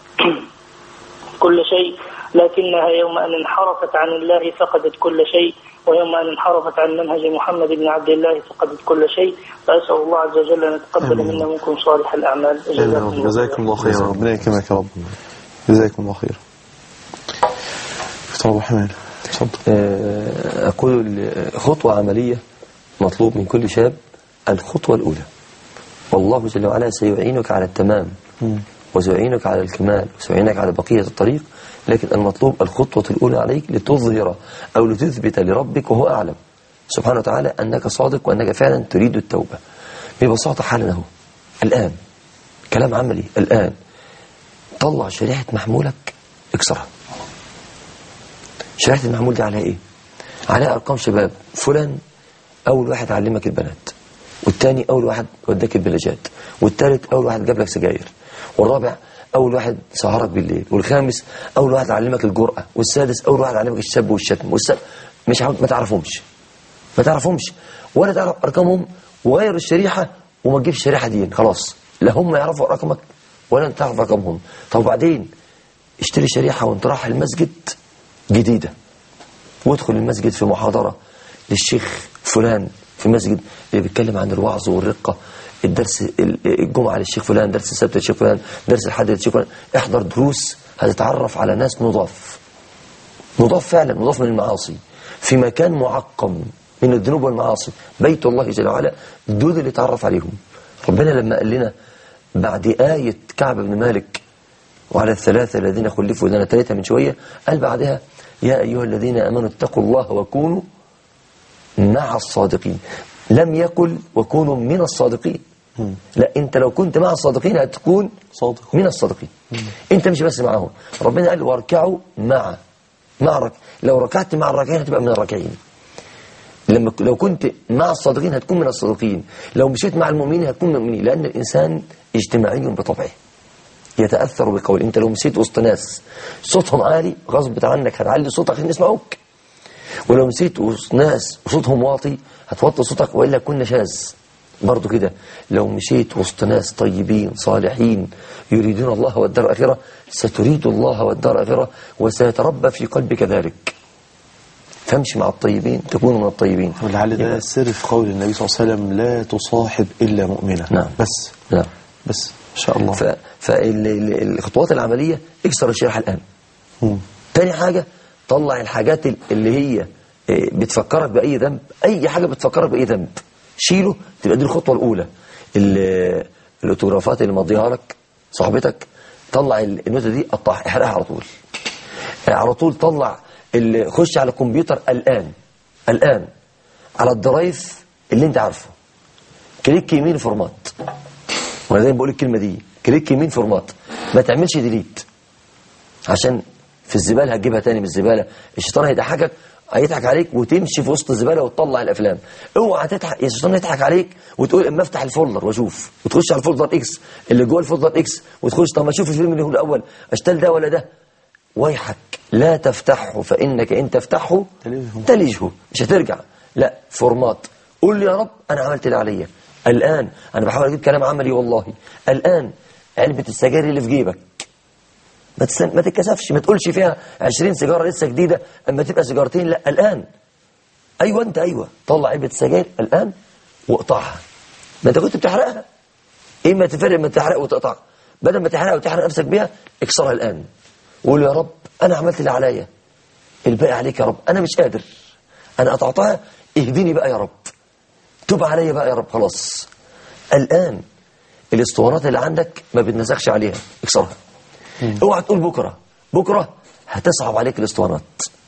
كل شيء لكنها يوم أن انحرفت عن الله فقدت كل شيء ويوم أن انحرفت عن منهج محمد بن عبد الله فقدت كل شيء فأسأل الله عز وجل أن يتقبل منا ومنكم صالح الأعمال آمين يا رب. جزاكم الله خير ربنا يكرمك يا رب جزاكم الله خير دكتور أبو حماد اتفضل آه، أقول خطوة عملية مطلوب من كل شاب الخطوة الأولى والله جل وعلا سيعينك على التمام وسيعينك على الكمال وسيعينك على بقية الطريق لكن المطلوب الخطوة الأولى عليك لتظهر أو لتثبت لربك وهو أعلم سبحانه وتعالى أنك صادق وأنك فعلا تريد التوبة ببساطة حالا أهو الآن كلام عملي الآن طلع شريحة محمولك اكسرها شريحة المحمول دي عليها ايه عليها ارقام شباب فلان اول واحد علمك البنات والتاني اول واحد وداك البلاجات والتالت اول واحد جاب لك سجاير والرابع اول واحد سهرك بالليل والخامس اول واحد علمك الجرأة والسادس اول واحد علمك الشاب والشتم والسابع مش عارف ما تعرفهمش ما تعرفهمش ولا تعرف ارقامهم وغير الشريحة وما تجيبش الشريحة دي خلاص لا هم يعرفوا رقمك ولا انت تعرف رقمهم طب وبعدين اشتري شريحة وانت رايح المسجد جديدة وادخل المسجد في محاضرة للشيخ فلان في مسجد اللي بيتكلم عن الوعظ والرقة الدرس ال- الجمعة للشيخ فلان درس السبت للشيخ فلان درس الحد للشيخ فلان احضر دروس هتتعرف على ناس نضاف نضاف فعلا نضاف من المعاصي في مكان معقم من الذنوب والمعاصي بيت الله جل وعلا دول اللي تعرف عليهم ربنا لما قال لنا بعد آية كعب بن مالك وعلى الثلاثة الذين خلفوا لنا ثلاثة من شوية قال بعدها يا أيها الذين أمنوا اتقوا الله وكونوا مع الصادقين لم يقل وكونوا من الصادقين لا انت لو كنت مع الصادقين هتكون صادق من الصادقين انت مش بس معهم ربنا قال واركعوا مع مع رك... لو ركعت مع الراكعين هتبقى من الراكعين لما لو كنت مع الصادقين هتكون من الصادقين لو مشيت مع المؤمنين هتكون من المؤمنين لان الانسان اجتماعي بطبعه يتاثر بقول انت لو مشيت وسط ناس صوتهم عالي غصب عنك هتعلي صوتك عشان يسمعوك ولو مسيت وسط ناس وصوتهم واطي هتوطي صوتك والا كنا شاذ برضو كده لو مشيت وسط ناس طيبين صالحين يريدون الله والدار الآخرة ستريد الله والدار الآخرة وسيتربى في قلبك ذلك فامشي مع الطيبين تكون من الطيبين ولعل ده السر في قول النبي صلى الله عليه وسلم لا تصاحب إلا مؤمنا نعم. بس نعم بس إن شاء الله ف... فالخطوات العملية اكسر الشريحة الآن مم. تاني حاجة طلع الحاجات ال- اللي هي آه، بتفكرك بأي ذنب أي حاجة بتفكرك بأي ذنب شيله تبقى دي الخطوة الأولى ال- الأوتوغرافات اللي مضيها لك صاحبتك طلع ال- النوتة دي قطعها احرقها على طول آه، على طول طلع ال- خش على الكمبيوتر الآن الآن على الدرايف اللي انت عارفه كليك يمين فورمات وانا دايما بقول الكلمة دي كليك يمين فورمات ما تعملش ديليت عشان في الزبالة هتجيبها تاني من الزبالة الشيطان هيضحكك هيضحك عليك وتمشي في وسط الزبالة وتطلع الأفلام اوعى تضحك يا الشيطان يضحك عليك وتقول اما افتح الفولدر واشوف وتخش على الفولدر اكس اللي جوه الفولدر اكس وتخش طب ما اشوف الفيلم اللي هو الاول اشتغل ده ولا ده ويحك لا تفتحه فانك ان تفتحه تلجه مش هترجع لا فورمات قول لي يا رب انا عملت اللي عليا الان انا بحاول اجيب كلام عملي والله الان علبة السجاير اللي في جيبك ما تسن... ما تتكسفش ما تقولش فيها 20 سيجاره لسه جديده اما تبقى سيجارتين لا الان ايوه انت ايوه طلع علبه سجاير الان واقطعها ما انت كنت بتحرقها ايه ما تفرق ما تحرق وتقطع بدل ما تحرق وتحرق نفسك بيها اكسرها الان وقول يا رب انا عملت اللي عليا الباقي عليك يا رب انا مش قادر انا قطعتها اهديني بقى يا رب تب عليا بقى يا رب خلاص الان الاسطوانات اللي عندك ما بتنسخش عليها اكسرها اوعى تقول بكره بكره هتصعب عليك الاسطوانات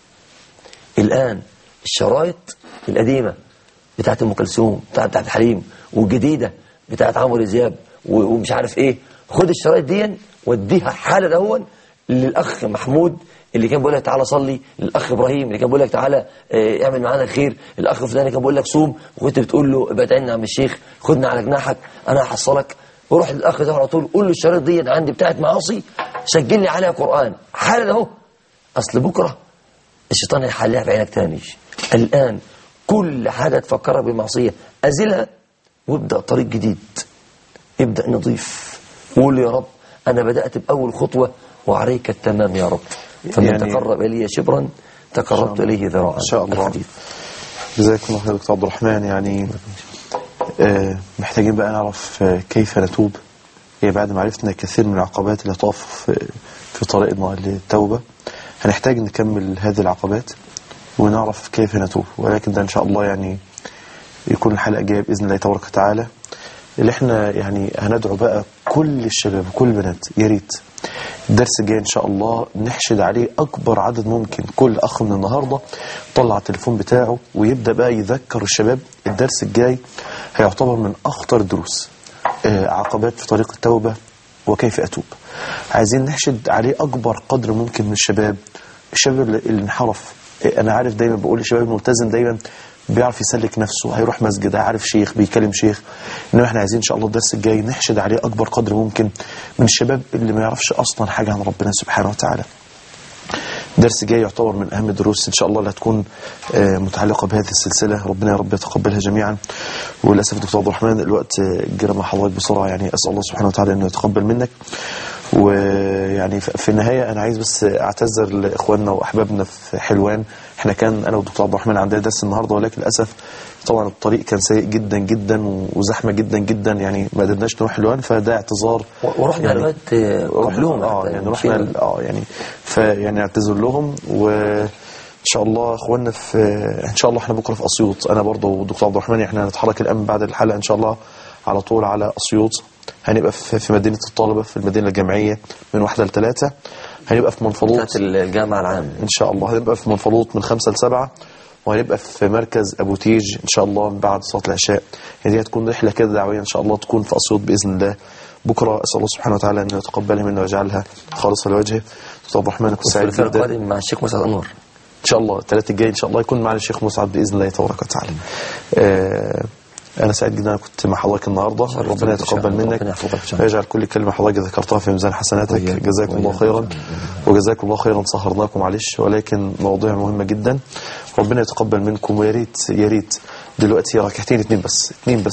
الان الشرايط القديمه بتاعت ام كلثوم بتاعت بتاعت حليم والجديده بتاعت عمرو دياب و- ومش عارف ايه خد الشرايط دي وديها حالا دهون للاخ محمود اللي كان بيقول لك تعالى صلي للاخ ابراهيم اللي كان بيقول لك تعالى آه، اعمل معانا الخير الاخ فلان اللي كان بيقول لك صوم وكنت بتقول له ابعد عنا يا عم الشيخ خدنا على جناحك انا هحصلك وروح للاخ ده على طول قول له الشرايط دي عندي بتاعت معاصي سجل لي عليها قران حالا اهو اصل بكره الشيطان هيحلها في عينك تاني الآن كل حاجة تفكرك بمعصية أزلها وابدأ طريق جديد ابدأ نظيف قول يا رب أنا بدأت بأول خطوة وعليك التمام يا رب فمن يعني- يعني تقرب إلي شبرا تقربت إليه ذراعا إن شاء الله الحديث جزاكم الله خير دكتور عبد الرحمن يعني آه، محتاجين بقى نعرف آه، كيف نتوب هي بعد ما عرفنا كثير من العقبات اللي تقف في, في طريقنا للتوبة هنحتاج نكمل هذه العقبات ونعرف كيف نتوب ولكن ده إن شاء الله يعني يكون الحلقة جاية بإذن الله تبارك وتعالى اللي احنا يعني هندعو بقى كل الشباب وكل البنات يا ريت الدرس الجاي ان شاء الله نحشد عليه اكبر عدد ممكن كل اخ من النهارده طلع التليفون بتاعه ويبدا بقى يذكر الشباب الدرس الجاي هيعتبر من اخطر الدروس آه، عقبات في طريق التوبه وكيف اتوب عايزين نحشد عليه اكبر قدر ممكن من الشباب الشباب اللي اللي انحرف آه، انا عارف دايما بقول الشباب الملتزم دايما بيعرف يسلك نفسه هيروح مسجد عارف شيخ بيكلم شيخ انما احنا عايزين ان شاء الله الدرس الجاي نحشد عليه اكبر قدر ممكن من الشباب اللي ما يعرفش اصلا حاجه عن ربنا سبحانه وتعالى درس جاي يعتبر من اهم الدروس ان شاء الله اللي هتكون آه، متعلقه بهذه السلسله ربنا يا رب يتقبلها جميعا وللاسف دكتور عبد الرحمن الوقت آه، جرى مع حضرتك بسرعه يعني اسال الله سبحانه وتعالى انه يتقبل منك ويعني ف- في النهايه انا عايز بس اعتذر لاخواننا واحبابنا في حلوان احنا كان انا والدكتور عبد الرحمن عندنا درس النهارده ولكن للاسف طبعا الطريق كان سيء جدا جدا وزحمه جدا جدا يعني ما قدرناش نروح حلوان فده اعتذار ورحنا يعني لغايه آه، قبلهم اه حتى يعني مشينا. رحنا ال- اه يعني فيعني اعتذر لهم وان شاء الله اخواننا في ان شاء الله احنا بكره في اسيوط انا برضه والدكتور عبد الرحمن احنا هنتحرك الان بعد الحلقه ان شاء الله على طول على اسيوط هنبقى في في مدينه الطلبه في المدينه الجامعيه من واحده لثلاثه هنبقى في منفلوط بتاعت الجامعه العام ان شاء الله هنبقى في منفلوط من خمسة لسبعة وهنبقى في مركز ابو تيج ان شاء الله بعد صلاه العشاء هي دي هتكون رحله كده دعويه ان شاء الله تكون في اسيوط باذن الله بكره اسال الله سبحانه وتعالى انه يتقبلها منا ويجعلها خالصه لوجهه دكتور عبد الرحمن كنت سعيد والثلاثاء جدا القادم مع الشيخ مسعد انور ان شاء الله الثلاث الجاي ان شاء الله يكون معنا الشيخ مسعد باذن الله تبارك وتعالى آه انا سعيد جدا انا كنت مع حضرتك النهارده ربنا يتقبل منك ربنا يحفظك إن شاء الله. ويجعل كل كلمه حضرتك ذكرتها في ميزان حسناتك وإياك. جزاكم الله وإياك. خيرا وجزاكم الله خيرا سهرناكم معلش ولكن مواضيع مهمه جدا ربنا يتقبل منكم ويا ريت يا ريت دلوقتي ركعتين اتنين بس اتنين بس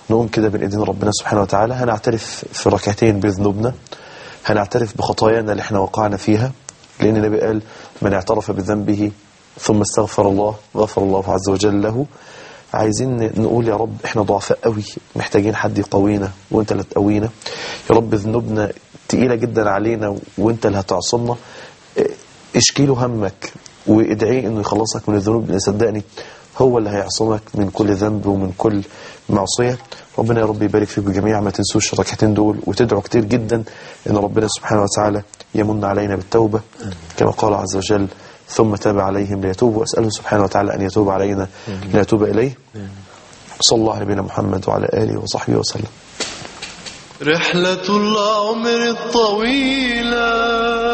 نقوم كده بين ايدين ربنا سبحانه وتعالى هنعترف في ركعتين بذنوبنا هنعترف بخطايانا اللي احنا وقعنا فيها لان النبي قال من اعترف بذنبه ثم استغفر الله غفر الله عز وجل له عايزين نقول يا رب احنا ضعفاء قوي محتاجين حد يقوينا وانت اللي تقوينا يا رب ذنوبنا تقيلة جدا علينا وانت اللي هتعصمنا اه، اشكي له همك وادعيه انه يخلصك من الذنوب لان صدقني هو اللي هيعصمك من كل ذنب ومن كل معصية ربنا يا رب يبارك فيكم جميعا ما تنسوش الركعتين دول وتدعوا كتير جدا ان ربنا سبحانه وتعالى يمن علينا بالتوبة كما قال عز وجل ثم تاب عليهم ليتوبوا واسأله سبحانه وتعالى أن يتوب علينا ليتوب إليه صلى الله على نبينا محمد وعلى آله وصحبه وسلم رحلة العمر الطويلة